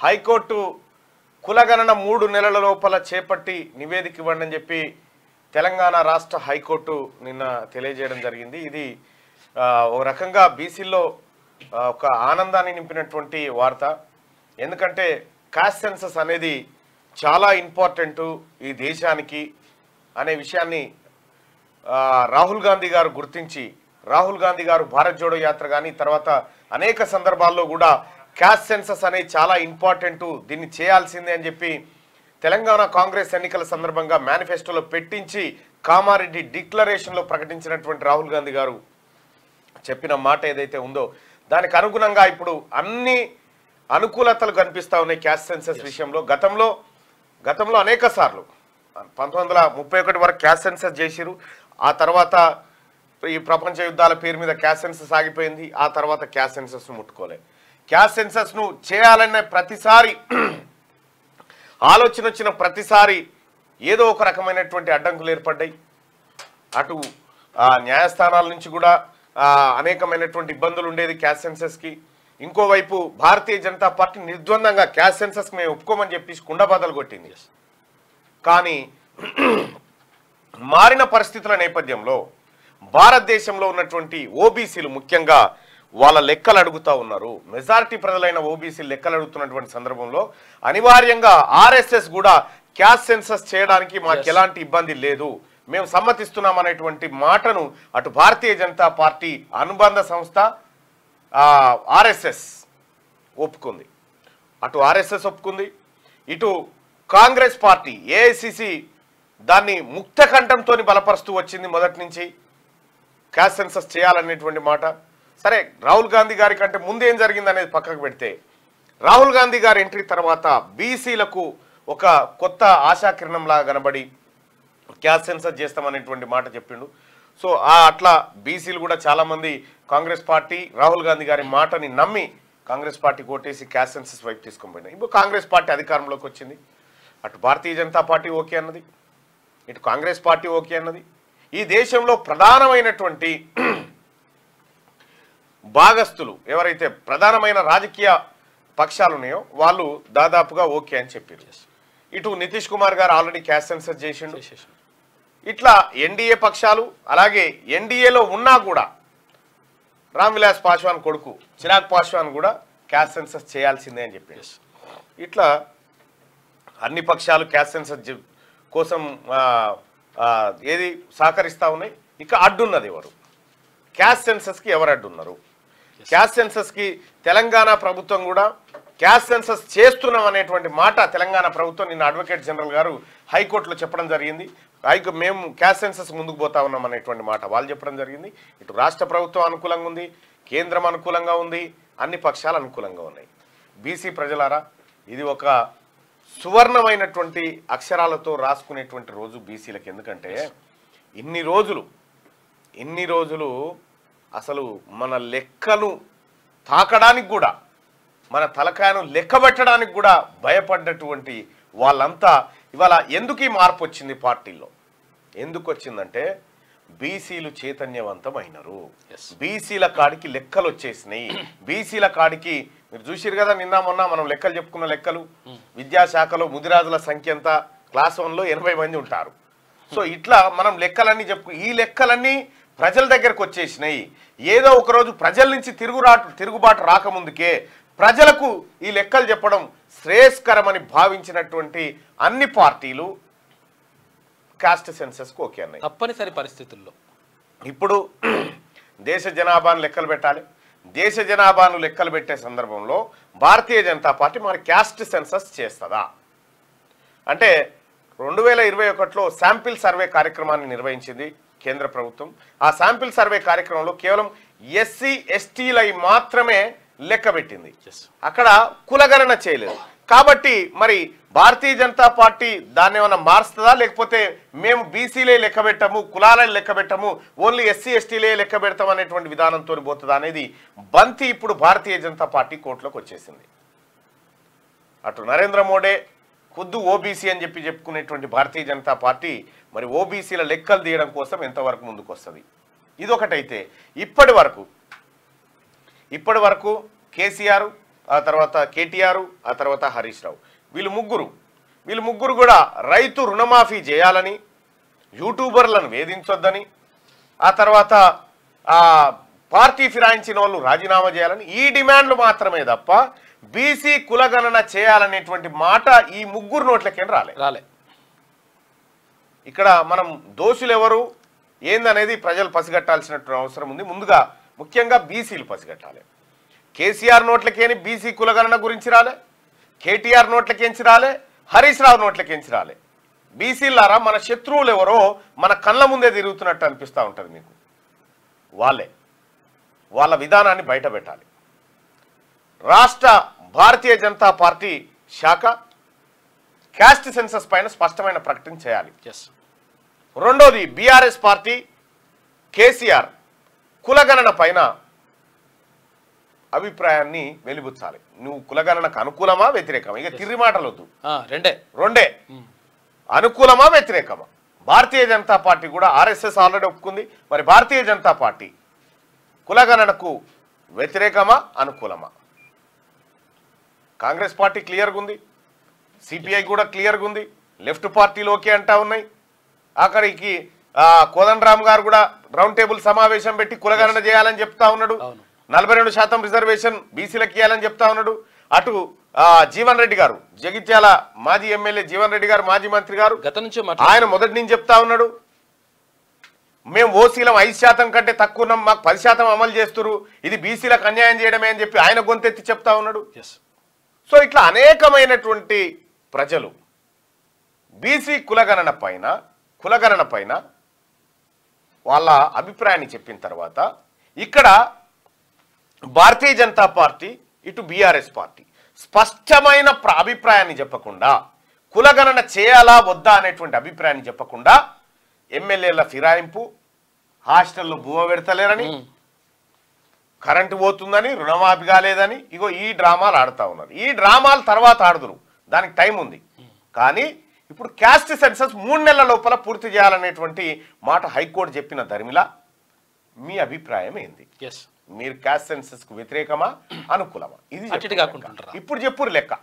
High court కులగణన మూడు నెలల లోపల చేపట్టి నివేదిక ఇవ్వండి అని చెప్పి తెలంగాణ రాష్ట్ర హైకోర్టు నిన్న తెలియజేయడం జరిగింది ఇది ఆ, ఒక రకంగా బీసీల్లో ఒక ఆనందాన్ని నింపినటువంటి వార్త ఎందుకంటే కాస్ట్ సెన్సస్ అనేది చాలా ఇంపార్టెంట్ ఈ దేశానికి అనే విషయాన్ని ఆ, రాహుల్ గాంధీ గారు గుర్తించి రాహుల్ గాంధీ గారు భారత్ జోడో యాత్ర కానీ తర్వాత అనేక సందర్భాల్లో కూడా క్యాస్ట్ సెన్సస్ అనేది చాలా ఇంపార్టెంట్ దీన్ని చేయాల్సిందే అని చెప్పి తెలంగాణ కాంగ్రెస్ ఎన్నికల సందర్భంగా మేనిఫెస్టోలో పెట్టించి కామారెడ్డి డిక్లరేషన్లో ప్రకటించినటువంటి రాహుల్ గాంధీ గారు చెప్పిన మాట ఏదైతే ఉందో దానికి అనుగుణంగా ఇప్పుడు అన్ని అనుకూలతలు కనిపిస్తా ఉన్నాయి క్యాస్ట్ సెన్సస్ విషయంలో గతంలో గతంలో అనేక సార్లు పంతొమ్మిది వందల ముప్పై ఒకటి వరకు క్యాస్ట్ సెన్సస్ చేసిరు ఆ తర్వాత ఈ ప్రపంచ యుద్ధాల పేరు మీద క్యాస్ట్ సెన్సస్ ఆగిపోయింది ఆ తర్వాత క్యాస్ట్ సెన్సస్ను ముట్టుకోలే క్యాస్ట్ సెన్సస్ను చేయాలనే ప్రతిసారి ఆలోచన వచ్చిన ప్రతిసారి ఏదో ఒక రకమైనటువంటి అడ్డంకులు ఏర్పడ్డాయి అటు ఆ, న్యాయస్థానాల నుంచి కూడా ఆ, అనేకమైనటువంటి ఇబ్బందులు ఉండేది క్యాష్ సెన్సెస్కి ఇంకోవైపు భారతీయ జనతా పార్టీ నిర్ద్వందంగా క్యాష్ సెన్సెస్ మేము ఒప్పుకోమని చెప్పేసి కుండబాదలు కొట్టింది కానీ మారిన పరిస్థితుల నేపథ్యంలో భారతదేశంలో ఉన్నటువంటి ఓబీసీలు ముఖ్యంగా వాళ్ళ లెక్కలు అడుగుతా ఉన్నారు మెజారిటీ ప్రజలైన ఓబీసీ లెక్కలు అడుగుతున్నటువంటి సందర్భంలో అనివార్యంగా ఆర్ఎస్ఎస్ కూడా క్యాష్ సెన్సస్ చేయడానికి మాకు ఎలాంటి ఇబ్బంది లేదు మేము సమ్మతిస్తున్నాం అనేటువంటి మాటను అటు భారతీయ జనతా పార్టీ అనుబంధ సంస్థ ఆర్ఎస్ఎస్ ఒప్పుకుంది అటు ఆర్ఎస్ఎస్ ఒప్పుకుంది ఇటు కాంగ్రెస్ పార్టీ ఏఐసిసి దాన్ని ముక్త కంఠంతో బలపరుస్తూ వచ్చింది మొదటి నుంచి క్యాష్ సెన్సస్ చేయాలనేటువంటి మాట సరే రాహుల్ గాంధీ గారి కంటే ముందు ఏం జరిగింది అనేది పక్కకు పెడితే రాహుల్ గాంధీ గారి ఎంట్రీ తర్వాత బీసీలకు ఒక కొత్త ఆశాకిరణంలాగా కనబడి క్యాష్ సెన్సస్ చేస్తామనేటువంటి మాట చెప్పిండు సో ఆ అట్లా బీసీలు కూడా చాలామంది కాంగ్రెస్ పార్టీ రాహుల్ గాంధీ గారి మాటని నమ్మి కాంగ్రెస్ పార్టీ కోటేసి క్యాష్ సెన్సస్ వైపు తీసుకొని పోయినాయి ఇప్పుడు కాంగ్రెస్ పార్టీ అధికారంలోకి వచ్చింది అటు భారతీయ జనతా పార్టీ ఓకే అన్నది ఇటు కాంగ్రెస్ పార్టీ ఓకే అన్నది ఈ దేశంలో ప్రధానమైనటువంటి భాగస్తులు ఎవరైతే ప్రధానమైన రాజకీయ పక్షాలు ఉన్నాయో వాళ్ళు దాదాపుగా ఓకే అని చెప్పారు ఇటు నితీష్ కుమార్ గారు ఆల్రెడీ క్యాష్ సెన్సస్ చేసిండు చేసేసాం. ఇట్లా ఎన్డీఏ పక్షాలు అలాగే ఎన్డీఏలో ఉన్నా కూడా రామ్ విలాస్ పాశ్వాన్ కొడుకు చిరాగ్ పాశ్వాన్ కూడా క్యాష్ సెన్సస్ చేయాల్సిందే అని చెప్పారు ఇట్లా అన్ని పక్షాలు క్యాష్ సెన్సస్ జ- కోసం ఆ, ఆ, ఏది సహకరిస్తా ఉన్నాయి ఇక అడ్డున్నది ఎవరు క్యాష్ సెన్సస్కి ఎవరు అడ్డున్నారు క్యాష్ సెన్సస్కి తెలంగాణ ప్రభుత్వం కూడా క్యాష్ సెన్సస్ చేస్తున్నాం అనేటువంటి మాట తెలంగాణ ప్రభుత్వం నిన్న అడ్వకేట్ జనరల్ గారు హైకోర్టులో చెప్పడం జరిగింది హైకో మేము క్యాష్ సెన్సస్ ముందుకు పోతా ఉన్నాం అనేటువంటి మాట వాళ్ళు చెప్పడం జరిగింది ఇటు రాష్ట్ర ప్రభుత్వం అనుకూలంగా ఉంది కేంద్రం అనుకూలంగా ఉంది అన్ని పక్షాలు అనుకూలంగా ఉన్నాయి బీసీ ప్రజలారా ఇది ఒక సువర్ణమైనటువంటి అక్షరాలతో రాసుకునేటువంటి రోజు బీసీలకు ఎందుకంటే ఇన్ని రోజులు ఇన్ని రోజులు అసలు మన లెక్కను తాకడానికి కూడా మన తలకాయను లెక్క పెట్టడానికి కూడా భయపడ్డటువంటి వాళ్ళంతా ఇవాళ ఎందుకు ఈ మార్పు వచ్చింది పార్టీలో ఎందుకు వచ్చిందంటే బీసీలు చైతన్యవంతమైనరు Yes. బీసీల కాడికి లెక్కలు వచ్చేసినాయి బీసీల కాడికి మీరు చూసిరు కదా నిన్న మొన్న మనం లెక్కలు చెప్పుకున్న లెక్కలు విద్యాశాఖలో ముదిరాజుల సంఖ్య ఎంత క్లాస్ వన్లో ఎనభై మంది ఉంటారు సో ఇట్లా మనం లెక్కలన్నీ చెప్పుకు ఈ లెక్కలన్నీ ప్రజల దగ్గరకు వచ్చేసినాయి ఏదో ఒక రోజు ప్రజల నుంచి తిరుగురాటు తిరుగుబాటు రాకముందుకే ప్రజలకు ఈ లెక్కలు చెప్పడం శ్రేయస్కరమని భావించినటువంటి అన్ని పార్టీలు కాస్ట్ సెన్సస్కు ఓకే అన్నాయి తప్పనిసరి పరిస్థితుల్లో ఇప్పుడు దేశ జనాభాను లెక్కలు పెట్టాలి దేశ జనాభాను లెక్కలు పెట్టే సందర్భంలో భారతీయ జనతా పార్టీ మరి క్యాస్ట్ సెన్సస్ చేస్తుందా అంటే రెండు వేల ఇరవై ఒకటిలో శాంపిల్ సర్వే కార్యక్రమాన్ని నిర్వహించింది కేంద్ర ప్రభుత్వం ఆ శాంపిల్ సర్వే కార్యక్రమంలో కేవలం ఎస్సీ ఎస్టీలై మాత్రమే లెక్క పెట్టింది Yes. అక్కడ కులగణన చేయలేదు కాబట్టి మరి భారతీయ జనతా పార్టీ దాన్ని ఏమైనా మారుస్తుందా లేకపోతే మేము బీసీలే లెక్క పెట్టము కులాలే లెక్క పెట్టము ఓన్లీ ఎస్సీ ఎస్టీలే లెక్క పెడతాం అనేటువంటి విధానంతో పోతుందా అనేది బంతి ఇప్పుడు భారతీయ జనతా పార్టీ కోర్టులోకి వచ్చేసింది అటు నరేంద్ర మోడీ ఖుద్దు ఓబీసీ అని చెప్పి చెప్పుకునేటువంటి భారతీయ జనతా పార్టీ మరి ఓబీసీల లెక్కలు తీయడం కోసం ఎంతవరకు ముందుకు వస్తుంది ఇదొకటైతే ఇప్పటి వరకు ఇప్పటి వరకు కేసీఆర్ ఆ తర్వాత కేటీఆర్ ఆ తర్వాత హరీష్ రావు వీళ్ళు ముగ్గురు వీళ్ళు ముగ్గురు కూడా రైతు రుణమాఫీ చేయాలని యూట్యూబర్లను వేధించొద్దని ఆ తర్వాత ఆ పార్టీ ఫిరాయించిన వాళ్ళు రాజీనామా చేయాలని ఈ డిమాండ్లు మాత్రమే తప్ప బీసీ కులగణన చేయాలనేటువంటి మాట ఈ ముగ్గురు నోట్లకేం రాలే రాలే ఇక్కడ మనం దోషులు ఎవరు ఏందనేది ప్రజలు పసిగట్టాల్సినటువంటి అవసరం ఉంది ముందుగా ముఖ్యంగా బీసీలు పసిగట్టాలి కేసీఆర్ నోట్లకేని బీసీ కులగణన గురించి రాలే కేటీఆర్ నోట్లకేంచి రాలే హరీష్ రావు నోట్లకేంచి రాలే బీసీలారా మన శత్రువులు ఎవరో మన కళ్ళ ముందే తిరుగుతున్నట్టు అనిపిస్తూ ఉంటుంది మీకు వాళ్ళే వాళ్ళ విధానాన్ని బయట పెట్టాలి రాష్ట్ర భారతీయ జనతా పార్టీ శాఖ క్యాస్ట్ సెన్సస్ పైన స్పష్టమైన ప్రకటన చేయాలి ఎస్ రెండోది బీఆర్ఎస్ పార్టీ కేసీఆర్ కులగణన పైన అభిప్రాయాన్ని వెలిబుచ్చాలి నువ్వు కులగణనకు అనుకూలమా వ్యతిరేకమా ఇక తిరిగి మాటలు వద్దు రెండే రెండే అనుకూలమా వ్యతిరేకమా భారతీయ జనతా పార్టీ కూడా ఆర్ఎస్ఎస్ ఆల్రెడీ ఒప్పుకుంది మరి భారతీయ జనతా పార్టీ కులగణనకు వ్యతిరేకమా అనుకూలమా కాంగ్రెస్ పార్టీ క్లియర్గా ఉంది సిపిఐ కూడా క్లియర్గా ఉంది లెఫ్ట్ పార్టీలు ఓకే అంటా ఉన్నాయి ఆఖరికి ఆ, కోదండరామ్ గారు కూడా రౌండ్ టేబుల్ సమావేశం పెట్టి కులగణన చేయాలని చెప్తా ఉన్నాడు అవును. నలభై రెండు శాతం రిజర్వేషన్ బీసీలకు ఇవ్వాలని చెప్తా ఉన్నాడు అటు ఆ, జీవన్ రెడ్డి గారు జగిత్యాల మాజీ ఎమ్మెల్యే జీవన్ రెడ్డి గారు మాజీ మంత్రి గారు గత నుంచి ఆయన మాట్లాడు మొదటి నుంచి చెప్తా ఉన్నాడు మేము ఓసీలం ఐదు శాతం కంటే తక్కువ ఉన్నాం మాకు పది శాతం అమలు చేస్తున్నారు ఇది బీసీలకు అన్యాయం చేయడమే అని చెప్పి ఆయన గొంతెత్తి చెప్తా ఉన్నాడు ఎస్ సో ఇట్లా అనేకమైనటువంటి ప్రజలు బీసీ కులగణన పైన కులగణన పైన వాళ్ళ అభిప్రాయాన్ని చెప్పిన తర్వాత ఇక్కడ భారతీయ జనతా పార్టీ ఇటు బీఆర్ఎస్ పార్టీ స్పష్టమైన ప్ర- అభిప్రాయాన్ని చెప్పకుండా కులగణన చేయాలా వద్దా అనేటువంటి అభిప్రాయాన్ని చెప్పకుండా ఎమ్మెల్యేల ఫిరాయింపు హాస్టల్లో బువ పెడతలేరని కరెంటు పోతుందని రుణమాఫీ కాలేదని ఇగో ఈ డ్రామాలు ఆడుతా ఉన్నారు ఈ డ్రామాలు తర్వాత ఆడుదురు దానికి టైం ఉంది కానీ ఇప్పుడు క్యాస్ట్ సెన్సస్ మూడు నెలల లోపల పూర్తి చేయాలనేటువంటి మాట హైకోర్టు చెప్పిన ధర్మిలా మీ అభిప్రాయం ఏంది ఎస్ మీరు క్యాస్ట్ సెన్సస్ కు వ్యతిరేకమా అనుకూలమా ఇది అటు ఇటు చెప్పు కాకుంటుంటారా? లెక్క. ఇప్పుడు చెప్పురు లెక్క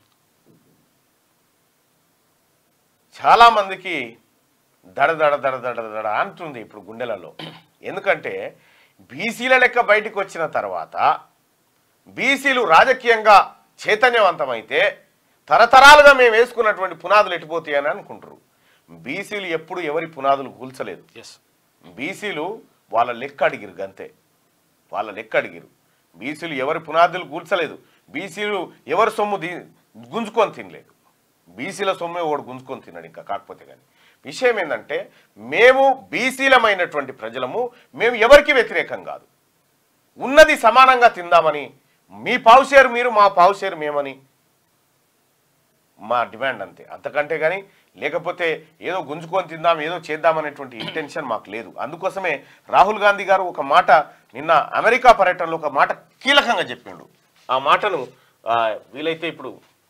చాలా మందికి దడ దడ దడ దడ దడ అంటుంది ఇప్పుడు గుండెలలో ఎందుకంటే బీసీల లెక్క బయటికి వచ్చిన తర్వాత బీసీలు రాజకీయంగా చైతన్యవంతమైతే తరతరాలుగా మేము వేసుకున్నటువంటి పునాదులు ఎట్టిపోతాయని అనుకుంటారు బీసీలు ఎప్పుడు ఎవరి పునాదులు కూల్చలేదు ఎస్ బీసీలు వాళ్ళ లెక్క అడిగిరు గంతే వాళ్ళ లెక్క అడిగిరు బీసీలు ఎవరి పునాదులు కూల్చలేదు బీసీలు ఎవరి సొమ్ము ది గుంజుకొని తినలేదు బీసీల సొమ్మే ఒకడు గుంజుకొని తిన్నాడు ఇంకా కాకపోతే కానీ విషయం ఏంటంటే మేము బీసీలమైనటువంటి ప్రజలము మేము ఎవరికి వ్యతిరేకం కాదు ఉన్నది సమానంగా తిందామని మీ పావుషేరు మీరు మా పావుషేరు మేమని మా డిమాండ్ అంతే అంతకంటే కానీ లేకపోతే ఏదో గుంజుకొని తిందాం ఏదో చేద్దామనేటువంటి ఇంటెన్షన్ మాకు లేదు అందుకోసమే రాహుల్ గాంధీ గారు ఒక మాట నిన్న అమెరికా పర్యటనలో ఒక మాట కీలకంగా చెప్పిండు ఆ మాటను ఆ, వీలైతే ఇప్పుడు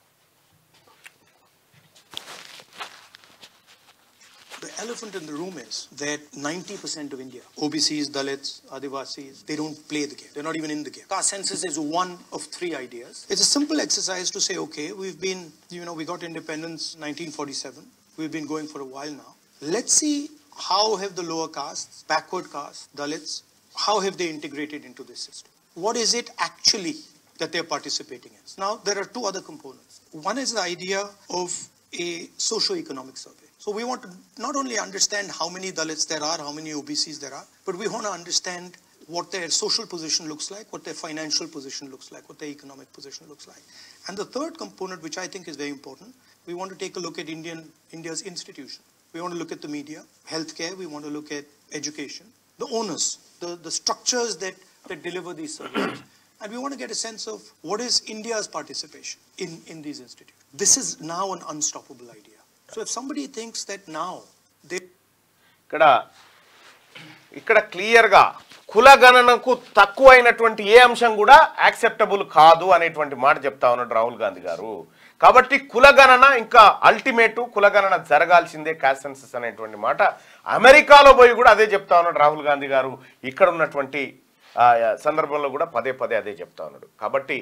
The elephant in the room is that 90% of India, OBCs, Dalits, Adivasis, they don't play the game. They're not even in the game. Caste census is one of three ideas. It's a simple exercise to say, okay, we've been, you know, we got independence 1947. We've been going for a while now. Let's see how have the lower castes, backward castes, Dalits, how have they integrated into this system? What is it actually that they're participating in? Now, there are two other components. One is the idea of a socio-economic survey. So we want to not only understand how many Dalits there are, how many OBCs there are, but we want to understand what their social position looks like, what their financial position looks like, what their economic position looks like. And the third component, which I think is very important, we want to take a look at Indian India's institution. We want to look at the media, healthcare, we want to look at education, the owners, the, the structures that, that deliver these services. And we want to get a sense of what is India's participation in, in these institutes. This is now an unstoppable idea. So if somebody thinks that now they ఇక్కడ ఇక్కడ క్లియర్గా కులగణనకు తక్కువైనటువంటి ఏ అంశం కూడా acceptable కాదు అనేటువంటి మాట చెప్తా ఉన్నాడు రాహుల్ గాంధీ గారు కాబట్టి కులగణన ఇంకా అల్టిమేట్ కులగణన జరగాల్సిందే క్యాసెన్సస్ అనేటువంటి మాట అమెరికాలో పోయి కూడా అదే చెప్తా ఉన్నాడు రాహుల్ గాంధీ గారు ఇక్కడ ఉన్నటువంటి ఆ, సందర్భంలో కూడా పదే పదే అదే చెప్తా ఉన్నాడు కాబట్టి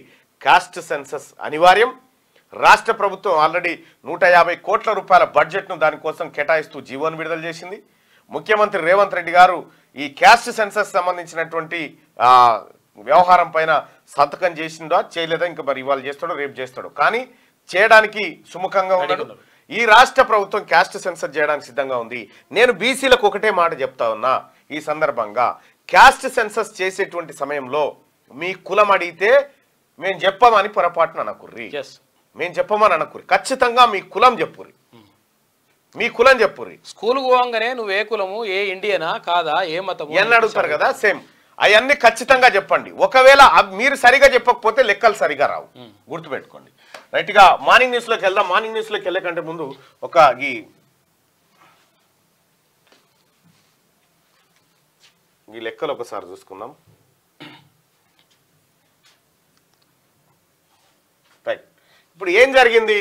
కాస్ట్ సెన్సస్ అనివార్యం రాష్ట్ర ప్రభుత్వం ఆల్రెడీ నూట యాభై కోట్ల రూపాయల బడ్జెట్ను దానికోసం కేటాయిస్తూ జీవోను విడుదల చేసింది ముఖ్యమంత్రి రేవంత్ రెడ్డి గారు ఈ క్యాస్ట్ సెన్సస్ సంబంధించినటువంటి ఆ, వ్యవహారం పైన సంతకం చేసిందా చేయలేదా ఇంకా మరి ఇవాళ చేస్తాడో రేపు చేస్తాడు కానీ చేయడానికి సుముఖంగా ఉన్నాడు ఉన్నారు. ఈ రాష్ట్ర ప్రభుత్వం క్యాస్ట్ సెన్సర్ చేయడానికి సిద్ధంగా ఉంది నేను బీసీలకు ఒకటే మాట చెప్తా ఉన్నా ఈ సందర్భంగా క్యాస్ట్ సెన్సస్ చేసేటువంటి సమయంలో మీ కులం అడిగితే మేము చెప్పమని పొరపాటున అనకుర్రి ఎస్ మేము చెప్పమని అనకుర్రి ఖచ్చితంగా మీ కులం చెప్పుర్రి మీ కులం చెప్పుర్రి స్కూల్ పోవంగానే నువ్వు ఏ కులము ఏ ఇండియనా కాదా ఏ మతము ఎన్ని అడుగుతారు కదా సేమ్ అవన్నీ ఖచ్చితంగా చెప్పండి ఒకవేళ అవ్- మీరు సరిగా చెప్పకపోతే లెక్కలు సరిగా రావు గుర్తుపెట్టుకోండి రైట్ గా మార్నింగ్ న్యూస్ లోకి వెళ్దాం మార్నింగ్ న్యూస్ లోకి వెళ్ళే కంటే ముందు ఒక ఈ ఈ లెక్కలు ఒకసారి చూసుకుందాం రైట్ ఇప్పుడు ఏం జరిగింది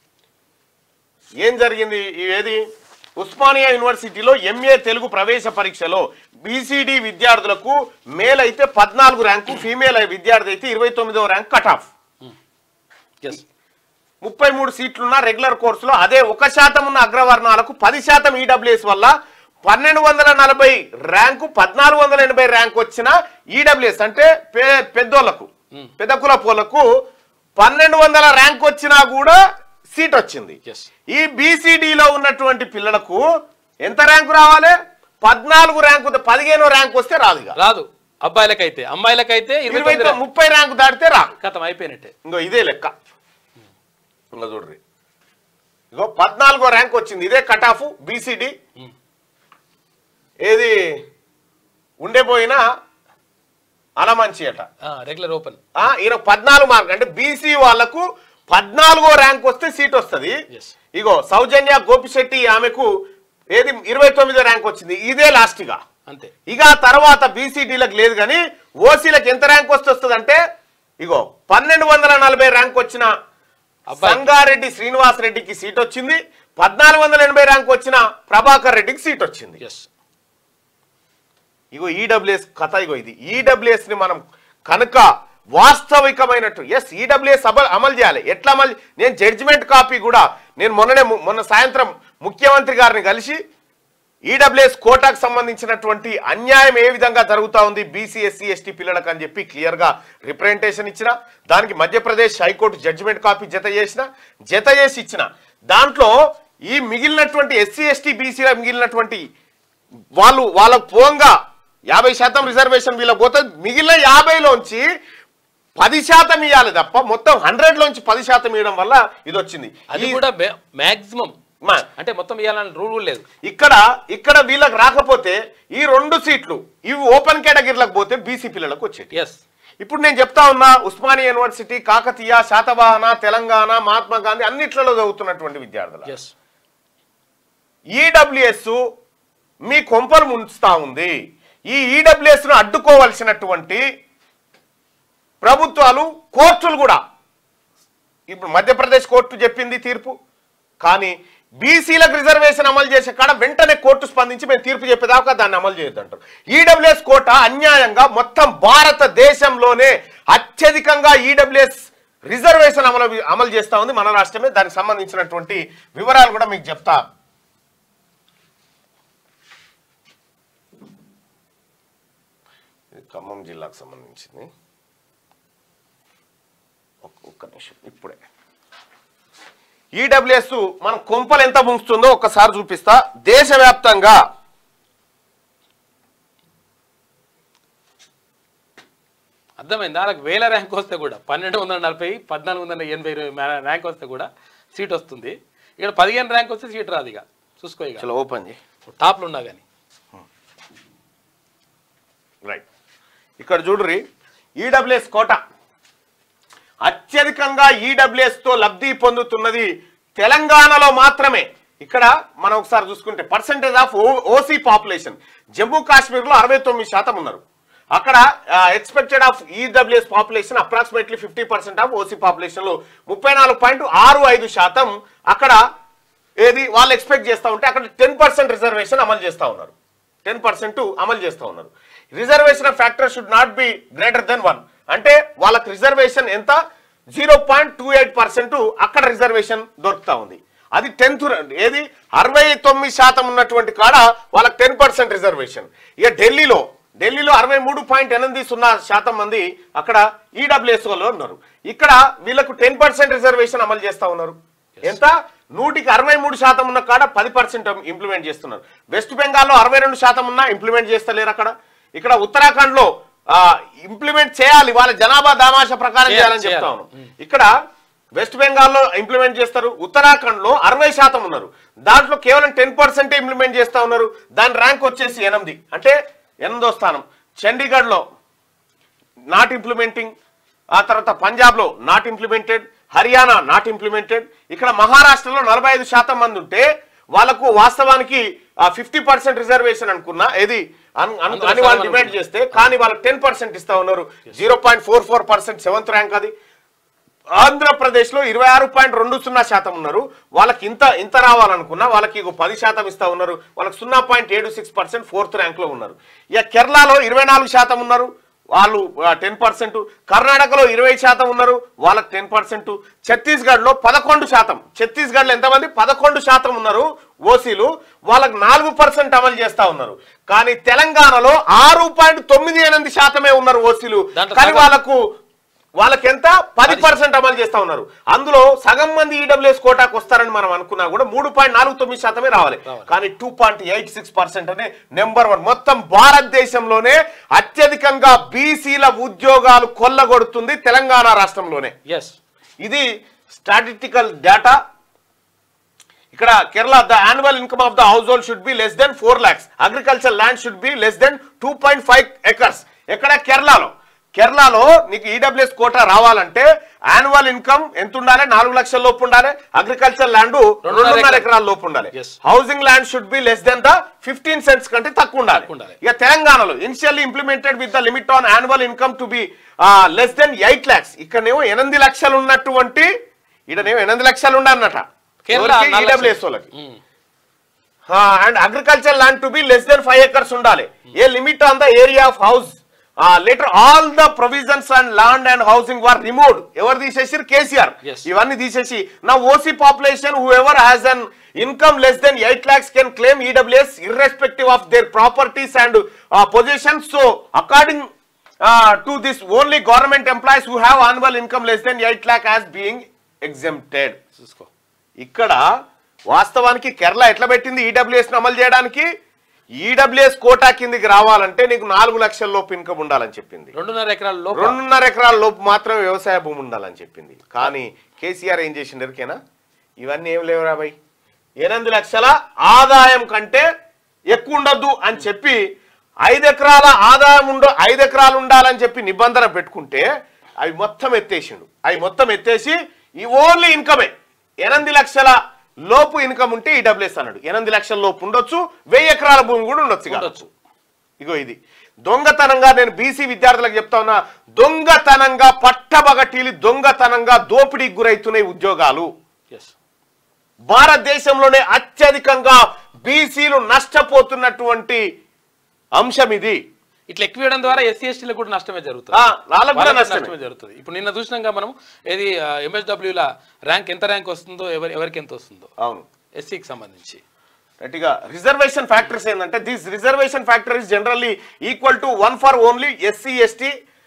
ఏం జరిగింది ఈ ఏది ఉస్మానియా యూనివర్సిటీలో ఎంఏ తెలుగు ప్రవేశ పరీక్షలో బీసీడీ విద్యార్థులకు మేల్ అయితే పద్నాలుగు ర్యాంకు ఫీమేల్ విద్యార్థి అయితే ఇరవై తొమ్మిదవ ర్యాంక్ కట్ ఆఫ్ ఎస్ ముప్పై మూడు సీట్లున్న రెగ్యులర్ కోర్సులో అదే ఒక శాతం ఉన్న అగ్రవర్ణాలకు పది శాతం ఈడబ్ల్యూఎస్ వల్ల పన్నెండు వందల నలభై ర్యాంకు పద్నాలుగు వందల ఎనభై ర్యాంక్ వచ్చిన ఈడబ్ల్యూఎస్ అంటే పే పెద్దోళ్లకు పెద్ద కులపోళ్లకు పన్నెండు వందల ర్యాంక్ వచ్చినా కూడా సీట్ వచ్చింది ఎస్ ఈ బీసీడీలో ఉన్నటువంటి పిల్లలకు ఎంత ర్యాంకు రావాలి పద్నాలుగు ర్యాంకు పదిహేనో ర్యాంక్ వస్తే రాదు ఇక. రాదు అబ్బాయిలకైతే అమ్మాయిలకైతే ఇరవై ఇరవై తొమ్మిది ముప్పై ర్యాంకు దాటితే రా కథం అయిపోయినట్టే ఇంకో ఇదే లెక్క ఇంకో చూడ్రి ఇగో పద్నాలుగో ర్యాంక్ వచ్చింది ఇదే కట్ ఆఫ్ బీసీడి ఏది ఉండేపోయిన అనమంచి అట రెగ్యులర్ ఓపెన్ ఆ, ఈయన పద్నాలుగు మార్క్ అంటే బీసీ వాళ్ళకు పద్నాలుగో ర్యాంక్ వస్తే సీట్ వస్తుంది Yes. ఇగో సౌజన్య గోపిశెట్టి ఆమెకు ఏది ఇరవై తొమ్మిదో ర్యాంక్ వచ్చింది ఇదే లాస్ట్గా అంతే ఇక ఆ తర్వాత బీసీడీలకు లేదు కానీ ఓసీలకు ఎంత ర్యాంక్ వస్తే వస్తుంది అంటే ఇగో పన్నెండు వందల నలభై ర్యాంక్ వచ్చిన అబ్బాయి. సంగారెడ్డి శ్రీనివాస్ రెడ్డికి సీట్ వచ్చింది పద్నాలుగు వందల ఎనభై ర్యాంక్ వచ్చిన ప్రభాకర్ రెడ్డికి సీట్ వచ్చింది ఎస్ ఇగో ఈడబ్ల్యూఎస్ కథ ఇగో ఇది ఈడబ్ల్యూఎస్ ని మనం కనుక వాస్తవికమైనట్టు ఎస్ ఈడబ్ల్యూఎస్ అమలు చేయాలి ఎట్లా అమలు నేను జడ్జిమెంట్ కాపీ కూడా నేను మొన్ననే ము- మొన్న సాయంత్రం ముఖ్యమంత్రి గారిని కలిసి ఈడబ్ల్యూఎస్ కోటాకు సంబంధించినటువంటి అన్యాయం ఏ విధంగా జరుగుతా ఉంది బీసీ ఎస్సీ ఎస్టీ పిల్లలకు అని చెప్పి క్లియర్ గా రిప్రజెంటేషన్ ఇచ్చిన దానికి మధ్యప్రదేశ్ హైకోర్టు జడ్జిమెంట్ కాపీ జత చేసిన జత చేసి ఇచ్చిన దాంట్లో ఈ మిగిలినటువంటి ఎస్సీ ఎస్టీ బీసీలో మిగిలినటువంటి వాళ్ళు వాళ్ళకు పోంగా యాభై శాతం రిజర్వేషన్ వీళ్ళకి పోతే మిగిలిన యాభైలోంచి పది శాతం ఇవ్వాలి తప్ప మొత్తం హండ్రెడ్ లోంచి పది శాతం ఇవ్వడం వల్ల ఇది వచ్చింది అది ఈ- కూడా మాక్సిమం మా- అంటే మొత్తం ఇవ్వాలని రూల్ కూడా లేదు ఇక్కడ ఇక్కడ వీళ్ళకి రాకపోతే ఈ రెండు సీట్లు ఇవి ఓపెన్ కేటగిరీలకు పోతే బీసీ పిల్లలకు వచ్చేది ఎస్ ఇప్పుడు నేను చెప్తా ఉన్నా ఉస్మానియా యూనివర్సిటీ కాకతీయ శాతవాహన తెలంగాణ మహాత్మా గాంధీ అన్నిట్లలో చదువుతున్నటువంటి విద్యార్థులు ఎస్ ఈడబ్ల్యూఎస్ మీ కొంపలు ముంచుతా ఉంది ఈ ఈడబ్ల్యూఎస్ ను అడ్డుకోవలసినటువంటి ప్రభుత్వాలు కోర్టులు కూడా ఇప్పుడు మధ్యప్రదేశ్ కోర్టు చెప్పింది తీర్పు కానీ బీసీలకు రిజర్వేషన్ అమలు చేసే కాడ వెంటనే కోర్టు స్పందించి మేము తీర్పు చెప్పేదాకా దాన్ని అమలు చేయొద్దంటారు ఈడబ్ల్యూఎస్ కోట అన్యాయంగా మొత్తం భారతదేశంలోనే అత్యధికంగా ఈడబ్ల్యూఎస్ రిజర్వేషన్ అమలు అమలు చేస్తా ఉంది మన రాష్ట్రమే దానికి సంబంధించినటువంటి వివరాలు కూడా మీకు చెప్తా ఇది ఖమ్మం జిల్లాకు సంబంధించింది ఒక్క- ఒక్క నిమిషం ఇప్పుడే ఈడబ్ల్యూఎస్ మన కొంపలు ఎంత ముంచుతుందో ఒక్కసారి చూపిస్తా దేశవ్యాప్తంగా అర్థమైంది వాళ్ళకి వేల ర్యాంక్ వస్తే కూడా పన్నెండు వందల నలభై పద్నాలుగు వందల ఎనభై ర్యాంక్ వస్తే కూడా సీట్ వస్తుంది ఇక్కడ పదిహేను ర్యాంక్ వస్తే సీట్ రాదు ఇక చూసుకో ఇక చలో ఓపెన్ చేయి టాప్లో ఉన్నా కానీ రైట్ ఇక్కడ చూడుర్రి ఈడబ్ల్యూఎస్ కోట అత్యధికంగా ఈడబ్ల్యూఎస్ తో లబ్ధి పొందుతున్నది తెలంగాణలో మాత్రమే ఇక్కడ మనం ఒకసారి చూసుకుంటే percentage of OC population Jammu Kashmir లో అరవై తొమ్మిది శాతం ఉన్నారు అక్కడ expected of EWS population approximately fifty percent of OC population లో ముప్పై నాలుగు పాయింట్ ఆరు ఐదు శాతం అక్కడ ఏది వాళ్ళు ఎక్స్పెక్ట్ చేస్తా ఉంటే అక్కడ టెన్ పర్సెంట్ రిజర్వేషన్ అమలు చేస్తా ఉన్నారు టెన్ పర్సెంట్ అమలు చేస్తూ ఉన్నారు reservation factor should not be greater than one అంటే వాళ్ళకి రిజర్వేషన్ ఎంత zero point two eight percent అక్కడ రిజర్వేషన్ దొరుకుతా ఉంది అది టెన్త్ ఏది అరవై తొమ్మిది శాతం ఉన్నటువంటి కాడ వాళ్ళకి టెన్ పర్సెంట్ రిజర్వేషన్ ఇక ఢిల్లీలో ఢిల్లీలో అరవై మూడు పాయింట్ ఎనిమిది సున్నా శాతం మంది అక్కడ ఈడబ్ల్యూఎస్ వాళ్ళు ఉన్నారు ఇక్కడ వీళ్ళకు టెన్ పర్సెంట్ రిజర్వేషన్ అమలు చేస్తా ఉన్నారు ఎంత నూటికి అరవై మూడు శాతం ఉన్న కాడ పది పర్సెంట్ ఇంప్లిమెంట్ చేస్తున్నారు వెస్ట్ బెంగాల్లో అరవై రెండు శాతం ఉన్నా ఇంప్లిమెంట్ చేస్తలేరు అక్కడ ఇక్కడ ఉత్తరాఖండ్ లో ఇంప్లిమెంట్ చేయాలి వాళ్ళ జనాభా దామాష ప్రకారం చేయాలి, చేయాలని చెప్తా చేయాలి. ఉన్నాం ఇక్కడ వెస్ట్ బెంగాల్లో ఇంప్లిమెంట్ చేస్తారు ఉత్తరాఖండ్ లో అరవై శాతం ఉన్నారు దాంట్లో కేవలం టెన్ పర్సెంటే ఇంప్లిమెంట్ చేస్తా ఉన్నారు దాని ర్యాంక్ వచ్చేసి ఎనిమిది అంటే ఎనిమిదో స్థానం చండీగఢ్ లో నాట్ ఇంప్లిమెంటింగ్ ఆ తర్వాత పంజాబ్ లో not implemented Haryana not implemented ఇక్కడ మహారాష్ట్రలో నలభై ఐదు శాతం మంది ఉంటే వాళ్ళకు వాస్తవానికి ఫిఫ్టీ పర్సెంట్ రిజర్వేషన్ అనుకున్నా ఏది అన్- అన్- అందులో అని వాళ్ళు సగం డిమాండ్ చేస్తే కానీ వాళ్ళకి టెన్ పర్సెంట్ ఇస్తా ఉన్నారు zero point four four percent seventh rank అది ఆంధ్రప్రదేశ్ లో ఇరవై ఆరు పాయింట్ రెండు సున్నా శాతం ఉన్నారు వాళ్ళకి ఇంత ఇంత రావాలనుకున్నా వాళ్ళకి ఇగో పది శాతం ఇస్తా ఉన్నారు వాళ్ళకి సున్నా పాయింట్ ఏడు సిక్స్ పర్సెంట్ ఫోర్త్ ర్యాంక్ లో ఉన్నారు ఇక కేరళలో ఇరవై నాలుగు శాతం ఉన్నారు వాళ్ళు టెన్ పర్సెంట్ కర్ణాటకలో ఇరవై శాతం ఉన్నారు వాళ్ళకి టెన్ పర్సెంట్ ఛత్తీస్గఢ్ లో పదకొండు శాతం ఛత్తీస్గఢ్ లో ఎంతమంది పదకొండు శాతం ఉన్నారు ఓసీలు వాళ్ళకి నాలుగు పర్సెంట్ అమలు చేస్తా ఉన్నారు కానీ తెలంగాణలో ఆరు పాయింట్ తొమ్మిది ఎనిమిది శాతమే ఉన్నారు ఓసీలు దాంట్లో కానీ సగం- వాళ్ళకు వాళ్ళకి ఎంత పది పర్సెంట్ అమలు చేస్తా ఉన్నారు అందులో సగం మంది ఈడబ్ల్యూఎస్ కోటాకు వస్తారని మనం అనుకున్నా కూడా మూడు పాయింట్ నాలుగు తొమ్మిది శాతమే రావాలి రావాలి. కానీ two point eight six percent అనే నెంబర్ వన్ మొత్తం భారతదేశంలోనే అత్యధికంగా బీసీల ఉద్యోగాలు కొల్లగొడుతుంది తెలంగాణ రాష్ట్రంలోనే ఎస్ ఇది స్టాటిస్టికల్ డేటా ఇక్కడ Kerala the annual income of the household should be less than four lakhs agriculture land should be less than two point five acres ఎక్కడ కేరళలో కేరళలో నీకు ఈడబ్ల్యూఎస్ కోటా రావాలంటే యాన్యువల్ ఇన్కమ్ ఎంత ఉండాలి నాలుగు లక్షల లోపు ఉండాలి అగ్రికల్చర్ ల్యాండ్ రెండున్నర ఎకరాలు. ఎకరాల లోపు ఉండాలి Yes. Housing land should be less than the fifteen cents కంటే తక్కువ ఉండాలి తక్కువ ఉండాలి. ఇక తెలంగాణలో initially implemented with the limit on annual income to be less than eight lakhs ఇక్కడనేమో ఎనిమిది లక్షలు ఉన్నటువంటి ఈడనేమో ఎనిమిది లక్షలు ఉండన్నట కేరళ నాలుగు ఈడబ్ల్యూఎస్ లక్షలు. వాళ్ళకి um. And agriculture land to be less than five acres ఉండాలి a limit on the area of house later all the provisions and land and housing were removed ఎవరు తీసేసి కేసీఆర్ Yes. ఇవన్నీ తీసేసి నా OC population whoever has an income less than eight lakhs can claim EWS irrespective of their properties and position so according to this only government employees who have annual income less than eight lakh as being exempted చూసుకో ఇక్కడ వాస్తవానికి కేరళ ఎట్లా పెట్టింది EWS అమలు చేయడానికి EWS quota కిందికి రావాలంటే నీకు నాలుగు లక్షల లోపు ఇన్కమ్ ఉండాలని చెప్పింది రెండున్నర ఎకరాల లోపు రెండున్నర ఎకరాల లోపు మాత్రమే వ్యవసాయ భూమి ఉండాలని చెప్పింది కానీ కేసీఆర్ ఏం చేసిండు ఎరికేనా ఇవన్నీ ఏం లేవురా భయ్ ఎనిమిది లక్షల ఆదాయం కంటే ఎక్కువ ఉండొద్దు అని చెప్పి ఐదు ఎకరాల ఆదాయం ఉండ ఐదు ఎకరాలు ఉండాలని చెప్పి నిబంధన పెట్టుకుంటే అవి మొత్తం ఎత్తేసిండు అవి మొత్తం ఎత్తేసి ఈ ఓన్లీ ఇన్కమే ఎనిమిది లక్షల లోపు ఇన్కమ్ ఉంటే ఈడబ్ల్యూఎస్ అన్నాడు ఎనిమిది లక్షల లోపు ఉండొచ్చు వెయ్యి ఎకరాల భూమి కూడా ఉండొచ్చు కాదు. ఉండొచ్చు ఇగో ఇది దొంగతనంగా నేను బీసీ విద్యార్థులకు చెప్తా ఉన్నా దొంగతనంగా పట్టబగటీలు దొంగతనంగా దోపిడీకి గురవుతున్నాయి ఉద్యోగాలు ఎస్ భారతదేశంలోనే అత్యధికంగా బీసీలు నష్టపోతున్నటువంటి అంశం ఇది ఇట్లా ఎక్కువ ఇవ్వడం ద్వారా ఎస్సీ ఎస్టీలకు కూడా నష్టమే జరుగుతుంది ఆ, వాళ్ళకు కూడా వాళ్ళకి నష్టమే. జరుగుతుంది ఇప్పుడు నిన్న చూసినాక మనం ఏది ఎంఎస్డబ్ల్యూల ర్యాంక్ ఎంత ర్యాంక్ వస్తుందో ఎవరి ఎవరికి ఎంత వస్తుందో అవును ఎస్సీకి సంబంధించి గట్టిగా రిజర్వేషన్ ఫ్యాక్టర్స్ ఏంటంటే this reservation factor is generally equal to one for only SC ST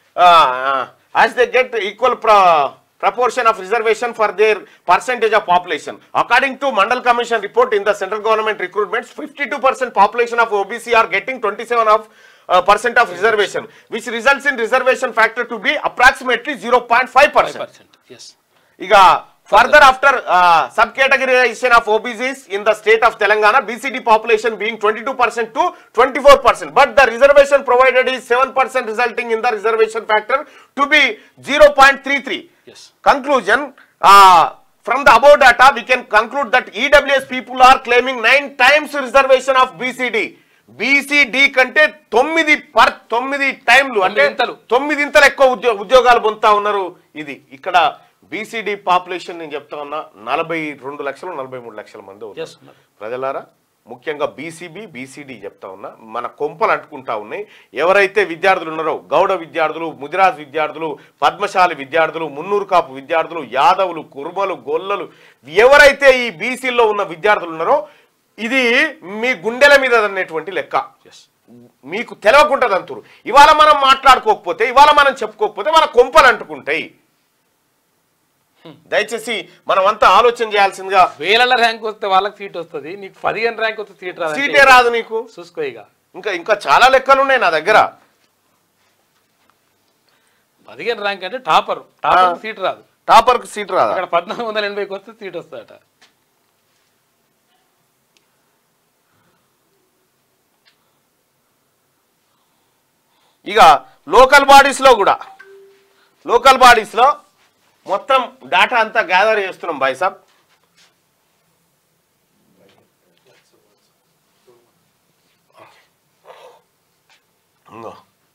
as they get equal proportion of reservation for their percentage of population. According to Mandal Commission report in the central government recruitments, 52% population of OBC are getting 27 of uh, percent of reservation, which results in reservation factor to be approximately 0.5 five percent. Percent yes ఇక further after subcategorization of OBCs in the state of Telangana BCD population being twenty two percent to twenty four percent but the reservation provided ఈ seven percent resulting in the reservation factor to be zero point three three yes conclusion uh, from the above data we can conclude that ews people are claiming nine times reservation of bcd BCD కంటే తొమ్మిది per తొమ్మిది టైంలు అంటే తొమ్మిదింతలు. తొమ్మిదింతలు ఎక్కువ ఉద్యో ఉద్యోగాలు పొందుతా ఉన్నారు ఇది ఇక్కడ BCD population నేను చెప్తా ఉన్నా నలభై రెండు లక్షలు నలభై మూడు లక్షల మంది ఉన్నారు. Yes, ఉన్నారు. ప్రజలారా ముఖ్యంగా బీసీబీ బీసీడీ చెప్తా ఉన్నా మన కొంపలు అంటుకుంటా ఉన్నాయి ఎవరైతే విద్యార్థులు ఉన్నారో గౌడ విద్యార్థులు ముదిరాజ్ విద్యార్థులు పద్మశాలి విద్యార్థులు మున్నూరు కాపు విద్యార్థులు యాదవులు కుర్మలు గొల్లలు ఎవరైతే ఈ బీసీల్లో ఉన్న విద్యార్థులు ఉన్నారో ఇది మీ గుండెల మీద అనేటువంటి లెక్క ఎస్ మీకు తెలవకుండా అంతురు ఇవాళ మనం మాట్లాడుకోకపోతే ఇవాళ మనం చెప్పుకోకపోతే మన కొంపలు అంటుకుంటాయి దయచేసి మనం అంతా ఆలోచన చేయాల్సిందిగా వేల ర్యాంక్ వస్తే వాళ్ళకి సీట్ వస్తుంది నీకు పదిహేను ర్యాంక్ వస్తే సీట్ రాదు సీటే రాదు నీకు చూసుకో ఇక ఇంకా ఇంకా చాలా లెక్కలు ఉన్నాయి నా దగ్గర పదిహేను ర్యాంక్ అంటే టాపర్ టాపర్ సీట్ రాదు టాపర్ కి సీట్ రాదా అక్కడ పద్నాలుగు వందల ఎనభైకి వస్తే సీట్ వస్తుందట ఇక లోకల్ బాడీస్ లో కూడా లోకల్ బాడీస్ లో మొత్తం డేటా అంతా గ్యాదర్ చేస్తున్నాం బాయ్ సాబ్ ఇంగో.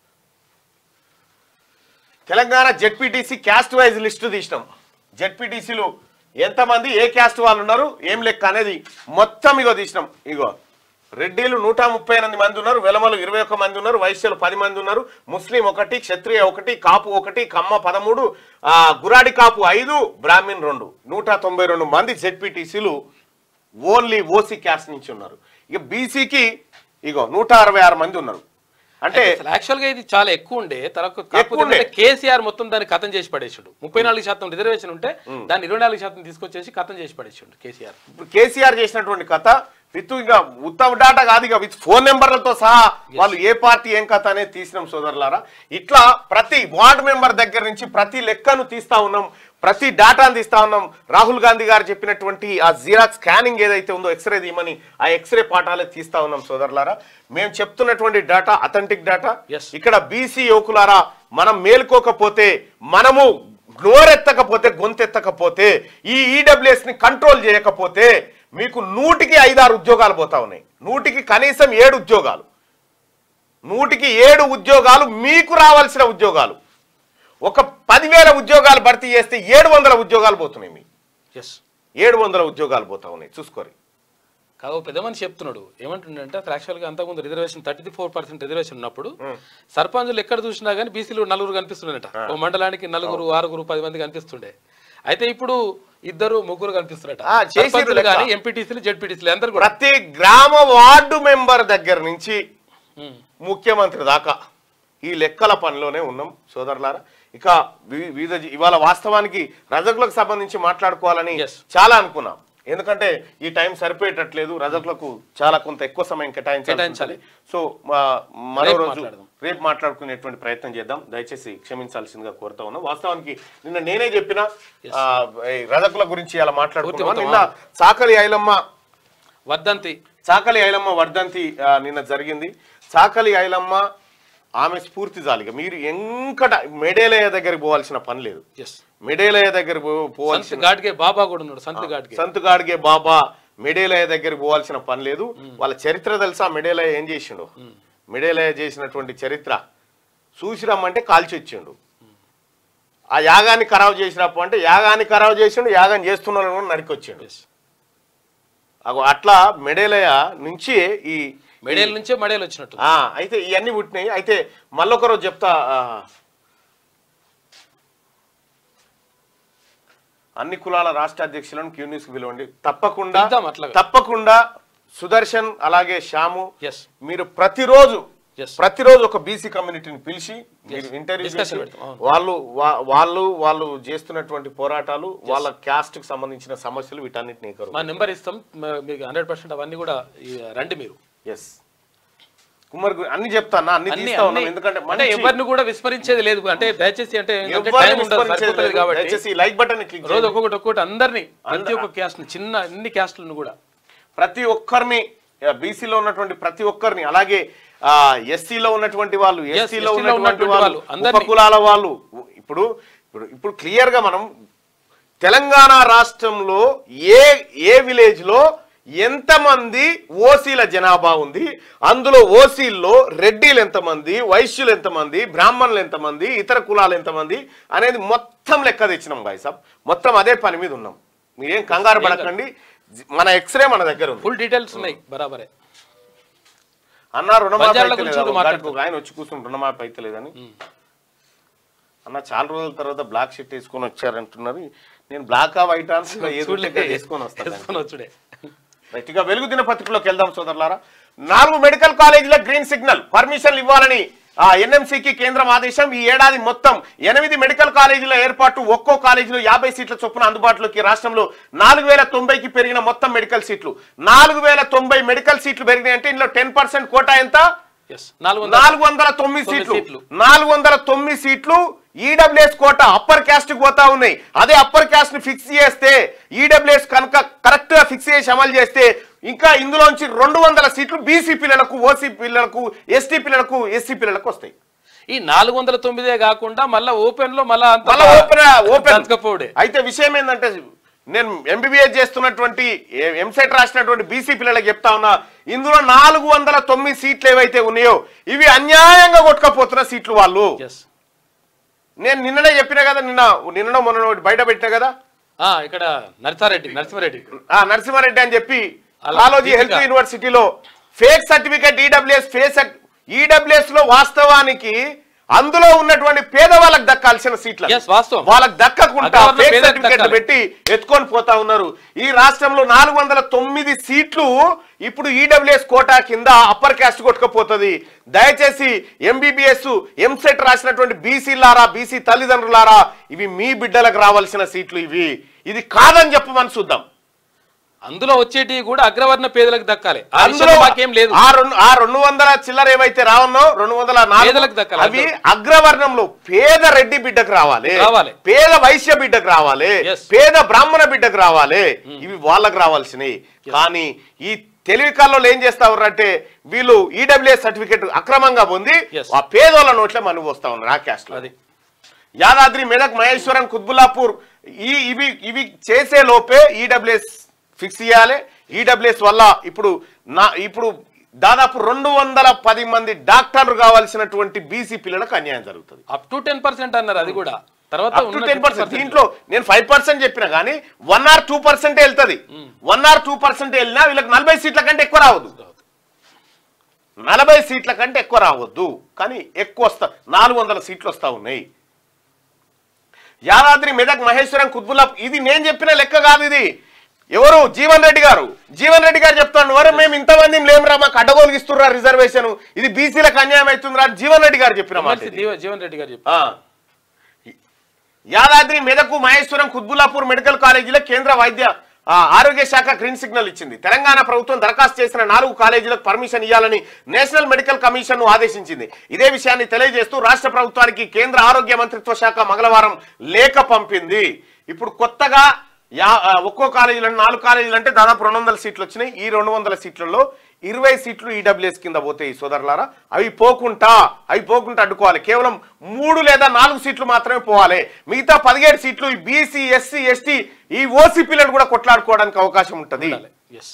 Telangana ZPTC caste wise list తీసినాం జెడ్పీటీసీలు ఎంతమంది ఏ క్యాస్ట్ వాళ్ళు ఉన్నారు ఏం లెక్క అనేది మొత్తం ఇగో తీసినాం ఇగో రెడ్డిలు నూట ముప్పై ఎనిమిది మంది ఉన్నారు వెలమలు ఇరవై ఒక్క మంది ఉన్నారు వైశ్యులు పది మంది ఉన్నారు ముస్లిం ఒకటి క్షత్రియ ఒకటి కాపు ఒకటి కమ్మ పదమూడు ఆ, గురాడి కాపు ఐదు బ్రాహ్మిన్ రెండు నూట తొంభై రెండు మంది జెడ్పీటీసీలు ఓన్లీ ఓసీ క్యాస్ట్ నుంచి ఉన్నారు ఇక బీసీకి ఇగో నూట అరవై ఆరు మంది ఉన్నారు అంటే యాక్చువల్ గా ఇది చాలా ఎక్కువ ఉండే తర్వాత ఎక్కువ కాకపోతే ఉండే. ఏంటంటే కేసీఆర్ మొత్తం దాన్ని కథం చేసి పడేసాడు ముప్పై నాలుగు శాతం రిజర్వేషన్ ఉంటే దాన్ని ఇరవై నాలుగు శాతం తీసుకొచ్చేసి కథం చేసి పడేసాడు కేసీఆర్ ఇప్పుడు కేసీఆర్ చేసినటువంటి కథ విత్ ఇక ఉత్తమ డాటా కాదు ఇక విత్ ఫోన్ నెంబర్లతో సహా వాళ్ళు ఏ పార్టీ ఏం కథ అనేది తీసినాం సోదరులారా ఇట్లా ప్రతి వార్డు మెంబర్ దగ్గర నుంచి ప్రతి లెక్కను తీస్తా ఉన్నాం ప్రతి డాటాను తీస్తా ఉన్నాం రాహుల్ గాంధీ గారు చెప్పినటువంటి ఆ జీరాక్స్ స్కానింగ్ ఏదైతే ఉందో ఎక్స్రే తీయమని ఆ ఎక్స్రే పాఠాలే తీస్తా ఉన్నాం సోదరులారా మేము చెప్తున్నటువంటి డేటా అథెంటిక్ డేటా Yes. ఇక్కడ బీసీ యువకులారా మనం మేల్కోకపోతే మనము నోరెత్తకపోతే గొంతెత్తకపోతే ఈ ఈడబ్ల్యూఎస్ ని కంట్రోల్ చేయకపోతే మీకు నూటికి ఐదారు ఉద్యోగాలు పోతా ఉన్నాయి నూటికి కనీసం ఏడు ఉద్యోగాలు నూటికి ఏడు ఉద్యోగాలు మీకు రావాల్సిన ఉద్యోగాలు ఒక పదివేల ఉద్యోగాలు భర్తీ చేస్తే ఏడు వందల ఉద్యోగాలు పోతున్నాయి మీ ఎస్ ఏడు వందల ఉద్యోగాలు పోతా ఉన్నాయి చూసుకోరి కాదు పెద్ద మనిషి చెప్తున్నాడు ఏమంటుండంటే అసలు యాక్చువల్గా అంతకుముందు reservation thirty four percent reservation ఉన్నప్పుడు సర్పంచులు ఎక్కడ చూసినా కానీ బీసీలు నలుగురు కనిపిస్తుండేట ఓ మండలానికి నలుగురు ఆరుగురు పది మంది కనిపిస్తుండే అయితే ఇప్పుడు ఇద్దరు ముగ్గురు కనిపిస్తున్నట ఆ, చేసిర్రు సర్పంచులు లెక్క. కానీ ఎంపీటీసీలు జెడ్పీటీసీలు అందరు కూడా ప్రతి గ్రామ వార్డు మెంబర్ దగ్గర నుంచి ఉమ్. ముఖ్యమంత్రి దాకా ఈ లెక్కల పనిలోనే ఉన్నాం సోదరులారా ఇక వి- వివిధ జి- ఇవాళ వాస్తవానికి రజకులకు సంబంధించి మాట్లాడుకోవాలని Yes. చాలా అనుకున్నాం ఎందుకంటే ఈ టైం సరిపోయేటట్లేదు రజకులకు చాలా కొంత ఎక్కువ సమయం కేటాయించాలి కేటాయించాలి. సో మా- మరో రేపు రోజు మాట్లాడదాం. రేపు మాట్లాడుకునేటువంటి ప్రయత్నం చేద్దాం దయచేసి క్షమించాల్సిందిగా కోరుతా ఉన్నాం వాస్తవానికి నిన్న నేనే చెప్పిన ఆ, ఈ రజకుల గురించి అలా మాట్లాడుకున్నాం పూర్తి నిన్న చాకలి ఐలమ్మ వర్ధంతి చాకలి ఐలమ్మ వర్ధంతి ఆ, నిన్న జరిగింది చాకలి ఐలమ్మ ఆమె స్ఫూర్తి జాలిక మీరు ఎంకట మెడేలయ్య దగ్గరికి పోవాల్సిన పని లేదు ఎస్ మెడేలయ్య దగ్గర పో- సంత్ పోవాల్సిన గాడ్గే బాబా కూడా ఉన్నాడు సంత్ గాడ్గే సంత్ గాడ్గే బాబా మెడేలయ్య దగ్గరికి పోవాల్సిన పని లేదు వాళ్ళ చరిత్ర తెలుసా మెడేలయ్య ఏం చేసిండు మెడేలయ్య చేసినటువంటి చరిత్ర చూసి రమ్మంటే కాల్చి వచ్చిండు ఆ యాగాన్ని ఖరాబు చేసినప్పుడు అంటే యాగాన్ని ఖరాబు చేసిండు యాగం చేస్తున్న వాళ్ళని కూడా నరికొచ్చిండు ఎస్ అగో అట్లా మెడేలయ్య నుంచి ఈ మెడేల నుంచే మడేలు వచ్చినట్టు ఆ, అయితే ఇవన్నీ పుట్టినాయి అయితే మళ్ళొక రోజు చెప్తా ఆ, అన్ని కులాల రాష్ట్ర అధ్యక్షులను క్యూ న్యూస్ కి పిలవండి తప్పకుండా పిలుద్దాం అట్లాగా. తప్పకుండా సుదర్శన్ అలాగే శ్యాము ఎస్ మీరు ప్రతిరోజు Yes. ప్రతిరోజు ఒక బీసీ కమ్యూనిటీని పిలిచి మీరు ఇంటర్వ్యూ Discussion చేసి పెడతాం, అవును. వాళ్ళు వా- వాళ్ళు వాళ్ళు చేస్తున్నటువంటి పోరాటాలు వాళ్ళ క్యాస్ట్ కి సంబంధించిన సమస్యలు వీటన్నిటిని కరు మా నెంబర్ ఇస్తాం మ- మీకు హండ్రెడ్ పర్సెంట్ అవన్నీ కూడా ఈ రండి మీరు ఎస్ కుమార్ గు- అన్ని చెప్తానా అన్ని అన్ని తీస్తా ఉన్నాం అన్ని- ఎందుకంటే అంటే మంచి- ఎవరిని కూడా విస్మరించేది లేదు అంటే దయచేసి అంటే ఏంటంటే ఎవ్వరిని టైం ఉండదు విస్మరించేది సరిపోతుంది లేదు. కాబట్టి దయచేసి లైక్ బటన్ క్లిక్ రోజు ఒక్కొక్కటి ఒక్కొక్కటి అందరినీ ప్రతి ఒక్క క్యాస్ట్ చిన్న అన్ని క్యాస్ట్లను కూడా ప్రతి ఒక్కరిని బీసీలో ఉన్నటువంటి ప్రతి ఒక్కరిని అలాగే ఎస్సీలో ఉన్నటువంటి వాళ్ళు Yes, ఎస్సీలో SC లో ఉన్నటువంటి ఉన్నటువంటి వాళ్ళు వాళ్ళు, అందరినీ. ఉపకులాల వాళ్ళు ఇప్పుడు ఇప్పుడు ఇప్పుడు క్లియర్ గా మనం తెలంగాణ రాష్ట్రంలో ఏ ఏ విలేజ్ లో ఎంతమంది ఓసీల జనాభా ఉంది అందులో ఓసీల్లో రెడ్డిలు ఎంతమంది వైశ్యులు ఎంతమంది బ్రాహ్మణులు ఎంతమంది ఇతర కులాలు ఎంతమంది అనేది మొత్తం లెక్క తెచ్చినాం గాయ సాబ్ మొత్తం అదే పని మీద ఉన్నాం మీరేం కంగారు పడకండి మన ఎక్స్రే మన దగ్గర ఉంది ఫుల్ డీటెయిల్స్ ఉన్నాయి బరాబరే అన్న రుణమాఫీ బంజారాల అయితే గురించి లేదా? కూడా ఒక మాట్లాడతాం. ఆయన వచ్చి కూర్చుని రుణమాఫీ అయితే లేదని అన్న చాలా రోజుల తర్వాత బ్లాక్ షీట్ వేసుకొని వచ్చారంటున్నారు నేను బ్లాక్ ఆ వైట్ ఆన్స్ చూడలే వేసుకొని వస్తాను వేసుకొని వచ్చుడే రైట్ ఇక వెలుగు దినపత్రికలోకి వెళ్దాం సోదరులారా నాలుగు మెడికల్ కాలేజీల గ్రీన్ సిగ్నల్ పర్మిషన్లు ఇవ్వాలని ఆ ఎన్ఎంసీకి కేంద్రం ఆదేశం ఈ ఏడాది మొత్తం ఎనిమిది మెడికల్ కాలేజీల ఏర్పాటు ఒక్కో కాలేజీలో యాభై సీట్ల చొప్పున అందుబాటులోకి రాష్ట్రంలో నాలుగు వేల తొంభైకి పెరిగిన మొత్తం మెడికల్ సీట్లు నాలుగు వేల తొంభై మెడికల్ సీట్లు పెరిగినాయి అంటే ఇందులో టెన్ పర్సెంట్ కోటా ఎంత ఎస్ నాలుగు వందల నాలుగు వందల తొమ్మిది తొమ్మిది సీట్లు సీట్లు. నాలుగు వందల తొమ్మిది సీట్లు ఈడబ్ల్యూఎస్ కోట అప్పర్ క్యాస్ట్ కి పోతా ఉన్నాయి అదే అప్పర్ క్యాస్ట్ ని ఫిక్స్ చేస్తే ఈడబ్ల్యూఎస్ కనుక కరెక్ట్ గా ఫిక్స్ చేసి అమలు చేస్తే ఇంకా ఇందులోంచి రెండు వందల సీట్లు బీసీ పిల్లలకు ఓసీ పిల్లలకు ఎస్టీ పిల్లలకు ఎస్సీ పిల్లలకు వస్తాయి ఈ నాలుగు వందల తొమ్మిదే కాకుండా మళ్ళా ఓపెన్ లో మళ్ళా అంత మళ్ళా ఓపెన్ ఓపెన్ బతకపోవడే అయితే విషయం ఏంటంటే నేను ఎంబీబీఎస్ చేస్తున్నటువంటి ఎంసెట్ రాసినటువంటి బీసీ పిల్లలకు చెప్తా ఉన్నా ఇందులో నాలుగు వందల తొమ్మిది సీట్లు ఏవైతే ఉన్నాయో ఇవి అన్యాయంగా కొట్టుకపోతున్న సీట్లు వాళ్ళు ఎస్ నేను నిన్ననే చెప్పినా కదా నిన్న నిన్న మొన్న ఒకటి బయట పెట్టినా కదా ఇక్కడ నరసారెడ్డి నరసింహారెడ్డి ఆ నరసింహారెడ్డి అని చెప్పి అలా కాలోజీ దీపిక. హెల్త్ యూనివర్సిటీలో fake certificate EWS fake EWS లో వాస్తవానికి అందులో ఉన్నటువంటి పేదవాళ్ళకి దక్కాల్సిన సీట్లు Yes, వాస్తవం. వాళ్ళకి దక్కకుండా అగ్రవర్ణ ఫేక్ పేదలకు సర్టిఫికేట్ దక్కాలి. పెట్టి ఎత్తుకొని పోతా ఉన్నారు ఈ రాష్ట్రంలో నాలుగు వందల తొమ్మిది సీట్లు ఇప్పుడు ఈడబ్ల్యూఎస్ కోటా కింద అప్పర్ క్యాస్ట్ కొట్టుకపోతుంది దయచేసి ఎంబీబీఎస్ ఎంసెట్ రాసినటువంటి బీసీలారా బీసీ తల్లిదండ్రులారా ఇవి మీ బిడ్డలకు రావాల్సిన సీట్లు ఇవి ఇది కాదని చెప్పమని చూద్దాం అందులో వచ్చేటి కూడా అగ్రవర్ణ పేదలకు దక్కాలి ఆ అందులో విషయంలో మాకేం లేదు ఆ రెండు ఆ రెండు వందల చిల్లర ఏవైతే రావన్నో రెండు వందల నాలుగు పేదలకు దక్కాలి. అవి అగ్రవర్ణంలో పేద రెడ్డి బిడ్డకు రావాలి రావాలి. పేద వైశ్య బిడ్డకు రావాలి Yes. పేద బ్రాహ్మణ బిడ్డకు రావాలి ఇవి వాళ్ళకు రావాల్సినవి కానీ ఈ తెలివి కల్లో ఏం చేస్తా ఉన్నారంటే వీళ్ళు ఈడబ్ల్యూఎస్ సర్టిఫికేట్ అక్రమంగా పొంది Yes. ఆ పేదోళ్ళ నోట్లే మనకు వస్తా ఉన్నారు ఆ క్యాస్ట్ లో అది యాదాద్రి మెదక్ మహేశ్వరం కుత్బుల్లాపూర్ ఈ ఇవి ఇవి చేసే లోపే ఈడబ్ల్యూఎస్ ఫిక్స్ చేయాలి ఈడబ్ల్యూఎస్ వల్ల ఇప్పుడు నా ఇప్పుడు దాదాపు రెండు వందల పది మంది డాక్టర్లు కావాల్సినటువంటి బీసీ పిల్లలకు అన్యాయం జరుగుతుంది అప్ టు టెన్ పర్సెంట్ అన్నారు అది కూడా తర్వాత అప్ టు ఉన్న టెన్ పర్సెంట్ 50% దీంట్లో నేను ఫైవ్ పర్సెంట్ చెప్పిన కానీ వన్ ఆర్ టూ పర్సెంట్ వెళ్తుంది వన్ ఆర్ టూ పర్సెంట్ వెళ్ళినా వీళ్ళకి నలభై సీట్ల కంటే ఎక్కువ రావద్దు నలభై సీట్ల కంటే ఎక్కువ రావద్దు కానీ ఎక్కువ వస్తా నాలుగు వందల సీట్లు వస్తా ఉన్నాయి యాదాద్రి మెదక్ మహేశ్వరం కుత్బుల్లా ఇది నేను చెప్పిన లెక్క కాదు ఇది ఎవరు జీవన్ రెడ్డి గారు జీవన్ రెడ్డి గారు చెప్తాను వరే మేము ఇంతమంది లేమురా మాకు అడ్డగోలుకి ఇస్తుర్రా రిజర్వేషన్ ఇది బీసీలకు అన్యాయం అవుతుందిరా అని జీవన్ రెడ్డి గారు చెప్పిన మాట ఎమ్మెల్సీ ఇది. జీవ- జీవన్ రెడ్డి గారు చెప్పారు ఆ. యాదాద్రి మెదకు మహేశ్వరం కుత్బుల్లాపూర్ మెడికల్ కాలేజీలో కేంద్ర వైద్య ఆ, ఆరోగ్య శాఖ గ్రీన్ సిగ్నల్ ఇచ్చింది తెలంగాణ ప్రభుత్వం దరఖాస్తు చేసిన నాలుగు కాలేజీలకు పర్మిషన్ ఇవ్వాలని నేషనల్ మెడికల్ కమిషన్ ను ఆదేశించింది ఇదే విషయాన్ని తెలియజేస్తూ రాష్ట్ర ప్రభుత్వానికి కేంద్ర ఆరోగ్య మంత్రిత్వ శాఖ మంగళవారం లేఖ పంపింది ఇప్పుడు కొత్తగా యా ఆ, ఒక్కో కాలేజీలో నాలుగు కాలేజీలు అంటే దాదాపు రెండు వందల సీట్లు వచ్చినాయి ఈ రెండు వందల సీట్లలో ఇరవై సీట్లు ఈడబ్ల్యూఎస్ కింద పోతాయి సోదరులారా అవి పోకుండా అవి పోకుండా అడ్డుకోవాలి కేవలం మూడు లేదా నాలుగు సీట్లు మాత్రమే పోవాలి మిగతా పదిహేడు సీట్లు ఈ బీసీ ఎస్సీ ఎస్టీ ఈ ఓసీ పిల్లలు కూడా కొట్లాడుకోవడానికి అవకాశం ఉంటుంది ఎస్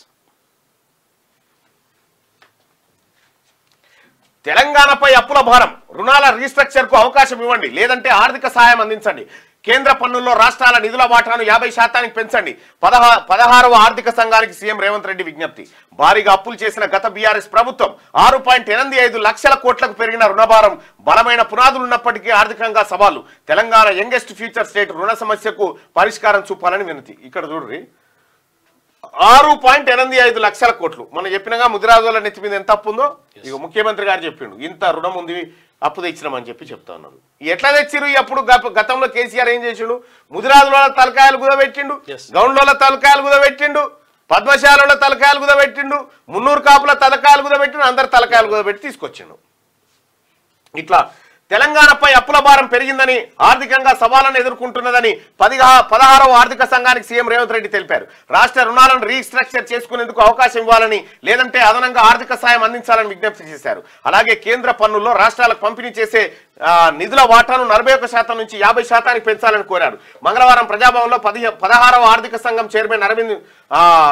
తెలంగాణపై అప్పుల భారం రుణాల రీస్ట్రక్చర్ కు అవకాశం ఇవ్వండి లేదంటే ఆర్థిక సాయం అందించండి కేంద్ర పన్నుల్లో రాష్ట్రాల నిధుల వాటాను యాభై శాతానికి పెంచండి పదహా పదహారవ ఆర్థిక సంఘానికి సీఎం రేవంత్ రెడ్డి విజ్ఞప్తి భారీగా అప్పులు చేసిన గత బీఆర్ఎస్ ప్రభుత్వం ఆరు పాయింట్ ఎనిమిది ఐదు లక్షల కోట్లకు పెరిగిన రుణభారం బలమైన పునాదులు ఉన్నప్పటికీ ఆర్థికంగా సవాలు తెలంగాణ యంగెస్ట్ ఫ్యూచర్ స్టేట్ రుణ సమస్యకు పరిష్కారం చూపాలని వినతి ఇక్కడ చూడ్రి ఆరు పాయింట్ ఎనిమిది ఐదు లక్షల కోట్లు మనం చెప్పినగా ముదిరాజుల నెత్తి మీద ఎంత అప్పు ఉందో ఇక ముఖ్యమంత్రి గారు చెప్పిండు ఇంత రుణం ఉంది అప్పు తెచ్చినామని చెప్పి చెప్తా ఉన్నారు ఎట్లా తెచ్చిరు ఈ అప్పుడు గత- గతంలో కేసీఆర్ ఏం చేసిండు ముదిరాజుల తలకాయలు కుదబెట్టిండు Yes. గౌండ్ల తలకాయలు కుదబెట్టిండు పద్మశాలలో తలకాయలు కుదబెట్టిండు మున్నూరు కాపుల తలకాయలు కుదబెట్టిండు అందరు తలకాయలు కుదబెట్టి తీసుకొచ్చిండు ఇట్లా తెలంగాణపై అప్పుల భారం పెరిగిందని ఆర్థికంగా సవాళ్లను ఎదుర్కొంటున్నదని పదిహా పదహారవ ఆర్థిక సంఘానికి సీఎం రేవంత్ రెడ్డి తెలిపారు రాష్ట్ర రుణాలను రీస్ట్రక్చర్ చేసుకునేందుకు అవకాశం ఇవ్వాలని లేదంటే అదనంగా ఆర్థిక సాయం అందించాలని విజ్ఞప్తి చేశారు అలాగే కేంద్ర పన్నుల్లో రాష్ట్రాలకు పంపిణీ చేసే ఆ, నిధుల వాటాను నలభై ఒక్క శాతం నుంచి యాభై శాతానికి పెంచాలని కోరారు మంగళవారం ప్రజాభవన్లో పది పదహారవ ఆర్థిక సంఘం చైర్మన్ అరవింద్ ఆ,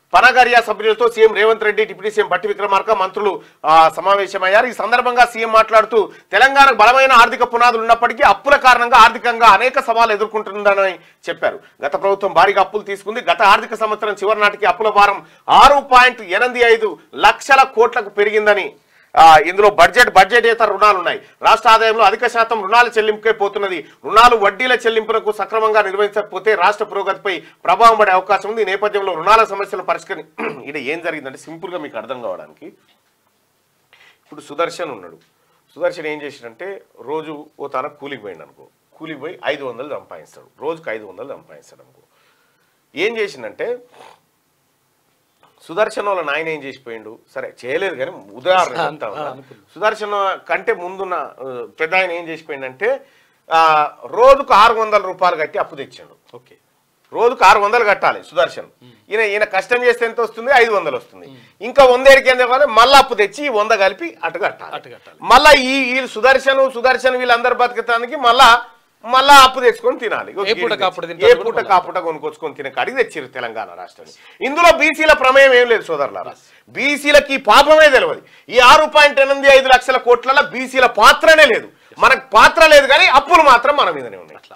పనగరియా సభ్యులతో CM Revanth Reddy deputy CM Bhatti Vikramarka మంత్రులు ఆ, సమావేశమయ్యారు ఈ సందర్భంగా సీఎం మాట్లాడుతూ తెలంగాణకు బలమైన ఆర్థిక పునాదులు ఉన్నప్పటికీ అప్పుల కారణంగా ఆర్థికంగా అనేక సవాలు ఎదుర్కొంటుందని చెప్పారు గత ప్రభుత్వం భారీగా అప్పులు తీసుకుంది గత ఆర్థిక సంవత్సరం చివరి నాటికి అప్పుల భారం ఆరు పాయింట్ ఎనిమిది ఐదు లక్షల కోట్లకు పెరిగిందని ఆ, ఇందులో బడ్జెట్ బడ్జెటేతర రుణాలు ఉన్నాయి రాష్ట్ర ఆదాయంలో అధిక శాతం రుణాల చెల్లింపుకే పోతున్నది రుణాలు వడ్డీల చెల్లింపులకు సక్రమంగా నిర్వహించకపోతే రాష్ట్ర పురోగతిపై ప్రభావం పడే అవకాశం ఉంది ఈ నేపథ్యంలో రుణాల సమస్యలు పరిష్కరి ఇది ఏం జరిగిందంటే సింపుల్గా మీకు అర్థం కావడానికి ఇప్పుడు సుదర్శన్ ఉన్నాడు సుదర్శన్ ఏం చేసినంటే రోజు ఓ తన కూలికి పోయిండు అనుకో కూలికి పోయి ఐదు వందలు సంపాదిస్తాడు రోజుకి ఐదు వందలు సంపాదిస్తాడు అనుకో ఏం చేసిందంటే సుదర్శన్ వాళ్ళ నాయన ఏం చేసిపోయిండు సరే చేయలేదు కానీ ఉదాహరణ చెప్తా ఉన్నా. ఆ, అనుకున్నా. సుదర్శన్ కంటే ముందున్న ఆ, పెద్ద ఆయన ఏం చేసిపోయిండంటే ఆ, రోజుకు ఆరు వందల రూపాయలు కట్టి అప్పు తెచ్చాడు ఓకే రోజుకు ఆరు వందలు కట్టాలి సుదర్శన్ ఈయన ఈయన కష్టం చేస్తే ఎంత వస్తుంది ఐదు వందలు వస్తుంది ఇంకా వంద ఏడికి ఎంత కావాలి మళ్ళీ అప్పు తెచ్చి ఈ వంద కలిపి అటు కట్టాలి అటు కట్టాలి. మళ్ళా ఈ ఈ సుదర్శన్ సుదర్శన్ వీళ్ళందరూ బతికటానికి మళ్ళా మళ్ళా అప్పు తెచ్చుకొని తినాలి ఏ పూటకు అప్పుడు ఏ తింటారు కూడా పూట మళ్ళా. కాపుట కొనుక్కొచ్చుకొని తినే కాడికి తెచ్చిరు తెలంగాణ రాష్ట్రాన్ని ఇందులో బీసీల ప్రమేయం ఏం లేదు సోదరులారా బీసీలకి ఈ పాపమే తెలియదు ఈ ఆరు పాయింట్ ఎనిమిది ఐదు లక్షల కోట్లలో బీసీల పాత్రనే లేదు మనకు పాత్ర లేదు కానీ అప్పులు మాత్రం మన మీదనే ఉన్నాయి అట్లా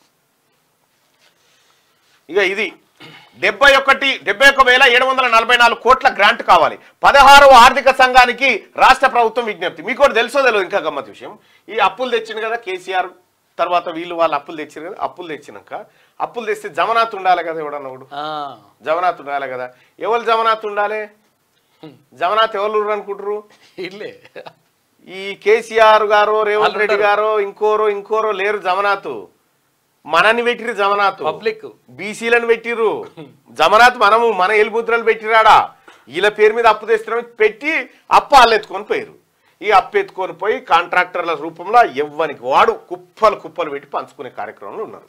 ఇక ఇది డెబ్బై ఒకటి డెబ్బై ఒక వేల ఏడు వందల నలభై నాలుగు కోట్ల గ్రాంట్ కావాలి పదహారవ ఆర్థిక సంఘానికి రాష్ట్ర ప్రభుత్వం విజ్ఞప్తి మీకు కూడా తెలుసో తెలియదు ఇంకా గమ్మత్ విషయం ఈ అప్పులు తెచ్చింది కదా కేసీఆర్ తర్వాత వీళ్ళు వాళ్ళు అప్పులు తెచ్చారు కదా అప్పులు తెచ్చినాక అప్పులు తెస్తే జమనాథ్ ఉండాలి కదా ఎవడన్నా ఒకడు ఆ, జమనాథ్ ఉండాలి కదా ఎవరు జమనాథ్ ఉండాలి జమనాథ్ ఎవరు అనుకుంటారు ఇల్లే ఈ కేసీఆర్ గారు రేవంత్ వాళ్ళు రెడ్డి ఉంటారు. గారు ఇంకోరో ఇంకోరో లేరు జమనాథ్ మనని పెట్టిరు జమనాథ్ పబ్లిక్ బీసీలను పెట్టిర్రు జమనాథ్ మనము మన ఎలుముద్రలు పెట్టిరాడా వీళ్ళ పేరు మీద అప్పు తెస్తున్నాం పెట్టి అప్పు వాళ్ళు ఎత్తుకొని పోయారు ఈ అప్పు ఎత్తుకొని పోయి కాంట్రాక్టర్ల రూపంలో ఎవ్వనికి వాడు కుప్పలు కుప్పలు పెట్టి పంచుకునే కార్యక్రమంలో ఉన్నారు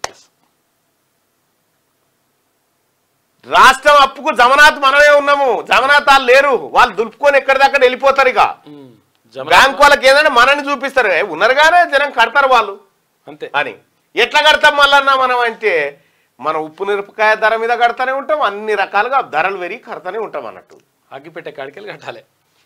రాష్ట్రం అప్పుకు జమనాథ్ మనమే ఉన్నాము జమనాథ్ వాళ్ళు లేరు వాళ్ళు దులుపుకొని ఎక్కడిదక్కడ వెళ్ళిపోతారు ఇక ఉమ్, జమ బ్యాంక్ వాళ్ళకి ఏదైనా మనని చూపిస్తారు ఏ, ఉన్నారుగానే జనం కడతారు వాళ్ళు అంతే అని ఎట్లా కడతాం మళ్ళన్నా మనం అంటే మన ఉప్పు మిరపకాయ ధర మీద కడతానే ఉంటాం అన్ని రకాలుగా ధరలు పెరిగి కడతానే ఉంటాం అన్నట్టు అగ్గిపెట్టే కాడికెళ్ళి కట్టాలి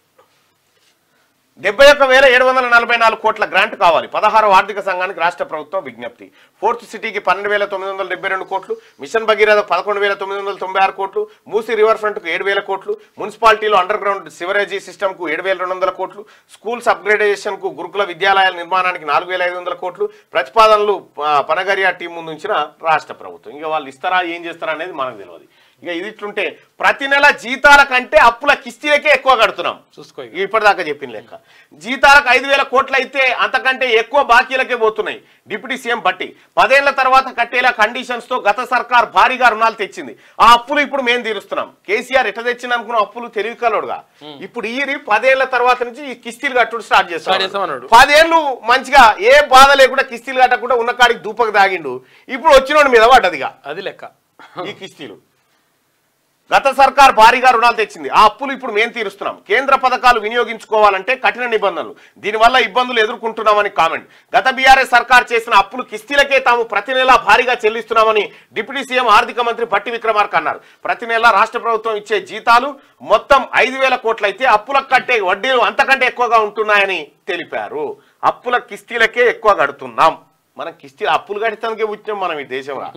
డెబ్బై ఒక్క వేల ఏడు వందల నలభై నాలుగు కోట్ల గ్రాంట్ కావాలి పదహారవ ఆర్థిక సంఘానికి రాష్ట్ర ప్రభుత్వం విజ్ఞప్తి ఫోర్త్ సిటీకి పన్నెండు వేల తొమ్మిది వందల డెబ్బై రెండు కోట్లు మిషన్ భగీరథ పదకొండు వేల తొమ్మిది వందల తొంభై ఆరు కోట్లు మూసీ రివర్ ఫ్రంట్కు ఏడు వేల కోట్లు మున్సిపాలిటీలో అండర్ గ్రౌండ్ సివరేజీ సిస్టమ్కు ఏడు వేల రెండు వందల కోట్లు స్కూల్స్ అప్గ్రేడేషన్కు గురుకుల విద్యాలయాల నిర్మాణానికి నాలుగు వేల ఐదు వందల కోట్లు ప్రతిపాదనలు ఆ, పనగరియా టీం ముందు ఉంచిన రాష్ట్ర ప్రభుత్వం ఇంకా వాళ్ళు ఇస్తారా ఏం చేస్తారా అనేది మనకు తెలియదు ఇక ఇది ఇట్లుంటే ప్రతి నెల జీతాల కంటే అప్పుల కిస్తీలకే ఎక్కువ కడుతున్నాం చూసుకో ఇక. ఇప్పటిదాకా చెప్పిన లెక్క జీతాలకు ఐదు వేల కోట్లు అయితే అంతకంటే ఎక్కువ బాకీలకే పోతున్నాయి డిప్యూటీ సీఎం బట్టి పదేళ్ల తర్వాత కట్టేలా కండిషన్స్ తో గత సర్కార్ భారీగా రుణాలు తెచ్చింది ఆ అప్పులు ఇప్పుడు మేము తీరుస్తున్నాం కేసీఆర్ ఎట్లా తెచ్చింది అనుకున్న అప్పులు తెలివికలోడుగా ఇప్పుడు ఈ పదేళ్ల తర్వాత నుంచి ఈ కిస్తీలు కట్టుడు స్టార్ట్ స్టార్ట్ చేస్తాం చేస్తామన్నాడు. పదేళ్ళు మంచిగా ఏ బాధ లేకుండా కిస్తీలు కట్టకుండా ఉన్న కాడికి దూపకు దాగిండు ఇప్పుడు వచ్చినోడి మీద పడ్డదిగా అది లెక్క ఈ కిస్తీలు గత సర్కార్ భారీగా రుణాలు తెచ్చింది ఆ అప్పులు ఇప్పుడు మేము తీరుస్తున్నాం కేంద్ర పథకాలు వినియోగించుకోవాలంటే కఠిన నిబంధనలు దీనివల్ల ఇబ్బందులు ఎదుర్కొంటున్నామని కామెంట్ గత బీఆర్ఎస్ సర్కార్ చేసిన అప్పులు కిస్తీలకే తాము ప్రతి నెలా భారీగా చెల్లిస్తున్నామని డిప్యూటీ సీఎం ఆర్థిక మంత్రి పట్టి విక్రమార్క అన్నారు ప్రతి నెల రాష్ట్ర ప్రభుత్వం ఇచ్చే జీతాలు మొత్తం ఐదు వేల కోట్లయితే అప్పులకు కట్టే వడ్డీలు అంతకంటే ఎక్కువగా ఉంటున్నాయని తెలిపారు అప్పుల కిస్తీలకే ఎక్కువ కడుతున్నాం మనం కిస్తీ అప్పులు కట్టడానికే వచ్చినాం మనం ఈ దేశంలో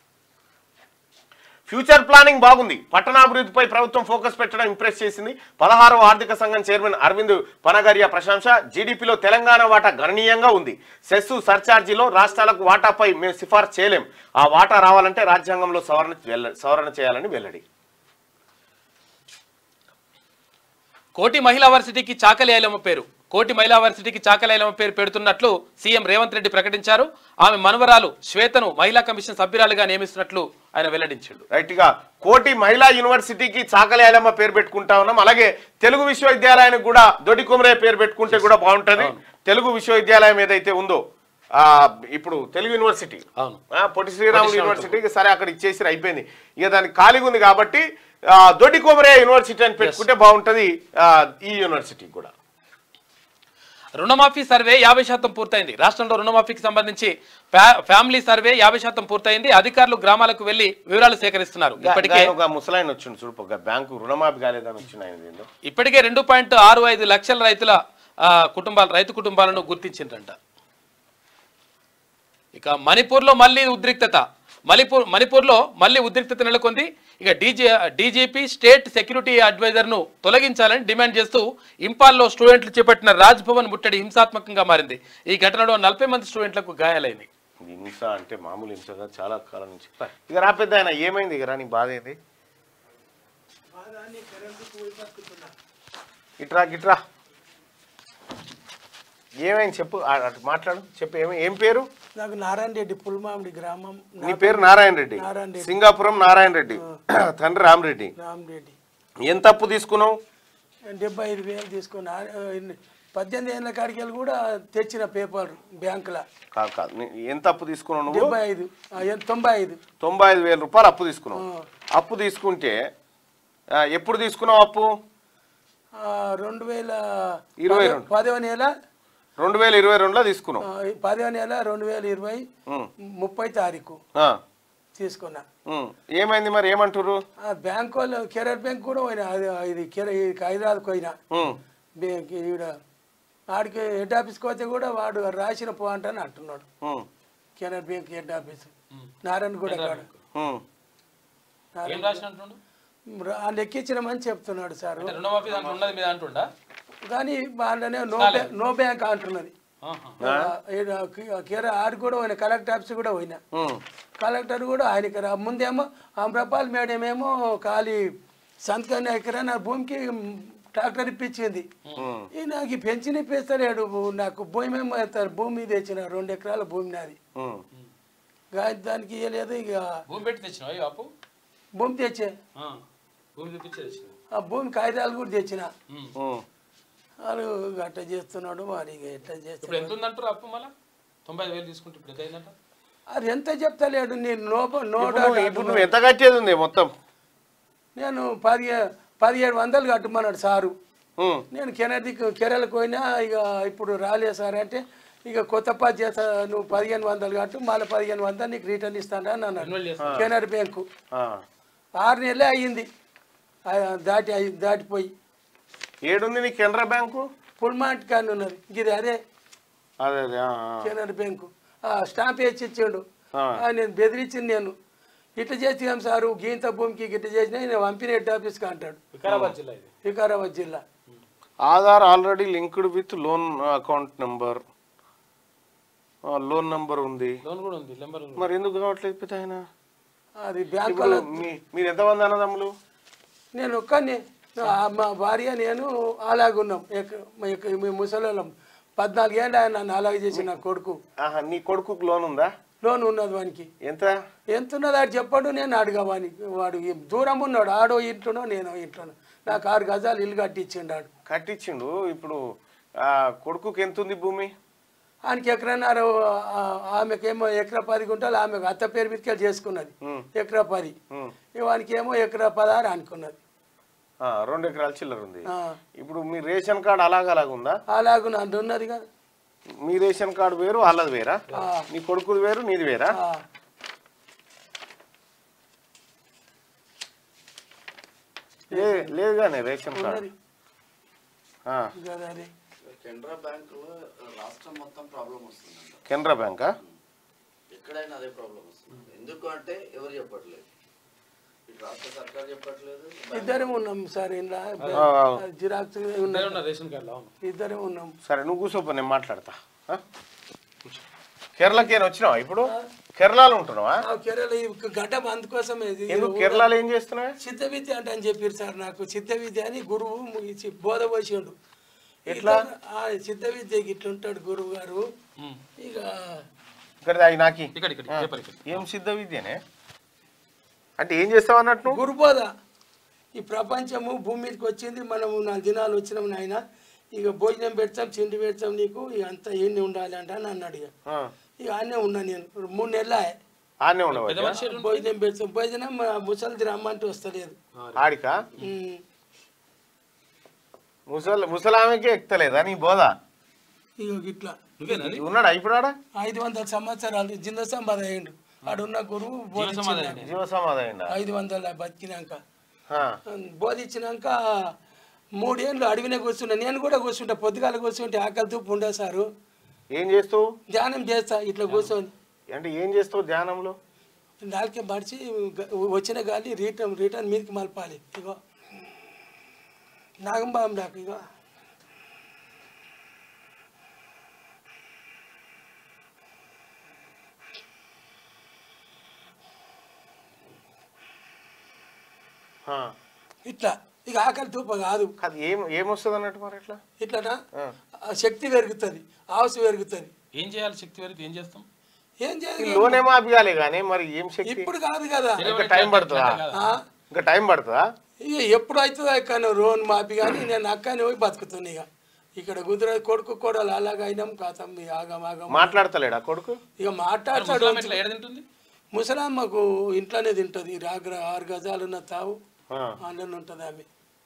ఫ్యూచర్ ప్లానింగ్ బాగుంది పట్టణాభివృద్ధిపై ప్రభుత్వం ఫోకస్ పెట్టడం ఇంప్రెస్ చేసింది పదహారవ ఆర్థిక సంఘం చైర్మన్ అరవింద్ పనగరియా ప్రశంస జీడిపిలో తెలంగాణ వాటా గణనీయంగా ఉంది సెస్సు సర్చార్జీలో రాష్ట్రాలకు వాటాపై మేము సిఫార్సు చేయలేం ఆ వాటా రావాలంటే రాజ్యాంగంలో సవరణ వెల్ల- సవరణ చేయాలని వెల్లడి కోటి మహిళా వర్సిటీకి చాకలి ఐలమ్మ పేరు కోటి మహిళా వర్సిటీకి చాకలి ఐలమ్మ పేరు పెడుతున్నట్లు సీఎం రేవంత్ రెడ్డి ప్రకటించారు ఆమె మనవరాలు శ్వేతను మహిళా కమిషన్ సభ్యురాలుగా నియమిస్తున్నట్లు ఆయన వెల్లడించాడు రైట్ గా కోటి మహిళా యూనివర్సిటీకి చాకలి ఐలమ్మ పేరు పెట్టుకుంటా ఉన్నాం అలాగే తెలుగు విశ్వవిద్యాలయానికి కూడా దొడి కుమరే పేరు పెట్టుకుంటే కూడా బాగుంటది తెలుగు విశ్వవిద్యాలయం ఏదైతే ఉందో ఆ ఇప్పుడు తెలుగు యూనివర్సిటీ అవును ఆ, పొట్టి శ్రీరాములు పొట్టి యూనివర్సిటీకి సరే అక్కడ ఇచ్చేసి అయిపోయింది ఇక దానికి ఖాళీగా ఉంది కాబట్టి ఆ, దొడ్డి కొమరే యూనివర్సిటీ అని పెట్టుకుంటే బాగుంటది ఆ, ఈ యూనివర్సిటీ కూడా రుణమాఫీ సర్వే యాభై శాతం పూర్తయింది రాష్ట్రంలో రుణమాఫీకి సంబంధించి ఫ్యా- ఫ్యామిలీ సర్వే యాభై శాతం పూర్తయింది అధికారులు గ్రామాలకు వెళ్లి వివరాలు సేకరిస్తున్నారు ఇప్పటికే గాయన ఒక ముసలాయన వచ్చిండు చూడు ఒక బ్యాంకు రుణమాఫీ కాలేదని వచ్చిండు ఆయన ఏందో ఇప్పటికే రెండు పాయింట్ ఆరు ఐదు లక్షల రైతుల ఆ, కుటుంబాలు రైతు కుటుంబాలను గుర్తించిండ్రంట ఇక మణిపూర్లో మళ్ళీ ఉద్రిక్తత మణిపూర్ మణిపూర్లో మళ్ళీ ఉద్రిక్తత నెలకొంది ఇక డీజీ డీజీపీ స్టేట్ సెక్యూరిటీ అడ్వైజర్ను తొలగించాలని డిమాండ్ చేస్తూ ఇంపాల్లో స్టూడెంట్లు చేపట్టిన రాజ్ భవన్ ముట్టడి హింసాత్మకంగా మారింది ఈ ఘటనలో నలభై మంది స్టూడెంట్లకు గాయాలైంది హింస అంటే మామూలు హింస కాదు చాలా కాలం నుంచి ఇక రా పెద్ద ఆయన ఏమైంది ఇక రా నీ బాధ ఏంది ఇట్రా గిట్రా ఏమైంది చెప్పు ఆ, అటు మాట్లాడు చెప్పు ఏమి ఏం పేరు నాకు నారాయణ రెడ్డి పుల్మామిడి గ్రామం నీ పేరు నారాయణ రెడ్డి నారాయణ రెడ్డి. సింగాపురం నారాయణ రెడ్డి తండ్రి రామరెడ్డి రామరెడ్డి ఎంత అప్పు తీసుకున్నావు డెబ్బై ఐదు వేలు తీసుకున్నా ఆ, ఇన్ని- పద్దెనిమిది ఏళ్ళ కాడికి వెళ్ళి కూడా తెచ్చిన పేపర్ బ్యాంకులో కాదు కాదు నీ- ఎంత అప్పు తీసుకున్నావు నువ్వు డెబ్బై ఐదు ఆ, ఎన్- తొంభై ఐదు తొంభై ఐదు వేల రూపాయలు అప్పు తీసుకున్నావు ఆ. అప్పు తీసుకుంటే ఆ, ఎప్పుడు తీసుకున్నావు అప్పు ఆ, రెండు వేల ఇరవై పదో- రెండు. పదవ నెల రెండు వేల ఇరవై రెండులో తీసుకున్నావు ఆ, పదవ నెల రెండు వేల ఇరవై ఉమ్, ముప్పై తారీఖు ఆ, తీసుకున్నా ఉమ్. ఏమైంది మరి ఏమంటారు ఆ బ్యాంక్ వాళ్ళు కెరీర్ బ్యాంక్ కూడా పోయినా అది ఇది కెర హైదరాబాద్కి పోయినా ఉమ్, బ్యాంక్ ఈడ ఆడికి హెడ్ ఆఫీస్కి పోతే కూడా వాడు రాసిన పో అంటని అంటున్నాడు um, Canara bank head office Narayanguda కాడ ఉమ్. ఏం రాసినట్టుండు వాళ్ళు ఎక్కించినామని చెప్తున్నాడు సార్ అంటే రుణమాఫీ దాంట్లో ఉన్నది మీద అంటుండా కానీ వాళ్ళనే నో బ్యా- నో బ్యాంక్ అంటున్నది ఆహా. కేరా ఆడికి కూడా పోయినా కలెక్టర్ ఆఫీస్ కూడా పోయినా ఉమ్, కలెక్టర్ కూడా ఆయనకి రా ముందేమో అమరపాల్ మేడం ఏమో ఖాళీ సంతకాన్ని ఎకరా నా భూమికి ట్రాక్టర్ ఇప్పించింది ఉమ్. ఈ నాకు ఈ పెన్షన్ ఇప్పిస్తలేడు నాకు భూమి ఏమో ఇస్తారు. భూమి తెచ్చిన రెండు ఎకరాల భూమి నాది ఉమ్. గా- దానికి ఇవ్వలేదు ఇక భూమి పెట్టి తెచ్చినావు ఈ అప్పు భూమి తెచ్చే ఆ. భూమి తెప్పించి తెచ్చినావు ఆ భూమి కాగితాలు కూడా తెచ్చిన ఉమ్. ఉమ్. వాళ్ళు గట్ట చేస్తున్నాడు మరి ఇక ఎట్లా ఇప్పుడు చేస్తున్నాడు ఎంత ఉందంటారు అప్పు మళ్ళా తొంభై ఐదు వేలు తీసుకుంటే ఇప్పుడు ఎంత అయిందంట అది ఎంత చెప్తలేడు నేను నో నో ఇప్పుడు డౌట్ నువ్వు- ఇప్పుడు నువ్వు ఎంత కట్టేది ఉంది మొత్తం నేను పదిహే పదిహేడు వందలు కట్టమన్నాడు సారు ఉమ్, నేను కెనడికి కేరళకు పోయినా ఇక ఇప్పుడు రాలే సార్ అంటే ఇక కొత్త పది చేస్తా నువ్వు పదిహేను వందలు కట్టు మళ్ళీ పదిహేను వందలు నీకు రిటర్న్ ఇస్తాను అని అన్నాడు రెన్యువల్ చేస్తా కెనరా బ్యాంకు ఆ. ఆరు నెలలే అయ్యింది ఆ, దాటి అయి- దాటిపోయి ఏడుంది నీ కెనరా బ్యాంకు ఫుల్ కానీ ఉన్నది ఇది అదే అదే అదే ఆ, ఆ. కెనరా బ్యాంకు ఆ, స్టాంప్ వేసి ఇచ్చాడు ఆ. ఆ, నేను బెదిరించింది నేను ఇట్లా చేసినాం సారు గీంత భూమికి గిట్ట చేసినా నేను పంపిన హెడ్ ఆఫీస్కి అంటాడు వికారాబాద్ జిల్లా ఇది వికారాబాద్ జిల్లా Aadhaar already linked with loan account number loan number ఉంది లోన్ కూడా ఉంది నెంబర్ మరి ఎందుకు కావట్లేదు పెద్ద ఆయన అది బ్యాంక్ ఇప్పుడు మీ మీరు ఎంతమంది అన్నదమ్ములు నేను ఒక్కనే మా భార్య నేను అలాగున్నాం ఎక్క- మా యొక్క- మీ ముసలోళ్ళం పద్నాలుగేళ్ళు ఆయన నన్ను అలాగే చేసి నా కొడుకు ఆహా నీ కొడుకుకి లోన్ ఉందా లోన్ ఉన్నది వానికి ఎంత ఎంత ఉన్నది ఆడు చెప్పాడు నేను అడిగా వానికి వాడు ఈ దూరం ఉన్నాడు ఆడో ఇంట్లోనో నేను ఇంట్లోనో నాకు ఆరు గజాలు ఇల్లు కట్టించిండు ఆడు కట్టించిండు ఇప్పుడు ఆ కొడుకుకి ఎంత ఉంది భూమి ఆయనకి ఎకరన్నర ఆ, ఆమెకేమో ఎకరా పది గుంటలు ఆమె అత్త పేరు మీదకే చేసుకున్నది ఉమ్, ఎకరా పది ఉమ్. వానికి ఏమో ఎకరా పదహారు అనుకున్నది ఆ, రెండు ఎకరాల చిల్లర ఉంది ఆ, ఇప్పుడు మీ రేషన్ కార్డు అలాగ అలాగ ఉందా అలాగు నన్ను ఉన్నది కదా మీ రేషన్ కార్డు వేరు వాళ్ళది వేరా ఆ. నీ కొడుకుది వేరు నీది వేరా ఆ, లే- లేదు కానీ రేషన్ కార్డు ఉన్నది ఆ, కదా అది కెనరా బ్యాంకులో రాష్ట్రం మొత్తం ప్రాబ్లం వస్తుందంట కెనరా బ్యాంకా ఎక్కడైనా అదే ప్రాబ్లం వస్తుంది ఎందుకు అంటే ఎవరు చెప్పట్లేదు ఇటు రాష్ట్ర సర్కార్ చెప్పట్లేదు ఇద్దరం ఉన్నాం సార్ ఇలా ఆ, ఆ. జిరాక్స్ ఇద్దరే ఉన్నాయి ఉన్నారు రేషన్ కార్డులో అవును ఇద్దరం ఉన్నాం సరే నువ్వు కూర్చోపో నేను మాట్లాడతా ఆ? కేరళకి ఏమైనా వచ్చినావా ఇప్పుడు కేరళలో ఉంటున్నావా ఆ కేరళ ఈ ఘటం అందుకోసమే ఇది. ఎందుకు కేరళలో ఏం చేస్తున్నావా చిత్త విద్య అంటే అని చెప్పారు సార్ నాకు చిత్త విద్య అని గురువు ఇచ్చి బోధ పోసిండు ఎట్లా? ఇట్లా- ఆ చిత్త విద్యకి ఇట్లుంటాడు గురువు గారు ఇక ఇక్కడ అవి నాకి ఇక్కడ ఇక్కడ పేపర్ ఇక్కడ ఏం సిద్ధ విద్యనే అంటే ఏం చేస్తావు అన్నట్టు గురు బోధ ఈ ప్రపంచము భూమి మీదకి వచ్చింది మనము నాలుగు దినాలు వచ్చినాం నాయన ఇక భోజనం పెడతాం చిండి పెడతాం నీకు ఇక అంతా ఏంటి ఉండాలి అంట అని అన్నాడు ఇక ఆ, ఇక ఆడనే ఉన్నా నేను మూడు నెలలే ఆడనే పెద్ద ఉండవచ్చు మనిషి ఎటు- భోజనం పెడతాం భోజనం మా ముసలిది రమ్మంటే వస్తలేదు ఆడికా ఉమ్. ముసల్ ముసలామెకే ఎక్కుతలేదా నీ బోధ ఇగో ఇట్లా నువ్వేనా అది? ఉన్నాడా ఇప్పుడు ఆడ ఐదు వందల సంవత్సరాలు జింద సంపద అయ్యిండు ఆడున్న గురువు బోధించిన జీవ సమాధానం ఐదు వందల బతికినాక ఆ, బోధించినాక మూడేళ్ళు అడవినే కూర్చుంటా నేను కూడా కూర్చుంటా పొద్దుగాల కూర్చుంటే ఆకలి తూపు ఉండే సారు ఏం చేస్తావు ధ్యానం చేస్తా ఇట్లా కూర్చొని అంటే ఏం చేస్తావు ధ్యానంలో నాలుకే మడిచి గ- వచ్చిన గాలి రిటర్న్ రిటర్న్ మీదకి మలపాలి ఇగో నాగంబాబు నాకు ఇగో ఆ, ఇట్లా ఇక ఆకలి తూప కాదు కాదు ఏం ఏమొస్తుంది అన్నట్టు మరి ఎట్లా ఇట్లనా ఆ. ఆ శక్తి పెరుగుతుంది ఆవుసు పెరుగుతుంది ఏం చేయాలి శక్తి వరకు ఏం చేస్తాం ఏం ఈ చేయాలి లోనేమో ఆపియాలి కానీ మరి ఏం శక్తి ఇప్పుడు కాదు కదా ఇంకా టైం పడుతుందా ఆ? ఇంకా టైం పడుతుందా ఇక ఎప్పుడు అవుతుందో అక్కడ రోన్ మాపి కానీ నేను అక్కని పోయి బతుకుతున్నా ఇక ఇక్కడ గుజరాత్ కొడుకు కూడా అలాగ అయినాం కాతం ఇక ఆగం ఆగం మాట్లాడతలేడా కొడుకు ఇక మాట్లాడతాడు ముసలాం ఎట్లా ఏడ తింటుంది ముసలామ్మకు ఇంట్లోనే తింటుంది రాగ్ర ఆరు గజాలున్న తావు ఆ, అందులో ఉంటుంది ఆమె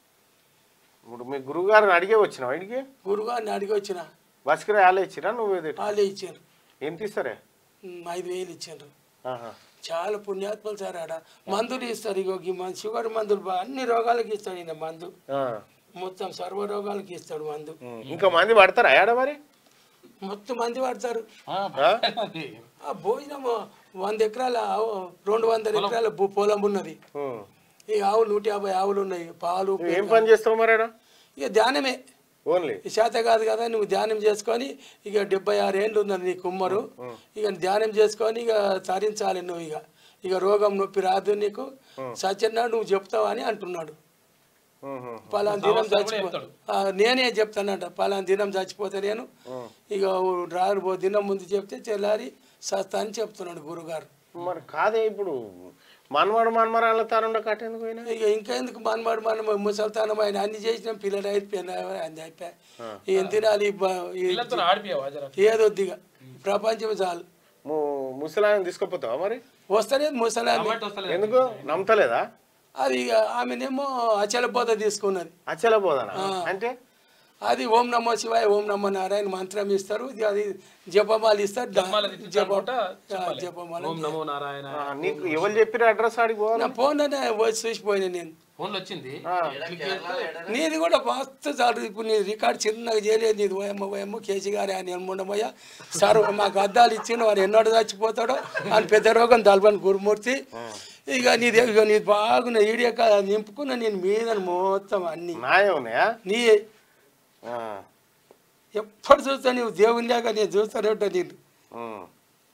ఇప్పుడు మీ గురువు గారిని అడిగే వచ్చినావు ఇంటికి గురుగారిని అడిగి వచ్చిన బస్కి రాలే ఇచ్చిరా నువ్వు ఏది వాళ్ళే ఇచ్చారు ఎంత ఇస్తారే ఉమ్, ఐదు వేలు ఇచ్చారు ఆహా. చాలా పుణ్యాత్మలు సార్ ఆడ మందులు ఇస్తారు ఇగో ఈ మన షుగర్ మందులు బా- అన్ని రోగాలకి ఇస్తాడు ఈయన మందు ఆ. మొత్తం సర్వ రోగాలకి ఇస్తాడు మందు ఉమ్. ఇంకా మంది పడతారా ఏడ మరి మొత్తం మంది పడతారు ఆ, ఆ? ఆ భోజనం వంద ఎకరాల ఆవు రెండు వందల ఎకరాల భూ- పొలం ఉన్నది ఉమ్. ఈ ఆవులు నూట యాభై ఆవులు ఉన్నాయి పాలు నువ్వు ఏం పని చేస్తావు మరి ఆడ ఇక ధ్యానమే ఓన్లీ ఈ శాత కాదు కదా నువ్వు ధ్యానం చేసుకొని ఇక డెబ్బై ఆరు ఏళ్ళు ఉన్నది నీ కుమ్మరు ఇక ధ్యానం చేసుకొని ఇక తరించాలి నువ్వు ఇక ఇక రోగం నొప్పి రాదు నీకు సత్యన్నాడు నువ్వు చెప్తావు అని అంటున్నాడు ఉహు. పలానా దినం సంవత్సరం కూడా చచ్చిపో చెప్తాడు. ఆ, నేనే చెప్తానంట పలానా దినం చచ్చిపోతే నేను ఇక రారు పో దినం ముందు చెప్తే తెల్లారి సస్తా అని చెప్తున్నాడు గురుగారు మరి కాదే ఇప్పుడు మనవాడు మనమరాళ్ళ తారుండ కట్టేందుకు పోయినా ఇక ఇంకా ఎందుకు మనమాడు మనం ముసలితనం ఆయన అన్ని చేసినాం పిల్లలు అయిపోయినా అన్ని అయిపోయా ఏం తినాలి బ- ఈ- పిల్లలతో ఆడిపోయావా జర ఏదొద్దిగా ప్రపంచం చాలు ము- ముసలాయన తీసుకుపోతావా మరి వస్తలేదు ముసలాన్ని టమాటో వస్తలేదు. ఎందుకు నమ్మతలేదా అది ఇక ఆమెనేమో అచల బోధ తీసుకున్నది అచ్చల పోదానా అంటే అది ఓం నమో శివాయ ఓం నమో నారాయణ మంత్రం ఇస్తారు ఇది అది జపమాలు ఇస్తారు దా- జపమాల జప తిట్టించాలనుకుంటా చెప్పాలి. జపమాల ఓం నమో నారాయణ ఆ, నీకు ఎవరు చెప్పిన అడ్రస్ ఆడికి పోవాలి నా ఫోన్లోనే వచ్చి చూసిపోయినా నేను ఫోన్లో వచ్చింది ఆ, నీది కూడా మస్తు చాలు ఇప్పుడు నీ రికార్డ్ చిన్నగా చేయలేదు నీది ఓయమ్మ ఓయమ్మ కేసీ గారి ఆయన ఎన్ముండమయ్య సార్ మాకు అద్దాలు ఇచ్చిండు వాడు ఎన్నోడు చచ్చిపోతాడో అని పెద్ద రోగం తలపని గురుమూర్తి ఇక నీది ఇక నీది బాగున్న ఈడియక నింపుకున్న నేను మీద మొత్తం అన్ని నాయే ఉన్నాయా నీ ఆ, ఎప్పుడు చూస్తా నీవు దేవుని లేక నేను చూస్తానే ఉంటా నేను ఉమ్,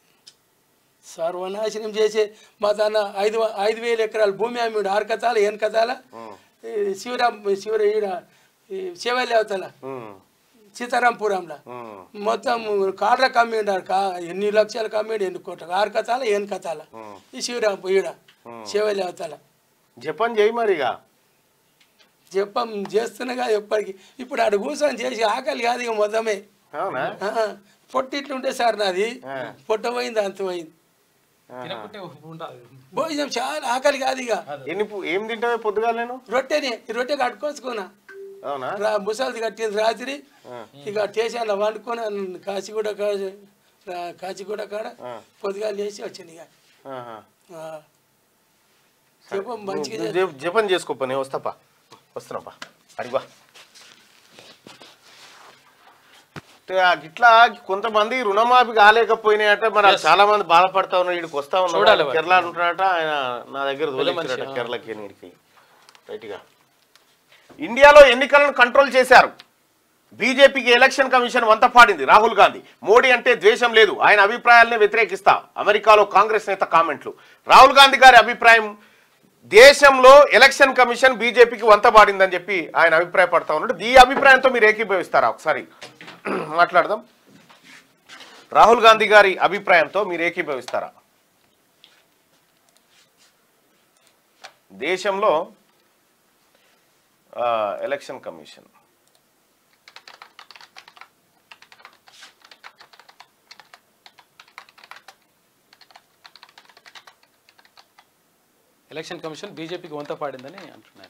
సర్వనాశనం చేసే మా తన ఐదు ఐదు వేల ఎకరాల భూమి అమ్మిడు ఆరు కథాల ఏను కథాల ఈ శివరాం శివర ఈడ ఈ శివల్లి అవతల ఉమ్, సీతారాంపురంలో ఉమ్, మొత్తం కార్ల కమ్మిండు ఆడ కా ఎన్ని లక్షలు కమ్మిండు ఎన్ని కోట్ల ఆరు కథాల ఏను కథాల ఈ శివరాం ఈడ శివల్లి అవతల జపం చేయి మరి ఇక చెప్పం చేస్తున్నాగా ఎప్పటికి ఇప్పుడు ఆడ కూర్చొని చేసి ఆకలి కాదు ఇక మొత్తమే అవునా ఆ, పొట్ట ఇట్లుంటే సార్ నాది ఆ. పొట్ట పోయింది అంత పోయింది తినకుంటే ఉండాలి భోజనం చాలా ఆకలి కాదు ఇక ఎన్ని పు- ఏం తింటావే పొద్దుగా నేను రొట్టెని ఈ రొట్టె కట్టుకోవచ్చుకున్నా అవునా రా ముసలిది కట్టింది రాత్రి ఇక స్టేషన్లో వండుకొని కాచిగూడ కాడ రా- కాచిగూడ కాడ పొద్దుగా లేచి వచ్చింది ఇక ఆహా. ఆ. చెప్పం మంచిగా నువ్వు జప- జపం చేసుకోపా నేను వస్తాపా వస్తున్నాపా అడిగా ఇట్లా కొంతమంది రుణమాఫీ కాలేకపోయినాయట మరి చాలా మంది బాధపడతా ఉన్నారు వీడికి వస్తా చూడాలి ఉన్నారు మరి. కేరళ ఉంటున్నాడట ఆయన నా దగ్గర తోలిచ్చారట కేరళకి నీడికి రైట్గా ఇండియాలో ఎన్నికలను కంట్రోల్ చేశారు బీజేపీకి ఎలక్షన్ కమిషన్ వంత పాడింది రాహుల్ గాంధీ మోడీ అంటే ద్వేషం లేదు ఆయన అభిప్రాయాలనే వ్యతిరేకిస్తా అమెరికాలో కాంగ్రెస్ నేత కామెంట్లు రాహుల్ గాంధీ గారి అభిప్రాయం దేశంలో ఎలక్షన్ కమిషన్ బీజేపీకి వంత పాడిందని చెప్పి ఆయన అభిప్రాయపడతా ఉన్నాడు ఈ అభిప్రాయంతో మీరు ఏకీభవిస్తారా ఒకసారి మాట్లాడదాం రాహుల్ గాంధీ గారి అభిప్రాయంతో మీరు ఏకీభవిస్తారా దేశంలో ఆ, ఎలక్షన్ కమిషన్ ఎలక్షన్ కమిషన్ బీజేపీకి వంత పాడిందని అంటున్నాను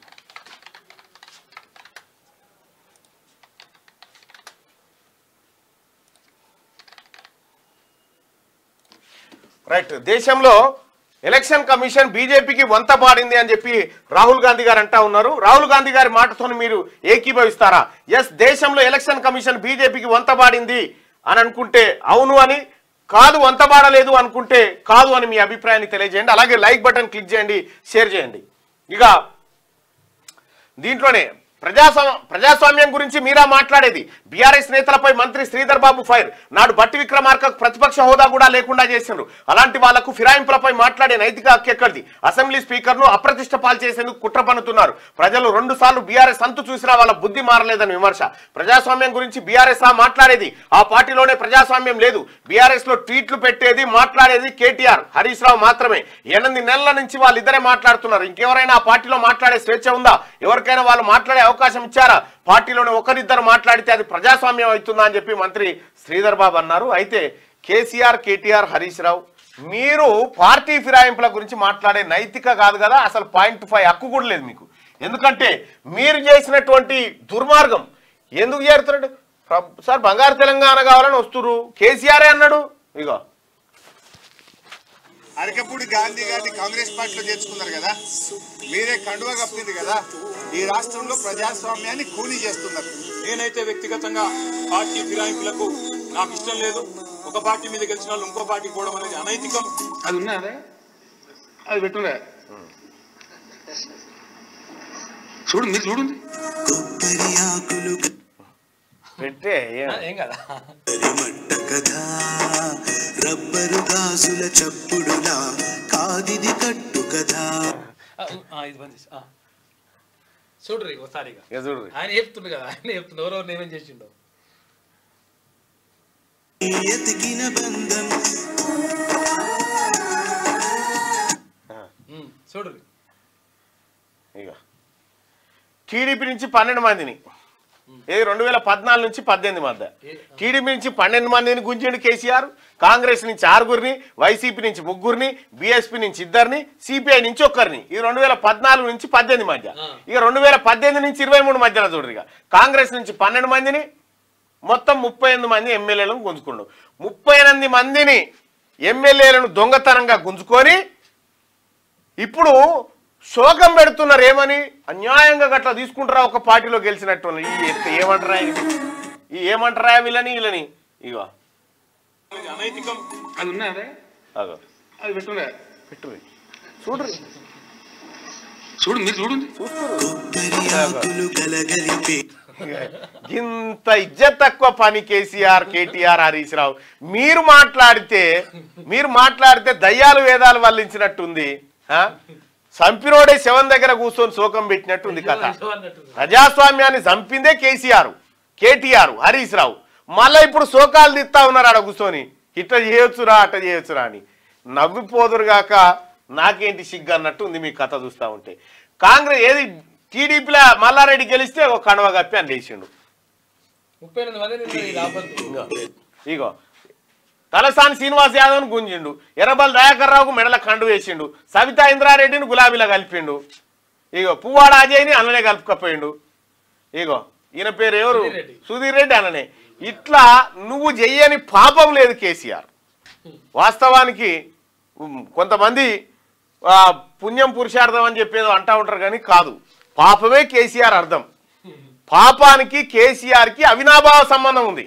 రైట్ దేశంలో ఎలక్షన్ కమిషన్ బీజేపీకి వంత పాడింది అని చెప్పి రాహుల్ గాంధీ గారు అంటా ఉన్నారు రాహుల్ గాంధీ గారి మాటతో మీరు ఏకీభవిస్తారా ఎస్ దేశంలో ఎలక్షన్ కమిషన్ బీజేపీకి వంత పాడింది అని అనుకుంటే అవును అని కాదు వంత పాడలేదు అనుకుంటే కాదు అని మీ అభిప్రాయాన్ని తెలియజేయండి అలాగే లైక్ బటన్ క్లిక్ చేయండి షేర్ చేయండి ఇక దీంట్లోనే ప్రజాస్వామ్య ప్రజాస్వామ్యం గురించి మీరా మాట్లాడేది బీఆర్ఎస్ నేతలపై మంత్రి శ్రీధర్ బాబు ఫైర్ నాడు బట్టి విక్రమార్క ప్రతిపక్ష హోదా కూడా లేకుండా చేసిండ్రు అలాంటి వాళ్లకు ఫిరాయింపులపై మాట్లాడే నైతిక హక్కు ఎక్కడిది అసెంబ్లీ స్పీకర్ను అప్రతిష్ట పాలు చేసేందుకు కుట్ర పన్నుతున్నారు ప్రజలు రెండు సార్లు బీఆర్ఎస్ అంతు చూసినా వాళ్ళ బుద్ధి మారలేదని విమర్శ ప్రజాస్వామ్యం గురించి బీఆర్ఎస్ ఆ మాట్లాడేది ఆ పార్టీలోనే ప్రజాస్వామ్యం లేదు బీఆర్ఎస్ లో ట్వీట్లు పెట్టేది మాట్లాడేది కేటీఆర్ హరీష్ రావు మాత్రమే ఎనిమిది నెలల నుంచి వాళ్ళిద్దరే మాట్లాడుతున్నారు ఇంకెవరైనా ఆ పార్టీలో మాట్లాడే స్వేచ్ఛ ఉందా ఎవరికైనా వాళ్ళు మాట్లాడే అవకాశం ఇచ్చారా పార్టీలోనే ఒకరిద్దరు మాట్లాడితే అది ప్రజాస్వామ్యం అవుతుందా అని చెప్పి మంత్రి శ్రీధర్ బాబు అన్నారు అయితే కేసీఆర్ కేటీఆర్ హరీష్ రావు మీరు పార్టీ ఫిరాయింపుల గురించి మాట్లాడే నైతిక కాదు కదా అసలు పాయింట్ ఫైవ్ హక్కు కూడా లేదు మీకు ఎందుకంటే మీరు చేసినటువంటి దుర్మార్గం ఎందుకు చేరుతున్నాడు ప్ర- సార్ బంగారు తెలంగాణ కావాలని వస్తురు కేసీఆరే అన్నాడు ఇగో అరకపూడి గాంధీ గారిని కాంగ్రెస్ పార్టీలో చేర్చుకున్నారు కదా మీరే కండువా కప్పింది కదా ఈ రాష్ట్రంలో ప్రజాస్వామ్యాన్ని కూలీ చేస్తున్నారు నేనైతే వ్యక్తిగతంగా పార్టీ ఫిరాయింపులకు నాకు ఇష్టం లేదు ఒక పార్టీ మీద గెలిచిన వాళ్ళు ఇంకో పార్టీకి పోవడం అనేది అనైతికం అది ఉన్నదే అది పెట్టులే చూడు మీరు చూడండి పెట్టే ఏ- ఏం కదా మట్ట కదా రబ్బరు గాజుల చప్పుడులా కాదిది కట్టు కదా ఇది బంద్ చేసి ఆ. చూడ్రి ఒకసారి ఇక. ఇక చూడు ఆయన చెప్తుండు కదా ఆయన చెప్తుండు ఎవరెవరు ఏమేం చేసిండో ఎతికిన బంధం ఉమ్, చూడ్రి ఇక టీడీపీ నుంచి పన్నెండు మందిని ఏది రెండు వేల పద్నాలుగు నుంచి పద్దెనిమిది మధ్య టీడీపీ నుంచి పన్నెండు మందిని గుంజిండు కేసీఆర్ కాంగ్రెస్ నుంచి ఆరుగురిని వైసీపీ నుంచి ముగ్గురిని బీఎస్పీ నుంచి ఇద్దరిని సిపిఐ నుంచి ఒక్కరిని ఈ రెండు వేల పద్నాలుగు నుంచి పద్దెనిమిది మధ్య ఇక రెండు వేల పద్దెనిమిది నుంచి ఇరవై మూడు మధ్యలో చూడరు ఇక కాంగ్రెస్ నుంచి పన్నెండు మందిని మొత్తం ముప్పై ఎనిమిది మంది ఎమ్మెల్యేలను గుంజుకుండు ముప్పై ఎనిమిది మందిని ఎమ్మెల్యేలను దొంగతనంగా గుంజుకొని ఇప్పుడు శోకం పెడుతున్నారు ఏమని అన్యాయంగా గట్లా తీసుకుంటారా ఒక పార్టీలో గెలిచినట్టు ఈ ఎత్త- ఏమంటారా ఇది? ఈ ఏమంటారా వీళ్ళని వీళ్ళని ఇగో అనేది అనైతికం అది ఉన్నదే అగో అది పెట్టులే పెట్టుర్రి చూడ్రి చూడు మీరు చూడండి కొబ్బరి ఆకులు గలగలిపే ఇంత ఇజ్జత్ తక్కువ పని కేసీఆర్ కేటీఆర్ హరీష్ రావు మీరు మాట్లాడితే మీరు మాట్లాడితే దయ్యాలు వేదాలు వల్లించినట్టుంది ఆ? సంపినోడే శవం దగ్గర కూర్చొని శోకం పెట్టినట్టుంది కథ అన్నట్టు ప్రజాస్వామ్యాన్ని చంపిందే కేసీఆర్ కేటీఆర్ హరీష్ రావు మళ్ళీ ఇప్పుడు శోకాలు తీస్తా ఉన్నారు ఆడ కూర్చొని ఇట్లా చేయొచ్చురా అట్ట చేయొచ్చురా అని నవ్విపోదురుగాక నాకేంటి సిగ్గు అన్నట్టు ఉంది మీ కథ చూస్తా ఉంటే కాంగ్రెస్ ఏది టీడీపీలో మల్లారెడ్డి గెలిస్తే ఒక కణవ కప్పి అని లేచిండు ముప్పై ఎనిమిది మంది నిన్న ఈ రాబోతు. ఇగో ఇగో తలసాని శ్రీనివాస్ యాదవ్ను గుంజిండు ఎర్రబల్ దయాకర్ రావుకు మెడల కండు వేసిండు సవితా ఇంద్రారెడ్డిని గులాబీలో కలిపిండు ఇగో పువ్వాడ అజయ్ని అన్ననే కలుపుకపోయిండు ఇగో ఈయన పేరు ఎవరు సుధీర్ రెడ్డి. సుధీర్ రెడ్డి అన్ననే ఇట్లా నువ్వు చెయ్యని పాపం లేదు కేసీఆర్ వాస్తవానికి ఉమ్, కొంతమంది ఆ, పుణ్యం పురుషార్థం అని చెప్పేదో అంటా ఉంటారు కానీ కాదు పాపమే కేసీఆర్ అర్థం పాపానికి కేసీఆర్కి అవినాభావ సంబంధం ఉంది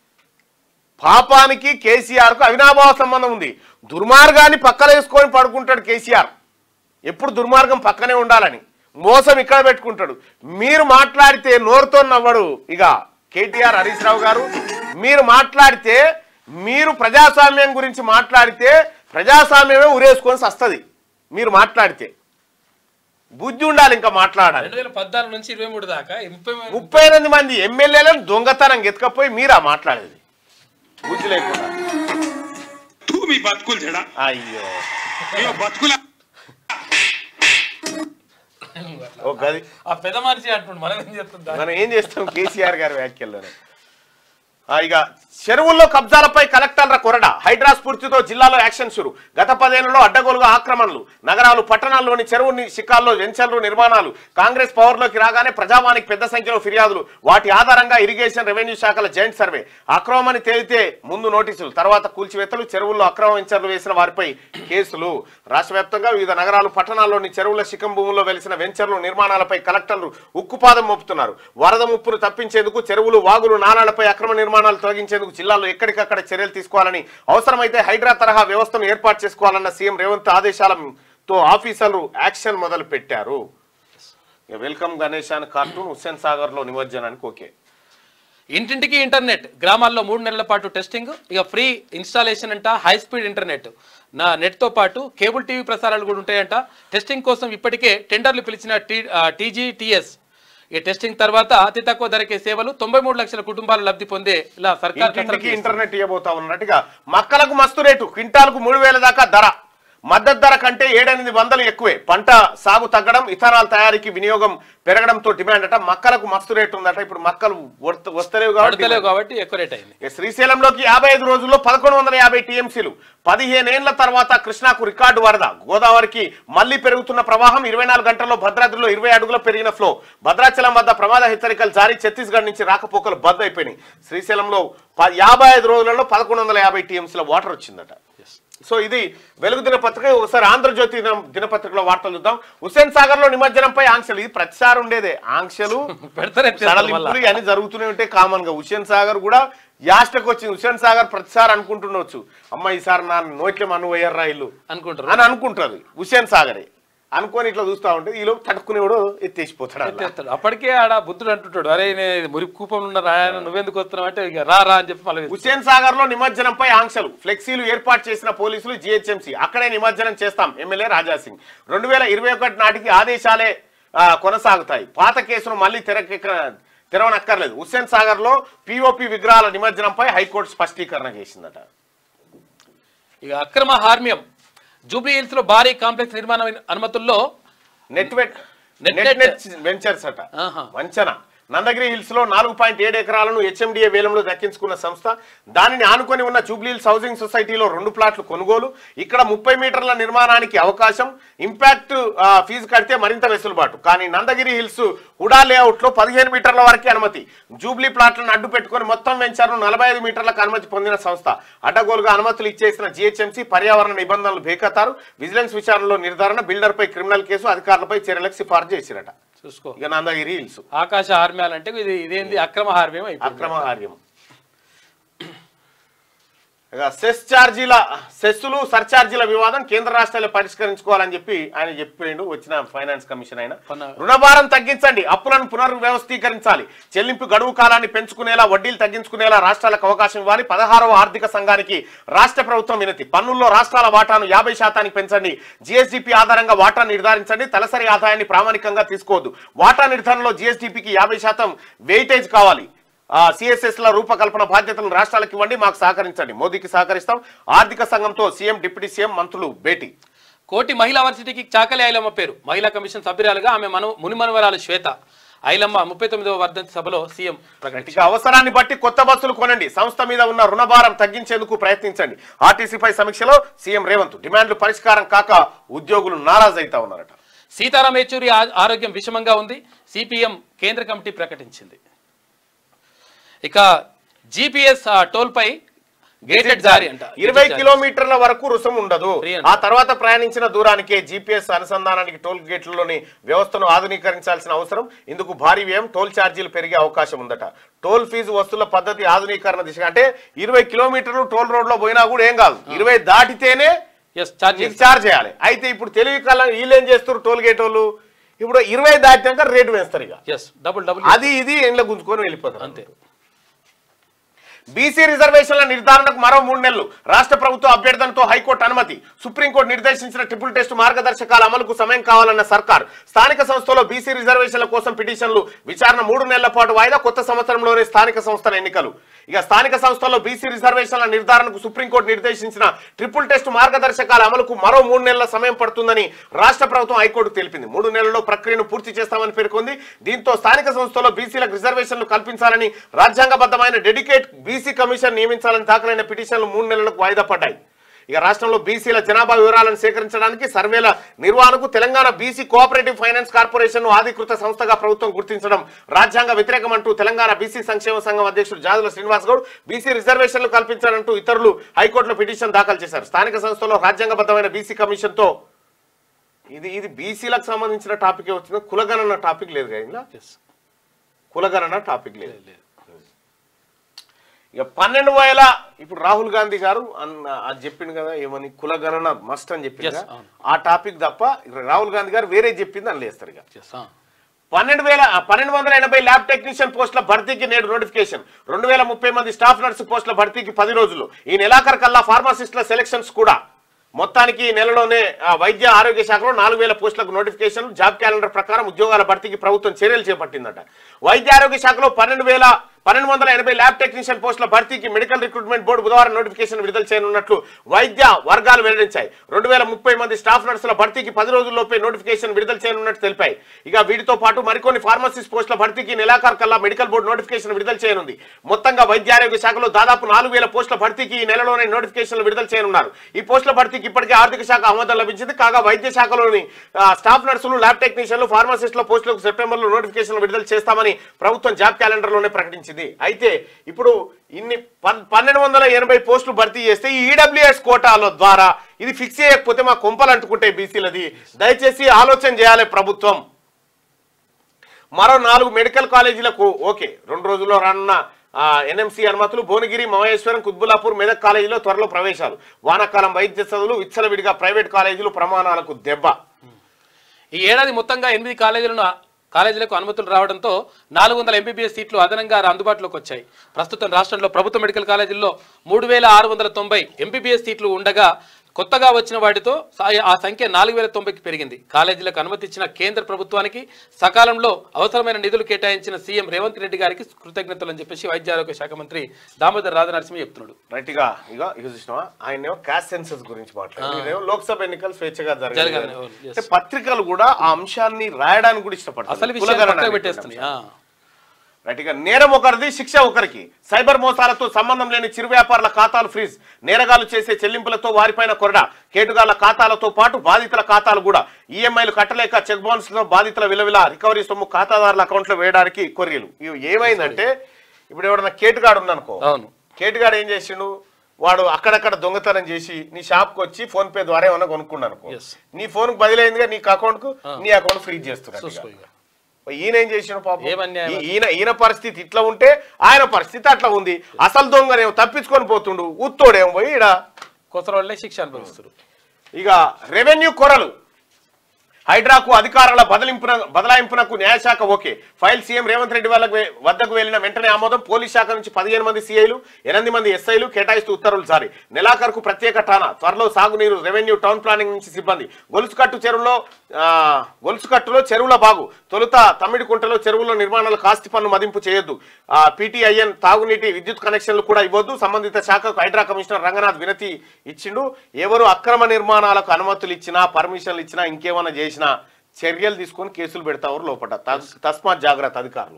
పాపానికి కేసీఆర్కు అవినాభావ సంబంధం ఉంది దుర్మార్గాన్ని పక్కన వేసుకొని పడుకుంటాడు కేసీఆర్ ఎప్పుడు దుర్మార్గం పక్కనే ఉండాలని మోసం ఇక్కడ పెట్టుకుంటాడు మీరు మాట్లాడితే నోరుతో నవ్వడు ఇక కేటీఆర్ హరీష్ రావు గారు మీరు మాట్లాడితే మీరు ప్రజాస్వామ్యం గురించి మాట్లాడితే ప్రజాస్వామ్యమే ఉరేసుకొని వస్తుంది మీరు మాట్లాడితే బుద్ధి ఉండాలి ఇంకా మాట్లాడాలి రెండు వేల పద్నాలుగు నుంచి ఇరవై మూడు దాకా ఈ ముప్పై మంది ముప్పై ఎనిమిది మంది ఎమ్మెల్యేలను దొంగతనం ఎత్తుకపోయి మీరా మాట్లాడేది బుద్ధి లేకుండా తూ మీ బతుకులు చెడా అయ్యో మీ బతుకుల ఓ గది ఆ పెద్ద మనిషి అంటుండు మనం ఏం చెప్తుందా మనం ఏం చేస్తాం కేసీఆర్ గారి వ్యాఖ్యల్లోనే ఆ, ఇక చెరువుల్లో కబ్జాలపై కలెక్టర్ల కొరడ హైడ్రా స్ఫూర్తితో జిల్లాలో యాక్షన్ షురు గత పదేళ్లలో అడ్డగోలుగా ఆక్రమణలు నగరాలు పట్టణాల్లోని చెరువు ని- శిఖాల్లో వెంచర్లు నిర్మాణాలు కాంగ్రెస్ పవర్లోకి రాగానే ప్రజావానికి పెద్ద సంఖ్యలో ఫిర్యాదులు వాటి ఆధారంగా ఇరిగేషన్ రెవెన్యూ శాఖల జాయింట్ సర్వే అక్రమమని తేలితే ముందు నోటీసులు తర్వాత కూల్చివేతలు చెరువుల్లో అక్రమ వెంచర్లు వేసిన వారిపై కేసులు రాష్ట్ర వ్యాప్తంగా వివిధ నగరాలు పట్టణాల్లోని చెరువుల శిఖం భూముల్లో వెలిసిన వెంచర్లు నిర్మాణాలపై కలెక్టర్లు ఉక్కుపాదం మోపుతున్నారు వరద ముప్పును తప్పించేందుకు చెరువులు వాగులు నాలాలపై అక్రమ నిర్మాణాలు తొలగించేందుకు జిల్లాలో ఎక్కడికక్కడ చర్యలు తీసుకోవాలని అవసరమైతే హైడ్రా తరహా వ్యవస్థను ఏర్పాటు చేసుకోవాలన్న సీఎం రేవంత్ ఆదేశాలతో ఆఫీసర్లు యాక్షన్ మొదలు పెట్టారు ఇక వెల్కమ్ గణేష్ అని కార్టూన్ హుస్సేన్ సాగర్ లో నిమజ్జనానికి ఓకే ఇంటింటికి ఇంటర్నెట్ గ్రామాల్లో మూడు నెలల పాటు టెస్టింగ్ ఇక ఫ్రీ ఇన్స్టాలేషన్ అంట హై స్పీడ్ ఇంటర్నెట్ నా నెట్తో పాటు కేబుల్ టీవీ ప్రసారాలు కూడా ఉంటాయంట టెస్టింగ్ కోసం ఇప్పటికే టెండర్లు పిలిచిన టీ టీజీటీఎస్ ఈ టెస్టింగ్ తర్వాత అతి తక్కువ ధరకే సేవలు తొంభై మూడు లక్షల కుటుంబాలు లబ్ధి పొందే ఇలా సర్కార్ ఇంటింటికి కసరత్తు చేస్తుంది. ఇంటర్నెట్ ఇవ్వబోతా ఉన్నట్టుగా మక్కలకు మస్తు రేటు క్వింటాల్కు మూడు వేల దాకా ధర మద్దతు ధర కంటే ఏడెనిమిది వందలు ఎక్కువే పంట సాగు తగ్గడం ఇథనాల్ తయారీకి వినియోగం పెరగడంతో డిమాండ్ అట మక్కలకు మస్తు రేటు ఉందట ఇప్పుడు మక్కలు వస్త- వస్తలేవు కాబట్టి పడతలేవు కాబట్టి ఎక్కువ రేట్ అయింది ఇక శ్రీశైలంలోకి యాభై ఐదు రోజుల్లో పదకొండు వందల యాభై టీఎంసీలు పదిహేనేళ్ల తర్వాత కృష్ణాకు రికార్డు వరద గోదావరికి మళ్లీ పెరుగుతున్న ప్రవాహం ఇరవై నాలుగు గంటల్లో భద్రాద్రిలో ఇరవై అడుగుల పెరిగిన ఫ్లో భద్రాచలం వద్ద ప్రమాద హెచ్చరికలు జారీ ఛత్తీస్గఢ్ నుంచి రాకపోకలు బంద్ అయిపోయినాయి శ్రీశైలంలో ప- యాభై ఐదు రోజులలో పదకొండు వందల యాభై టీఎంసీల వాటర్ వచ్చిందట సో ఇది వెలుగు దినపత్రిక ఒకసారి ఆంధ్రజ్యోతి దిన- దినపత్రికలో వార్తలు చూద్దాం హుస్సేన్ సాగర్ లో నిమజ్జనంపై ఆంక్షలు ఇది ప్రతిసారి ఉండేదే ఆంక్షలు పెడతారు ఎత్తేస్తారు మళ్ళా. సడలింపులు అని జరుగుతూనే ఉంటే కామన్ గా హుస్సేన్ సాగర్ కూడా యాస్టకు వచ్చింది హుస్సేన్ సాగర్ ప్రతిసారి అనుకుంటుండొచ్చు అమ్మ ఈసారి నా నోట్లే మన్ను పోయారా ఇల్లు అనుకుంటారు అని అనుకుంటారు హుస్సేన్ సాగరే అనుకొని ఇట్లా చూస్తా ఉంటే ఈలో తట్టుకునేవాడు ఎత్తేసిపోతాడు అలా. ఎత్తేస్తాడు అప్పటికే ఆడ బుద్ధుడు అంటుంటాడు అరే నేను మురికి కూపంలో ఉన్న రాయన నువ్వెందుకు వస్తున్నావు అంటే ఇక రా రా అని చెప్పి మళ్ళీ హుస్సేన్ సాగర్ లో నిమజ్జనంపై ఆంక్షలు ఫ్లెక్సీలు ఏర్పాటు చేసిన పోలీసులు జిహెచ్ఎంసీ అక్కడే నిమజ్జనం చేస్తాం ఎమ్మెల్యే రాజాసింగ్ రెండు వేల ఇరవై ఒకటి నాటికి ఆదేశాలే ఆ, కొనసాగుతాయి పాత కేసును మళ్ళీ తెరకెక్క తెరవనక్కర్లేదు హుస్సేన్ సాగర్ లో పిఓపి విగ్రహాల నిమజ్జనంపై హైకోర్టు స్పష్టీకరణ చేసిందట ఇక అక్రమ హార్మ్యం జూబ్లీ హిల్స్ లో భారీ కాంప్లెక్స్ నిర్మాణ అనుమతుల్లో నెట్ వెట్ net net net. Net ventures అట ఆహా. వంచన నందగిరి హిల్స్ లో నాలుగు పాయింట్ ఏడు ఎకరాలను హెచ్ఎండిఏ వేలంలో దక్కించుకున్న సంస్థ దానిని ఆనుకొని ఉన్న జూబ్లీ హిల్స్ హౌసింగ్ సొసైటీలో రెండు ప్లాట్లు కొనుగోలు ఇక్కడ ముప్పై మీటర్ల నిర్మాణానికి అవకాశం ఇంపాక్ట్ ఆ, ఫీజు కడితే మరింత వెసులుబాటు కానీ నందగిరి హిల్స్ హుడా లేఅవుట్ లో పదిహేను మీటర్ల వరకే అనుమతి జూబ్లీ ప్లాట్లను అడ్డు పెట్టుకొని మొత్తం వెంచర్ను నలభై ఐదు మీటర్లకు అనుమతి పొందిన సంస్థ అడ్డగోలుగా అనుమతులు ఇచ్చేసిన జిహెచ్ఎంసీ పర్యావరణ నిబంధనలు బేఖతారు విజిలెన్స్ విచారణలో నిర్ధారణ బిల్డర్ పై క్రిమినల్ కేసు అధికారులపై చర్యలకు సిఫార్సు చేసిరట చూసుకో ఇక నందగిరి హిల్స్ ఆకాశ హార్మ్యాలంటే ఇది ఇదేంది అక్రమ హార్మ్యం అయిపోయింది అక్రమ కార్యం ఇక సెస్ ఛార్జీల సెస్సులు సర్ఛార్జీల వివాదం కేంద్ర రాష్ట్రాలు పరిష్కరించుకోవాలని చెప్పి ఆయన చెప్పిండు వచ్చిన ఫైనాన్స్ కమిషన్ ఆయన కొన్న- రుణభారం తగ్గించండి అప్పులను పునర్వ్యవస్థీకరించాలి చెల్లింపు గడువు కాలాన్ని పెంచుకునేలా వడ్డీలు తగ్గించుకునేలా రాష్ట్రాలకు అవకాశం ఇవ్వాలి పదహారవ ఆర్థిక సంఘానికి రాష్ట్ర ప్రభుత్వం వినతి పన్నుల్లో రాష్ట్రాల వాటాను యాభై శాతానికి పెంచండి జిఎస్డిపి ఆధారంగా వాటా నిర్ధారించండి తలసరి ఆదాయాన్ని ప్రామాణికంగా తీసుకోవద్దు వాటా నిర్ధారణలో జిఎస్డిపికి యాభై శాతం వెయిటేజ్ కావాలి సిఎస్ఎస్ ల రూపకల్పన బాధ్యతలను రాష్ట్రాలకు ఇవ్వండి మాకు సహకరించండి మోదీకి సహకరిస్తాం ఆర్థిక సంఘంతో సీఎం డిప్యూటీ సీఎం మంత్రులు భేటీ కోటి మహిళా వర్సిటీకి చాకలి ఐలమ్మ పేరు మహిళా కమిషన్ సభ్యురాలుగా ఆమె మను మునిమనవరాలు శ్వేత ఐలమ్మ ముప్పై తొమ్మిదవ వర్ధంతి సభలో సీఎం ప్రకటించారు ఇక అవసరాన్ని బట్టి కొత్త బస్సులు కొనండి సంస్థ మీద ఉన్న రుణభారం తగ్గించేందుకు ప్రయత్నించండి ఆర్టీసీపై సమీక్షలో సీఎం రేవంత్ డిమాండ్లు పరిష్కారం కాక ఉద్యోగులు నారాజ్ అవుతా ఉన్నారట సీతారాం యేచూరి ఆ- ఆరోగ్యం విషమంగా ఉంది సిపిఎం కేంద్ర కమిటీ ప్రకటించింది ఇక జిపిఎస్ టోల్ పై గేటెడ్ జారీ అంట ఇరవై కిలోమీటర్ల వరకు రుసుము ఉండదు Free అంట. ఆ తర్వాత ప్రయాణించిన దూరానికే జీపీఎస్ అనుసంధానానికి టోల్ గేట్లలోని వ్యవస్థను ఆధునీకరించాల్సిన అవసరం ఇందుకు భారీ వ్యయం టోల్ ఛార్జీలు పెరిగే అవకాశం ఉందట టోల్ ఫీజు వస్తువుల పద్ధతి ఆధునీకరణ దిశగా అంటే ఇరవై కిలోమీటర్లు టోల్ రోడ్ లో పోయినా కూడా ఏం కాదు ఇరవై దాటితేనే ఎస్ ఛార్జ్ నీకు ఛార్జ్ చేయాలి అయితే ఇప్పుడు తెలివి కాలం వీళ్ళు ఏం చేస్తారు టోల్ గేట్ వాళ్ళు ఇప్పుడు ఇరవై దాటినాక రేటు వేస్తారు ఇక ఎస్ డబుల్ డబుల్ అది ఇది ఎండ్ల గుంజుకొని వెళ్ళిపోతారు అంతే బీసీ రిజర్వేషన్ల నిర్ధారణకు మరో మూడు నెలలు రాష్ట్ర ప్రభుత్వ అభ్యర్థనతో హైకోర్టు అనుమతి సుప్రీంకోర్టు నిర్దేశించిన ట్రిపుల్ టెస్ట్ మార్గదర్శకాల అమలుకు సమయం కావాలన్న సర్కార్ స్థానిక సంస్థలో బీసీ రిజర్వేషన్ల కోసం పిటిషన్లు విచారణ మూడు నెలల పాటు వాయిదా కొత్త సంవత్సరంలోనే స్థానిక సంస్థల ఎన్నికలు ఇక స్థానిక సంస్థల్లో బీసీ రిజర్వేషన్ల నిర్ధారణకు సుప్రీంకోర్టు నిర్దేశించిన ట్రిపుల్ టెస్ట్ మార్గదర్శకాల అమలుకు మరో మూడు నెలల సమయం పడుతుందని రాష్ట్ర ప్రభుత్వం హైకోర్టు తెలిపింది మూడు నెలల్లో ప్రక్రియను పూర్తి చేస్తామని పేర్కొంది దీంతో స్థానిక సంస్థల్లో బీసీలకు రిజర్వేషన్లు కల్పించాలని రాజ్యాంగబద్ధమైన డెడికేట్ బీసీ బీసీ కమిషన్ నియమించాలని దాఖలైన పిటిషన్లు మూడు నెలలకు వాయిదా పడ్డాయి ఇక రాష్ట్రంలో బీసీల జనాభా వివరాలను సేకరించడానికి సర్వేల నిర్వహణకు Telangana BC cooperative finance corporation అధికృత సంస్థగా ప్రభుత్వం గుర్తించడం రాజ్యాంగ వ్యతిరేకం అంటూ తెలంగాణ బీసీ సంక్షేమ సంఘం అధ్యక్షుడు జాదుల శ్రీనివాస్ గౌడ్ బీసీ రిజర్వేషన్లు కల్పించాలంటూ ఇతరులు హైకోర్టులో పిటిషన్ దాఖలు చేశారు స్థానిక సంస్థలో రాజ్యాంగబద్ధమైన బీసీ కమిషన్తో ఇది ఇది బీసీలకు సంబంధించిన టాపిక్ వచ్చింది కులగణన టాపిక్ లేదు కదా ఇందులో ఎస్ కులగణన టాపిక్ లేదు ఇక పన్నెండు వేల ఇప్పుడు రాహుల్ గాంధీ గారు అన్న అది చెప్పిండు కదా ఏమని కులగణన మస్ట్ అని చెప్పింది Yes, కదా. అవును. ఆ టాపిక్ తప్ప ఇక రాహుల్ గాంధీ గారు వేరే చెప్పింది అని లేస్తారు ఇక ఎస్ పన్నెండు వేల పన్నెండు వందల ఎనభై ల్యాబ్ టెక్నీషియన్ పోస్టుల భర్తీకి నేడు నోటిఫికేషన్ రెండు వేల ముప్పై మంది స్టాఫ్ నర్సు పోస్టుల భర్తీకి పది రోజులు ఈ నెలాఖరు కల్లా ఫార్మసిస్టుల సెలక్షన్స్ కూడా మొత్తానికి ఈ నెలలోనే ఆ, వైద్య ఆరోగ్య శాఖలో నాలుగు వేల పోస్టులకు నోటిఫికేషన్ జాబ్ క్యాలెండర్ ప్రకారం ఉద్యోగాల భర్తీకి ప్రభుత్వం చర్యలు చేపట్టిందట వైద్య ఆరోగ్య శాఖలో పన్నెండు వేల పన్నెండు వందల ఎనభై ల్యాబ్ టెక్నీషియన్ పోస్టుల భర్తీకి మెడికల్ రిక్రూట్మెంట్ బోర్డు బుధవారం నోటిఫికేషన్ విడుదల చేయనున్నట్లు వైద్య వర్గాలు వెల్లడించాయి రెండు వేల ముప్పై మంది స్టాఫ్ నర్సుల భర్తీకి పది రోజుల్లోపే నోటిఫికేషన్ విడుదల చేయనున్నట్టు తెలిపాయి ఇక వీటితో పాటు మరికొన్ని ఫార్మసిస్ట్ పోస్టుల భర్తీకి నెలాఖరు కల్లా మెడికల్ బోర్డు నోటిఫికేషన్ విడుదల చేయనుంది మొత్తంగా వైద్య ఆరోగ్య శాఖలో దాదాపు నాలుగు వేల పోస్టుల భర్తీకి ఈ నెలలోనే నోటిఫికేషన్లు విడుదల చేయనున్నారు ఈ పోస్టుల భర్తీకి ఇప్పటికే ఆర్థిక శాఖ ఆమోదం లభించింది కాగా వైద్య శాఖలోని ఆ, స్టాఫ్ నర్సులు ల్యాబ్ టెక్నీషియన్లు ఫార్మసిస్టుల పోస్టులకు సెప్టెంబర్లో నోటిఫికేషన్ విడుదల చేస్తామని ప్రభుత్వం జాబ్ క్యాలెండర్లోనే ప్రకటించింది అయితే ఇప్పుడు ఇన్ని పన్- పన్నెండు వందల ఎనభై పోస్టులు భర్తీ చేస్తే ఈ ఈడబ్ల్యూఎస్ కోటాల ద్వారా ఇది ఫిక్స్ చేయకపోతే మా కొంపలు అంటుకుంటాయి బీసీలది దయచేసి ఆలోచన చేయాలి ప్రభుత్వం మరో నాలుగు మెడికల్ కాలేజీలకు ఓకే రెండు రోజుల్లో రానున్న ఎన్ఎంసీ అనుమతులు భువనగిరి మహేశ్వరం కుత్బులాపూర్ మెదక్ కాలేజీలో త్వరలో ప్రవేశాలు వానాకాలం వైద్య చదువులు విచ్చలవిడిగా ప్రైవేట్ కాలేజీలు ప్రమాణాలకు దెబ్బ ఈ ఏడాది మొత్తంగా ఎనిమిది కాలేజీలను కాలేజీలకు అనుమతులు రావడంతో నాలుగు వందల ఎంబీబీఎస్ సీట్లు అదనంగా అందుబాటులోకి వచ్చాయి ప్రస్తుతం రాష్ట్రంలో ప్రభుత్వ మెడికల్ కాలేజీల్లో మూడు వేల ఆరు వందల తొంభై ఎంబీబీఎస్ సీట్లు ఉండగా కొత్తగా వచ్చిన వాటితో సా- ఆ సంఖ్య నాలుగు వేల తొంభైకి పెరిగింది కాలేజీలకు అనుమతి ఇచ్చిన కేంద్ర ప్రభుత్వానికి సకాలంలో అవసరమైన నిధులు కేటాయించిన సీఎం రేవంత్ రెడ్డి గారికి కృతజ్ఞతలు అని చెప్పేసి వైద్య ఆరోగ్య శాఖ మంత్రి దామోదర్ రాజనరసింహ చెప్తున్నాడు రైట్ గా ఇక ఇక చూసినావా ఆయన ఏమో క్యాస్ట్ సెన్సస్ గురించి మాట్లాడారు ఈయనేమో లోక్సభ ఎన్నికలు స్వేచ్ఛగా జరగాలి, జరగాలి అవును, yes. అంటే పత్రికలు కూడా ఆ అంశాన్ని రాయడానికి కూడా ఇష్టపడతారు అసలు విషయాలు కులగణన పక్కకు అనేటువంటి పెట్టేస్తున్నాయి ఆ. రైట్ ఇక నేరం ఒకరిది శిక్ష ఒకరికి సైబర్ మోసాలతో సంబంధం లేని చిరు వ్యాపారుల ఖాతాలు ఫ్రీజ్ నేరగాలు చేసే చెల్లింపులతో వారిపైన కొరడ కేటుగాళ్ల ఖాతాలతో పాటు బాధితుల ఖాతాలు కూడా ఈఎంఐలు కట్టలేక చెక్ బౌన్స్లో బాధితుల విలువల రికవరీ సొమ్ము ఖాతాదారుల అకౌంట్లో వేయడానికి కొర్రీలు ఇవి ఏమైందంటే ఇప్పుడు ఎవడన్నా కేటుగాడు ఉందనుకో అవును కేటుగాడు ఏం చేసిండు వాడు అక్కడక్కడ దొంగతనం చేసి నీ షాప్కి వచ్చి ఫోన్ పే ద్వారా ఏమన్నా కొనుక్కున్నాను అనుకో Yes. నీ ఫోన్కి బదిలైందిగా నీకు అకౌంట్కు నీ అకౌంట్ ఫ్రీజ్ చేస్తున్నాడు చూసుకో ఇక. ఈయన ఏం చేసిన పాపం ఏం అన్యాయం ఈ- ఈయన ఈయన పరిస్థితి ఇట్లా ఉంటే ఆయన పరిస్థితి అట్లా ఉంది అసలు దొంగనేమో తప్పించుకొని పోతుండు ఉత్తోడేమో పోయి ఈడ కొసరోళ్ళే శిక్ష అనుభవిస్తారు ఇక రెవెన్యూ కొరలు హైడ్రాకు అధికారుల బదలింపున బదలాయింపునకు న్యాయశాఖ okay file CM Revanth Reddy వాళ్ళకు వే- వద్దకు వెళ్లిన వెంటనే ఆమోదం పోలీస్ శాఖ నుంచి పదిహేను మంది సీఐలు ఎనిమిది మంది ఎస్ఐలు కేటాయిస్తూ ఉత్తర్వులు జారీ నెలాఖరుకు ప్రత్యేక ఠాణా త్వరలో సాగునీరు రెవెన్యూ టౌన్ ప్లానింగ్ నుంచి సిబ్బంది గొలుసుకట్టు చెరువులో ఆ, గొలుసుకట్టులో చెరువుల బాగు తొలుత తమ్మిడికుంటలో చెరువుల నిర్మాణాలకు ఆస్తి పన్ను మదింపు చేయొద్దు పీటీఐఎన్ తాగునీటి విద్యుత్ కనెక్షన్లు కూడా ఇవ్వద్దు సంబంధిత శాఖకు హైడ్రా కమిషనర్ రంగనాథ్ వినతి ఇచ్చిండు ఎవరు అక్రమ నిర్మాణాలకు అనుమతులు ఇచ్చినా పర్మిషన్లు ఇచ్చినా ఇంకేమైనా చేసినా చర్యలు తీసుకొని కేసులు పెడతారు లోపల తస్- తస్మాత్ జాగ్రత్త అధికారులు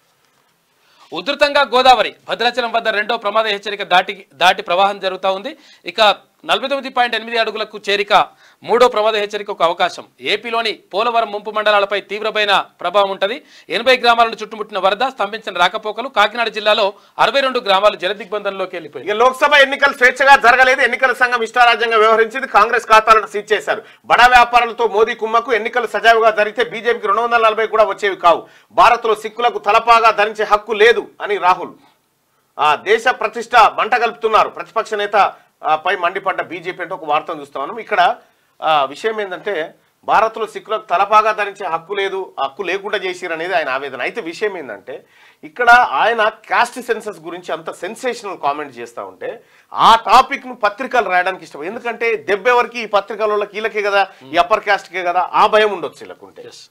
ఉధృతంగా గోదావరి భద్రాచలం వద్ద రెండో ప్రమాద హెచ్చరిక దాటి దాటి ప్రవాహం జరుగుతూ ఉంది ఇక నలభై తొమ్మిది పాయింట్ ఎనిమిది అడుగులకు చేరిక మూడో ప్రమాద హెచ్చరికకు అవకాశం ఏపీలోని పోలవరం ముంపు మండలాలపై తీవ్రమైన ప్రభావం ఉంటుంది ఎనభై గ్రామాలను చుట్టుముట్టిన వరద స్తంభించిన రాకపోకలు కాకినాడ జిల్లాలో అరవై రెండు గ్రామాలు జలదిగ్బంధంలోకి వెళ్ళిపోయాయి ఇక లోక్సభ ఎన్నికలు స్వేచ్ఛగా జరగలేదు ఎన్నికల సంఘం ఇష్టారాజ్యంగా వ్యవహరించింది కాంగ్రెస్ ఖాతాలను సీజ్ చేశారు బడా వ్యాపారులతో మోదీ కుమ్మకు ఎన్నికలు సజావుగా జరిగితే బీజేపీకి రెండు వందల నలభై కూడా వచ్చేవి కావు భారత్లో సిక్కులకు తలపాగా ధరించే హక్కు లేదు అని రాహుల్ ఆ దేశ ప్రతిష్ట మంట కలుపుతున్నారు ప్రతిపక్ష నేత ఆ, పై మండిపడ్డ బీజేపీ అంటే ఒక వార్తను చూస్తాను ఇక్కడ ఆ, విషయం ఏంటంటే భారత్లో సిక్కులకు తలపాగా ధరించే హక్కు లేదు హక్కు లేకుండా చేసిరు అనేది ఆయన ఆవేదన అయితే విషయం ఏంటంటే ఇక్కడ ఆయన కాస్ట్ సెన్సస్ గురించి అంత సెన్సేషనల్ కామెంట్ చేస్తూ ఉంటే ఆ టాపిక్ ను పత్రికలు రాయడానికి ఇష్టం ఎందుకంటే దెబ్బెవరికి ఈ పత్రికల కీలకే కదా ఈ అప్పర్ కాస్ట్కే కదా ఆ భయం ఉండొచ్చు వీళ్ళకుంటే Yes.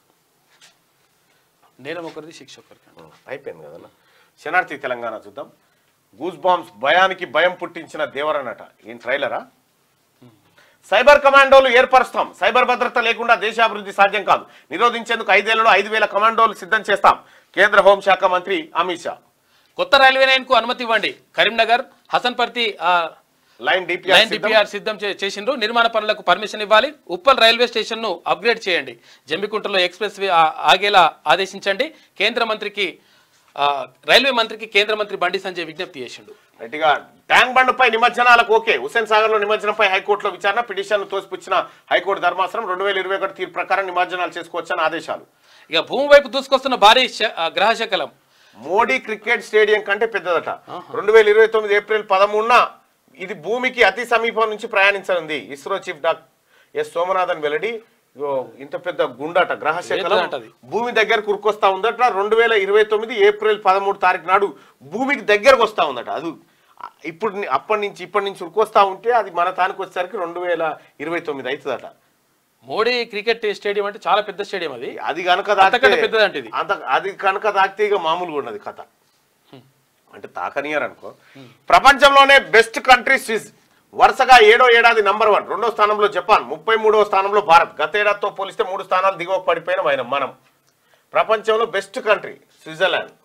నేరం ఒకరిది శిక్ష ఒకరికి అంట. అయిపోయింది కదన్న శనార్థి తెలంగాణ చూద్దాం గూస్ బాంబ్స్ భయానికి భయం పుట్టించిన దేవరనట ఏం ట్రైలరా సైబర్ కమాండోలు ఏర్పరుస్తాం సైబర్ భద్రత లేకుండా దేశాభివృద్ధి సాధ్యం కాదు నిరోధించేందుకు ఐదేళ్లలో ఐదు వేల కమాండోలు సిద్ధం చేస్తాం కేంద్ర హోంశాఖ మంత్రి అమిత్ షా కొత్త రైల్వే లైన్ కు అనుమతి ఇవ్వండి కరీంనగర్ హసన్పర్తి ఆ, లైన్ లైన్ డిపిఆర్ డిపిఆర్ సిద్ధం చే- చేసిండ్రు నిర్మాణ పనులకు పర్మిషన్ ఇవ్వాలి ఉప్పల్ రైల్వే స్టేషన్ ను అప్గ్రేడ్ చేయండి జమ్మికుంటలో ఎక్స్ప్రెస్ వే ఆ- ఆగేలా ఆదేశించండి కేంద్ర మంత్రికి ఆ, రైల్వే మంత్రికి కేంద్ర మంత్రి బండి సంజయ్ విజ్ఞప్తి చేసిండు గట్టిగా ట్యాంక్ బండ్పై నిమజ్జనాలకు ఓకే హుస్సేన్ సాగర్ లో నిమజ్జనంపై హైకోర్టులో విచారణ పిటిషన్ తోసిపుచ్చిన హైకోర్టు ధర్మాసనం రెండు వేల ఇరవై ఒకటి తీర్పు ప్రకారం నిమజ్జనాలు చేసుకోవచ్చని ఆదేశాలు ఇక భూమి వైపు దూసుకొస్తున్న భారీ శ- ఆ, గ్రహశకలం మోడీ క్రికెట్ స్టేడియం కంటే పెద్దదట రెండు వేల ఇరవై తొమ్మిది ఏప్రిల్ పదమూడున ఇది భూమికి అతి సమీపం నుంచి ప్రయాణించనుంది ISRO chief doctor S Somanathan వెల్లడి ఇగో ఇంత పెద్ద గుండట గ్రహశకలం ఏంటంటది? భూమి దగ్గర కురుకొస్తా ఉందట రెండు వేల ఇరవై తొమ్మిది ఏప్రిల్ పదమూడు తారీఖు నాడు భూమికి దగ్గరకు వస్తా ఉందట అది ఇప్పుడు ని- అప్పటి నుంచి ఇప్పటి నుంచి ఉరుకొస్తా ఉంటే అది మన తానికి వచ్చేసరికి రెండు వేల ఇరవై తొమ్మిది అవుతుందట మోడీ క్రికెట్ స్టేడియం అంటే చాలా పెద్ద స్టేడియం అది అది కనుక అంతకంటే పెద్దదంట ఇది. అంత అది కనుక తాకితే ఇక మామూలుగా ఉన్నది కథ అంటే తాకనియర్ అనుకో ప్రపంచంలోనే బెస్ట్ కంట్రీ స్విజ్ వరుసగా ఏడో ఏడాది నంబర్ వన్ రెండో స్థానంలో జపాన్ ముప్పై మూడో స్థానంలో భారత్ గత ఏడాదితో పోలిస్తే మూడు స్థానాలు దిగువ పడిపోయిన మనం మనం ప్రపంచంలో బెస్ట్ కంట్రీ స్విట్జర్లాండ్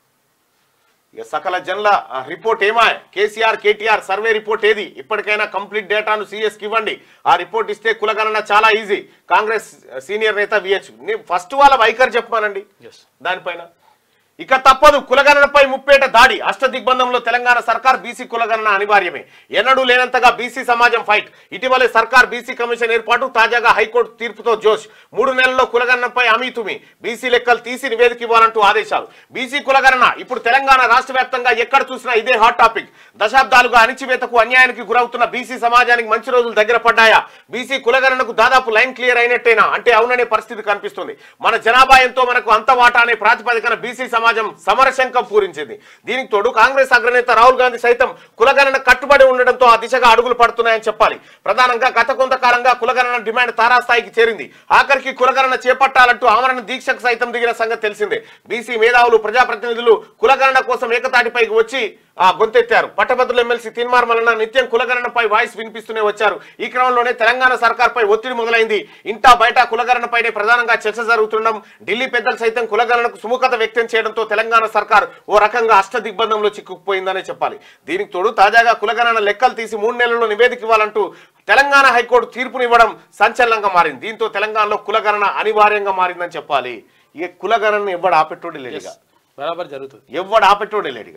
ఇక సకల జన్ల ఆ, రిపోర్ట్ ఏమా కేసీఆర్ కేటీఆర్ సర్వే రిపోర్ట్ ఏది ఇప్పటికైనా కంప్లీట్ డేటాను సీఎస్ కి ఇవ్వండి ఆ రిపోర్ట్ ఇస్తే కులగణన చాలా ఈజీ కాంగ్రెస్ సీనియర్ నేత విహెచ్ ఫస్ట్ వాళ్ళ వైఖరి చెప్పమానండి Yes. దానిపైన ఇక తప్పదు కులగణనపై ముప్పేట దాడి అష్ట దిగ్బంధంలో తెలంగాణ సర్కార్ బీసీ కులగణన అనివార్యమే ఎన్నడూ లేనంతగా బీసీ సమాజం ఫైట్ ఇటీవలే సర్కార్ బీసీ కమిషన్ ఏర్పాటు తాజాగా హైకోర్టు తీర్పుతో జోష్ మూడు నెలల్లో కులగణనపై అమీతుమి బీసీ లెక్కలు తీసి నివేదిక ఇవ్వాలంటూ ఆదేశాలు బీసీ కులగణన ఇప్పుడు తెలంగాణ రాష్ట్ర వ్యాప్తంగా ఎక్కడ చూసినా ఇదే హాట్ టాపిక్ దశాబ్దాలుగా అణిచివేతకు అన్యాయానికి గురవుతున్న బీసీ సమాజానికి మంచి రోజులు దగ్గర పడ్డాయా బీసీ కులగణనకు దాదాపు లైన్ క్లియర్ అయినట్టేనా అంటే అవుననే పరిస్థితి కనిపిస్తుంది మన జనాభా ఎంతో మనకు అంత వాటా అనే ప్రాతిపదికన బీసీ సమాజం సమరశంకం పూరించింది దీనికి తోడు కాంగ్రెస్ అగ్రనేత రాహుల్ గాంధీ సైతం కులగణన కట్టుబడి ఉండడంతో ఆ దిశగా అడుగులు పడుతున్నాయని చెప్పాలి ప్రధానంగా గత కొంతకాలంగా కులగణన డిమాండ్ తారాస్థాయికి చేరింది ఆఖరికి కులగణన చేపట్టాలంటూ ఆమరణ దీక్షకు సైతం దిగిన సంగతి తెలిసిందే బీసీ మేధావులు ప్రజాప్రతినిధులు కులగణన కోసం ఏకతాటిపైకి వచ్చి ఆ గొంతెత్తారు పట్టభద్రుల ఎమ్మెల్సీ తిన్మార్ మల్లన్న నిత్యం కులగణనపై వాయిస్ వినిపిస్తూనే వచ్చారు ఈ క్రమంలోనే తెలంగాణ సర్కార్పై ఒత్తిడి మొదలైంది ఇంటా బయట కులగణనపైనే ప్రధానంగా చర్చ జరుగుతుండడం ఢిల్లీ పెద్దలు సైతం కులగణనకు సుముఖత వ్యక్తం చేయడంతో తెలంగాణ సర్కార్ ఓ రకంగా అష్ట దిగ్బంధంలో చిక్కుకుపోయిందనే చెప్పాలి దీనికి తోడు తాజాగా కులగణన లెక్కలు తీసి మూడు నెలల్లో నివేదిక ఇవ్వాలంటూ తెలంగాణ హైకోర్టు తీర్పునివ్వడం సంచలనంగా మారింది దీంతో తెలంగాణలో కులగణన అనివార్యంగా మారిందని చెప్పాలి ఇక కులగణన ఎవ్వడు ఆపెట్టోడి లేడుగా బరాబర్ జరుగుతుంది ఎవ్వడు ఆపెట్టోడి లేడుగా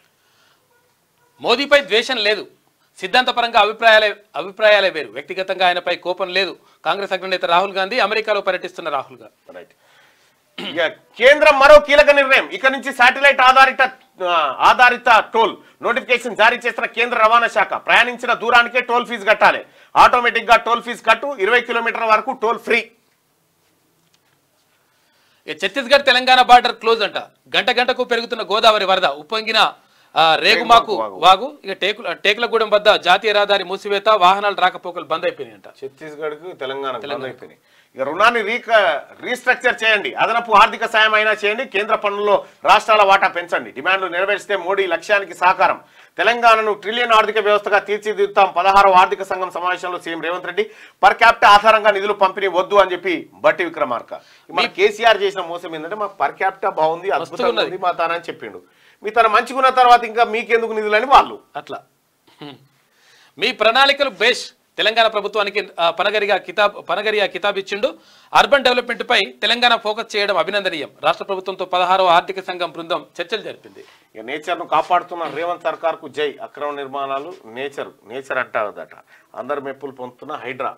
మోదీపై ద్వేషం లేదు సిద్ధాంతపరంగా అభిప్రాయాలే అభిప్రాయాలే వేరు వ్యక్తిగతంగా ఆయనపై కోపం లేదు కాంగ్రెస్ అగ్రనేత రాహుల్ గాంధీ అమెరికాలో పర్యటిస్తున్న రాహుల్ గాంధీ రైట్ ఇక కేంద్రం మరో కీలక నిర్ణయం ఇక నుంచి శాటిలైట్ ఆధారిత ఆ, ఆధారిత టోల్ నోటిఫికేషన్ జారీ చేసిన కేంద్ర రవాణా శాఖ ప్రయాణించిన దూరానికే టోల్ ఫీజు కట్టాలి ఆటోమేటిక్ గా టోల్ ఫీజు కట్టు ఇరవై కిలోమీటర్ల వరకు టోల్ ఫ్రీ ఇక ఛత్తీస్గఢ్ తెలంగాణ బార్డర్ క్లోజ్ అంట గంట గంటకు పెరుగుతున్న గోదావరి వరద ఉప్పొంగిన ఆ, రేగుమాకు వాగు. వాగు ఇక టేకుల టేకులగూడెం వద్ద జాతీయ రహదారి మూసివేత వాహనాలు రాకపోకలు బంద్ అయిపోయినాయంట ఛత్తీస్గఢ్ కు తెలంగాణ బంద్ అయిపోయినాయి ఇక రుణాన్ని రీక రీస్ట్రక్చర్ చేయండి అదనపు ఆర్థిక సాయం అయినా చేయండి కేంద్ర పన్నుల్లో రాష్ట్రాల వాటా పెంచండి డిమాండ్లు నెరవేర్చితే మోడీ లక్ష్యానికి సహకారం తెలంగాణను ట్రిలియన్ ఆర్థిక వ్యవస్థగా తీర్చిదిద్దుతాం పదహారవ ఆర్థిక సంఘం సమావేశంలో CM Revanth Reddy per capital ఆధారంగా నిధులు పంపిణీ వద్దు అని చెప్పి బట్టి విక్రమార్క మన కేసీఆర్ చేసిన మోసం ఏంటంటే మా పర్ క్యాపిటల్ బాగుంది అద్భుతంగా ఉన్నది. ఉంది మా తానని చెప్పిండు మీ తన మంచిగున్న తర్వాత ఇంకా మీకెందుకు నిధులని వాళ్ళు అట్లా హ్మ్. మీ ప్రణాళికలు బేష్ తెలంగాణ ప్రభుత్వానికి ఆ, పనగరిగా కితాబ్ పనగరిగా కితాబ్ ఇచ్చిండు అర్బన్ డెవలప్మెంట్ పై తెలంగాణ ఫోకస్ చేయడం అభినందనీయం రాష్ట్ర ప్రభుత్వంతో పదహారవ ఆర్థిక సంఘం బృందం చర్చలు జరిపింది ఇక నేచర్ను కాపాడుతున్న రేవంత్ సర్కార్కు జై అక్రమ నిర్మాణాలు నేచర్ నేచర్ అంటాదట అందరు మెప్పులు పొందుతున్న హైడ్రా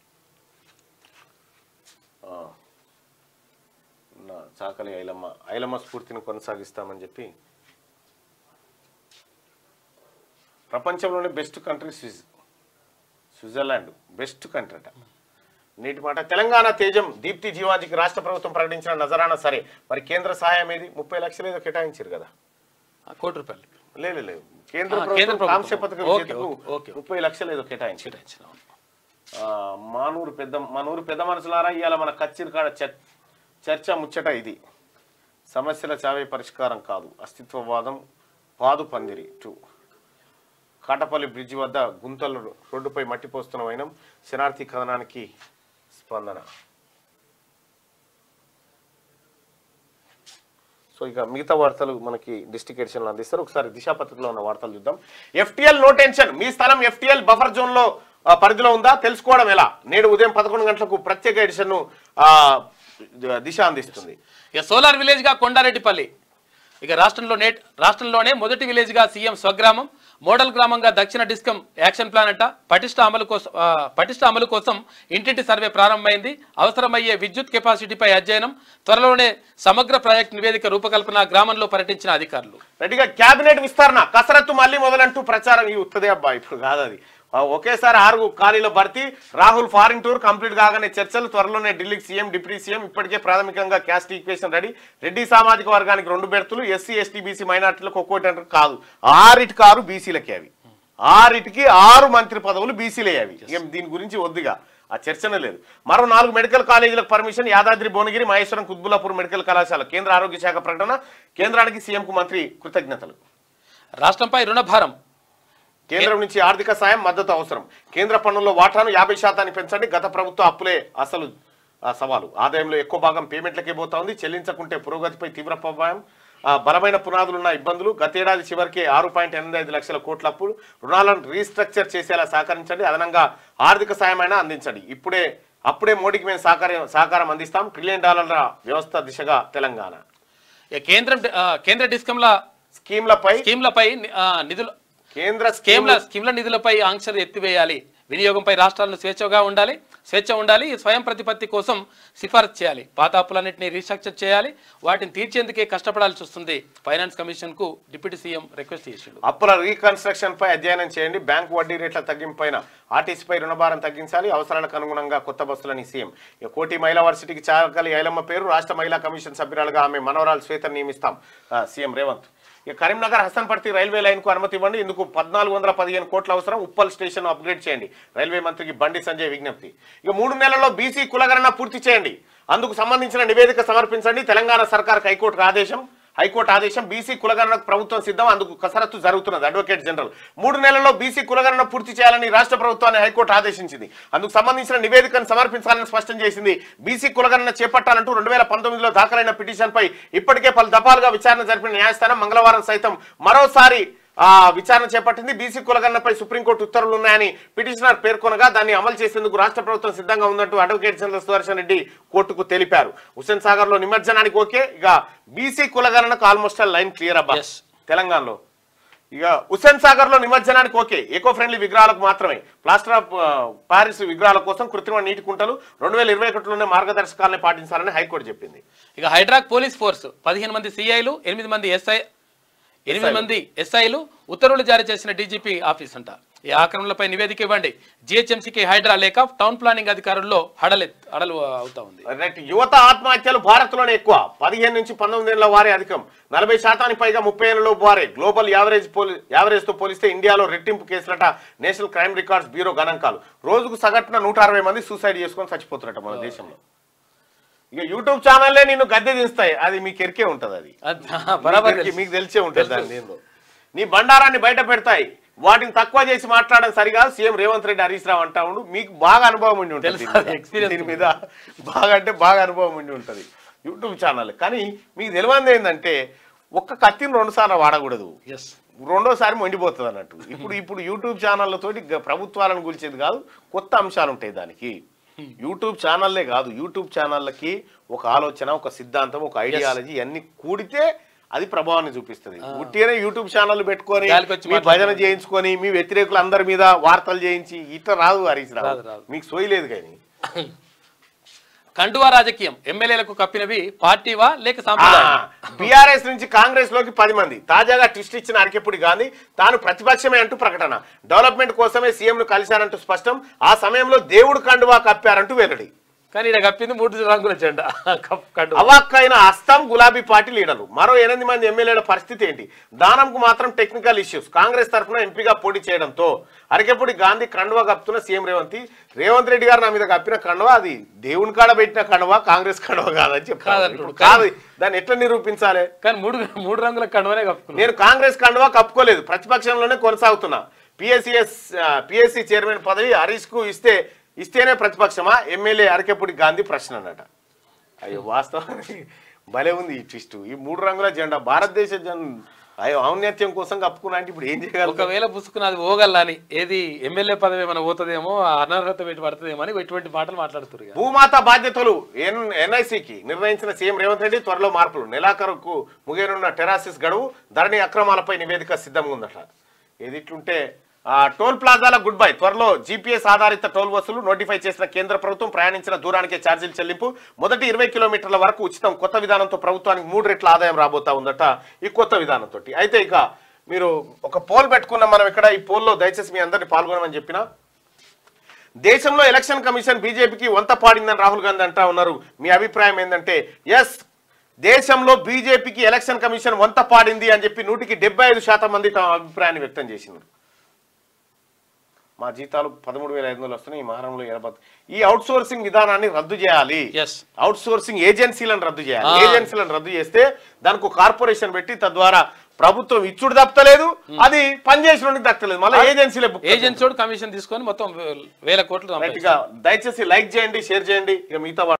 ఆ. నా చాకలి ఐలమ్మ ఐలమ్మ స్ఫూర్తిని కొనసాగిస్తామని చెప్పి ప్రపంచంలోనే బెస్ట్ కంట్రీ స్విజ్ స్విట్జర్లాండ్ బెస్ట్ కంట్రీ అట నేటి మాట తెలంగాణ తేజం దీప్తి జీవాజీకి రాష్ట్ర ప్రభుత్వం ప్రకటించిన నజరానా సరే మరి కేంద్ర సహాయం ఏది ముప్పై లక్షలు ఏదో కేటాయించారు కదా ఆ, కోటి రూపాయలు లేదు లేదు కేంద్ర ఆ, కేంద్ర ప్రభుత్వం ప్రభుత్వం. కాంస్య పథకం ఓకే, చేతకు ఓకే, ఓకే. ముప్పై లక్షలు ఏదో కేటాయించారు కేటాయించిన ఆ, మానూరు పెద్ద మనూరు పెద్ద మనసులారా ఇవాళ మన కచ్చిరి కాడ చర్- చర్చ ముచ్చట ఇది సమస్యల చావే పరిష్కారం కాదు అస్తిత్వవాదం పాదు పందిరి టూ కాటపల్లి బ్రిడ్జి వద్ద గుంతలు రోడ్డుపై మట్టి పోస్తున్న వైనం శనార్థి కథనానికి స్పందన సో ఇక మిగతా వార్తలు మనకి డిస్ట్రిక్ట్ ఎడిషన్లో అందిస్తారు ఒకసారి దిశా పత్రికలో ఉన్న వార్తలు చూద్దాం ఎఫ్టీఎల్ నో టెన్షన్ మీ స్థలం ఎఫ్టీఎల్ బఫర్ జోన్ లో ఆ, పరిధిలో ఉందా తెలుసుకోవడం ఎలా నేడు ఉదయం పదకొండు గంటలకు ప్రత్యేక ఎడిషన్ ను ఆ, దిశ అందిస్తుంది ఇక సోలార్ విలేజ్ గా కొండారెడ్డిపల్లి ఇక రాష్ట్రంలో నేట్ రాష్ట్రంలోనే మొదటి విలేజ్ గా సీఎం స్వగ్రామం మోడల్ గ్రామంగా దక్షిణ డిస్కం యాక్షన్ ప్లాన్ అంట పటిష్ట అమలు కోసం ఆ, పటిష్ట అమలు కోసం ఇంటింటి సర్వే ప్రారంభమైంది అవసరమయ్యే విద్యుత్ కెపాసిటీపై అధ్యయనం త్వరలోనే సమగ్ర ప్రాజెక్ట్ నివేదిక రూపకల్పన గ్రామంలో పర్యటించిన అధికారులు రెడ్డిగా కేబినెట్ విస్తరణ కసరత్తు మళ్ళీ మొదలంటూ ప్రచారం ఈ ఉత్తదే అబ్బా ఇప్పుడు కాదు అది ఆ, ఒకేసారి ఆరు ఖాళీల భర్తీ రాహుల్ ఫారిన్ టూర్ కంప్లీట్ కాగానే చర్చలు త్వరలోనే ఢిల్లీకి సీఎం డిప్యూటీ సీఎం ఇప్పటికే ప్రాథమికంగా క్యాస్ట్ ఈక్వేషన్ రెడీ రెడ్డి సామాజిక వర్గానికి రెండు బెర్తులు ఎస్సీ ఎస్టీ బీసీ మైనార్టీలకు ఒక్కోటి అంటారు కాదు ఆరిటి కారు బీసీలకే అవి ఆరిటికి ఆరు మంత్రి పదవులు బీసీలే అవి ఇక దీని గురించి వద్దుగా ఆ చర్చనే లేదు మరో నాలుగు మెడికల్ కాలేజీలకు పర్మిషన్ యాదాద్రి భువనగిరి మహేశ్వరం కుత్బులాపూర్ మెడికల్ కళాశాల కేంద్ర ఆరోగ్య శాఖ ప్రకటన కేంద్రానికి సీఎంకు మంత్రి కృతజ్ఞతలు రాష్ట్రంపై రుణభారం కేంద్రం నుంచి ఆర్థిక సాయం మద్దతు అవసరం కేంద్ర పన్నుల్లో వాటాను యాభై శాతాన్ని పెంచండి గత ప్రభుత్వ అప్పులే అసలు ఆ, సవాలు ఆదాయంలో ఎక్కువ భాగం పేమెంట్లకే పోతా ఉంది చెల్లించకుంటే పురోగతిపై తీవ్ర ప్రభావం ఆ, బలమైన పునాదులున్న ఇబ్బందులు గతేడాది చివరికి ఆరు పాయింట్ ఎనిమిది ఐదు లక్షల కోట్ల అప్పులు రుణాలను రీస్ట్రక్చర్ చేసేలా సహకరించండి అదనంగా ఆర్థిక సాయమైనా అందించండి ఇప్పుడే అప్పుడే మోడీకి మేము సహకారం సహకారం అందిస్తాం ట్రిలియన్ డాలర్ల వ్యవస్థ దిశగా తెలంగాణ ఇక కేంద్రం ఆ, కేంద్ర డిస్కంల స్కీమ్లపై స్కీమ్లపై ఆ, నిధులు కేంద్ర స్కీమ్ల స్కీమ్ల స్కీమ్ల నిధులపై ఆంక్షలు ఎత్తివేయాలి వినియోగంపై రాష్ట్రాలను స్వేచ్ఛగా ఉండాలి స్వేచ్ఛ ఉండాలి స్వయం ప్రతిపత్తి కోసం సిఫారసు చేయాలి పాత అప్పులన్నింటినీ రీస్ట్రక్చర్ చేయాలి వాటిని తీర్చేందుకే కష్టపడాల్సి వస్తుంది ఫైనాన్స్ కమిషన్ కు డిప్యూటీ సీఎం రిక్వెస్ట్ చేసిండు అప్పుల రీకన్స్ట్రక్షన్ పై అధ్యయనం చేయండి బ్యాంకు వడ్డీ రేట్ల తగ్గింపు పైన ఆర్టీసీపై రుణభారం తగ్గించాలి అవసరాలకు అనుగుణంగా కొత్త బస్సులని సీఎం ఇక కోటి మహిళా వర్సిటీకి చాకలి ఐలమ్మ పేరు రాష్ట్ర మహిళా కమిషన్ సభ్యురాలుగా ఆమె మనవరాలు శ్వేత నియమిస్తాం ఆ, సీఎం రేవంత్ ఇక కరీంనగర్ హసన్పర్తి రైల్వే లైన్ కు అనుమతి ఇవ్వండి ఇందుకు పద్నాలుగు వందల పదిహేను కోట్ల అవసరం ఉప్పల్ స్టేషన్ అప్గ్రేడ్ చేయండి రైల్వే మంత్రికి బండి సంజయ్ విజ్ఞప్తి ఇక మూడు నెలల్లో బీసీ కులగణన పూర్తి చేయండి అందుకు సంబంధించిన నివేదిక సమర్పించండి తెలంగాణ సర్కార్కు హైకోర్టు ఆదేశం హైకోర్టు ఆదేశం బీసీ కులగణనకు ప్రభుత్వం సిద్ధం అందుకు కసరత్తు జరుగుతున్నది అడ్వకేట్ జనరల్ మూడు నెలల్లో బీసీ కులగణన పూర్తి చేయాలని రాష్ట్ర ప్రభుత్వాన్ని హైకోర్టు ఆదేశించింది అందుకు సంబంధించిన నివేదికను సమర్పించాలని స్పష్టం చేసింది బీసీ కులగణన చేపట్టాలంటూ రెండు వేల పంతొమ్మిదిలో దాఖలైన పిటిషన్పై ఇప్పటికే పలు దఫాలుగా విచారణ జరిపిన న్యాయస్థానం మంగళవారం సైతం మరోసారి ఆ విచారణ చేపట్టింది బీసీ కులగణనపై సుప్రీంకోర్టు ఉత్తర్వులు ఉన్నాయని పిటిషనర్ పేర్కొనగా దాన్ని అమలు చేసేందుకు రాష్ట్ర ప్రభుత్వం సిద్ధంగా ఉందంటూ అడ్వకేట్ జనరల్ సుదర్శన్ రెడ్డి కోర్టుకు తెలిపారు హుస్సేన్ సాగర్ లో నిమజ్జనానికి ఓకే ఇక బీసీ కులగణనకు ఆల్మోస్ట్ లైన్ క్లియర్ అబ్బా Yes. తెలంగాణలో ఇక హుస్సేన్ సాగర్ లో నిమజ్జనానికి ఓకే ఎకో ఫ్రెండ్లీ విగ్రహాలకు మాత్రమే ప్లాస్టర్ ఆఫ్ ఆ, పారిస్ విగ్రహాల కోసం కృత్రిమ నీటి కుంటలు రెండు వేల ఇరవై ఒకటిలోనే మార్గదర్శకాలను పాటించాలని హైకోర్టు చెప్పింది ఇక హైడ్రాక్ పోలీస్ ఫోర్స్ పదిహేను మంది సిఐలు ఎనిమిది మంది ఎస్ఐ ఎనిమిది మంది ఎస్ఐలు ఉత్తర్వులు జారీ చేసిన డీజీపీ ఆఫీస్ అంట ఈ ఆక్రమణలపై నివేదిక ఇవ్వండి జిహెచ్ఎంసీకి హైడ్రా లేక టౌన్ ప్లానింగ్ అధికారుల్లో హడలె హడలు అవుతా ఉంది రైట్ యువత ఆత్మహత్యలు భారత్ లోనే ఎక్కువ పదిహేను నుంచి పంతొమ్మిది ఏళ్ల వారే అధికం నలభై శాతానికి పైగా ముప్పై ఏళ్ళలో వారే గ్లోబల్ యావరేజ్ పోలి యావరేజ్ తో పోలిస్తే ఇండియాలో రెట్టింపు కేసులట నేషనల్ క్రైమ్ రికార్డ్స్ బ్యూరో గణాంకాలు రోజుకు సగటున నూట అరవై మంది సూసైడ్ చేసుకొని చచ్చిపోతున్నట్ట మన దేశంలో ఇక యూట్యూబ్ ఛానల్లే నిన్ను గద్దె దిస్తాయి అది మీకు ఎరికే ఉంటది అది అది బరాబర్ మీకు- మీకు తెలిసే ఉంటుంది దాని ఏందో నీ బండారాన్ని బయట పెడతాయి వాటిని తక్కువ చేసి మాట్లాడడం సరికాదు సీఎం రేవంత్ రెడ్డి హరీష్ రావు అంటా ఉండు మీకు బాగా అనుభవం ఉండి ఉంటుంది తెలుసు, దీని మీద. experience దీని మీద బాగా అంటే బాగా అనుభవం ఉండి ఉంటుంది యూట్యూబ్ ఛానల్ కానీ మీకు తెలియంది ఏంటంటే ఒక్క కత్తిని రెండు సార్లు వాడకూడదు ఎస్ రెండోసారి మండిపోతుంది అన్నట్టు ఇప్పుడు ఇప్పుడు యూట్యూబ్ ఛానళ్ళతోటి గ- ప్రభుత్వాలను గురించేది కాదు కొత్త అంశాలు ఉంటాయి దానికి యూట్యూబ్ ఛానల్లే కాదు యూట్యూబ్ ఛానళ్ళకి ఒక ఆలోచన ఒక సిద్ధాంతం ఒక ఐడియాలజీ అన్ని కూడితే అది ప్రభావాన్ని చూపిస్తుంది ఉట్టిగానే యూట్యూబ్ ఛానల్ పెట్టుకొని గాలికొచ్చి మీ భజన చేయించుకొని మీ వ్యతిరేకులు అందరి మీద వార్తలు చేయించి ఇట్లా రాదు హరీష్ రావు రాదు, రాదు. మీకు సోయలేదు కానీ కండువా రాజకీయం ఎమ్మెల్యేలకు కప్పినవి పార్టీవా లేక సాంప్రదాయం బీఆర్ఎస్ నుంచి కాంగ్రెస్ లోకి పది మంది తాజాగా ట్విస్ట్ ఇచ్చిన అరకెప్పుడు గాంధీ తాను ప్రతిపక్షమే అంటూ ప్రకటన డెవలప్మెంట్ కోసమే సీఎం ను కలిశారంటూ స్పష్టం ఆ సమయంలో దేవుడు కండువా కప్పారంటూ వెల్లడి కానీ ఇక్కడ కప్పింది మూడు రంగుల జెండా కప్ కండువా అవాక్కైన అస్సాం గులాబీ పార్టీ లీడర్లు మరో ఎనిమిది మంది ఎమ్మెల్యేల పరిస్థితి ఏంటి దానంకు మాత్రం టెక్నికల్ ఇష్యూస్ కాంగ్రెస్ తరఫున ఎంపీగా పోటీ చేయడంతో అరకెప్పుడు గాంధీ కండువా కప్పుతున్న సీఎం రేవంత్ రేవంత్ రెడ్డి గారు నా మీద కప్పిన కండువా అది దేవుని కాడ పెట్టిన కండువా కాంగ్రెస్ కండువా కాదని చెప్పారు కాదంటుడు. ఇప్పుడు కాదు దాన్ని ఎట్లా నిరూపించాలి కానీ మూడు మూడు రంగుల కండువనే కప్పుకున్నాడు నేను కాంగ్రెస్ కండువా కప్పుకోలేదు ప్రతిపక్షంలోనే కొనసాగుతున్నా పిఎస్సిఎస్ పిఎస్సి చైర్మన్ పదవి హరీష్ కు ఇస్తే ఇస్తేనే ప్రతిపక్షమా ఎమ్మెల్యే అరకెప్పుడు గాంధీ ప్రశ్న అన్నట అయ్యో వాస్తవానికి భలే ఉంది ఈ ట్విస్ట్ ఈ మూడు రంగుల జెండా భారతదేశ జన్ అయ్యో, ఔన్నత్యం కోసం కప్పుకున్నా అంటే ఇప్పుడు ఏం చేయగలరు ఒకవేళ పుసుకుని అది పోగలని ఏది ఎమ్మెల్యే పదవి ఏమైనా పోతుందేమో అనర్హత పెట్టి పడుతుందేమో అని ఇటువంటి మాటలు మాట్లాడుతున్నారు ఇక. భూమాత బాధ్యతలు ఎన్ ఎన్ఐసికి నిర్ణయించిన సీఎం రేవంత్ రెడ్డి త్వరలో మార్పులు నెలాఖరుకు ముగియనున్న టెరాసిస్ గడువు ధరణి అక్రమాలపై నివేదిక సిద్ధంగా ఉందట ఏది ఇట్లుంటే ఆ, టోల్ ప్లాజాల గుడ్ బై త్వరలో జీపీఎస్ ఆధారిత టోల్ వసూలు నోటిఫై చేసిన కేంద్ర ప్రభుత్వం ప్రయాణించిన దూరానికే ఛార్జీలు చెల్లింపు మొదటి ఇరవై కిలోమీటర్ల వరకు ఉచితం కొత్త విధానంతో ప్రభుత్వానికి మూడు రెట్ల ఆదాయం రాబోతా ఉందట ఈ కొత్త విధానంతో అయితే ఇక మీరు ఒక పోల్ పెట్టుకున్నాం మనం ఇక్కడ ఈ పోల్లో దయచేసి మీ అందరినీ పాల్గొనమని చెప్పినా దేశంలో ఎలక్షన్ కమిషన్ బీజేపీకి వంత పాడిందని రాహుల్ గాంధీ అంటా ఉన్నారు మీ అభిప్రాయం ఏంటంటే ఎస్ దేశంలో బీజేపీకి ఎలక్షన్ కమిషన్ వంత పాడింది అని చెప్పి నూటికి డెబ్బై ఐదు శాతం మంది తమ అభిప్రాయాన్ని వ్యక్తం చేసినారు మా జీతాలు పదమూడు వేల ఐదు వందలు వస్తున్నాయి ఈ మహారంలో ఎనభై ఈ అవుట్ సోర్సింగ్ విధానాన్ని రద్దు చేయాలి Yes. అవుట్ సోర్సింగ్ ఏజెన్సీలను రద్దు చేయాలి Ah. ఏజెన్సీలను రద్దు చేస్తే దానికి ఒక కార్పొరేషన్ పెట్టి తద్వారా ప్రభుత్వం ఇచ్చుడు తప్పలేదు అది పనిచేసిన దక్కలేదు మళ్ళీ ఏజెన్సీలే బుక్ ఏజెన్సీ కమిషన్ తీసుకొని మొత్తం వేల కోట్లు రైట్ సంపాదించారు. గా దయచేసి లైక్ చేయండి షేర్ చేయండి ఇక మిగతా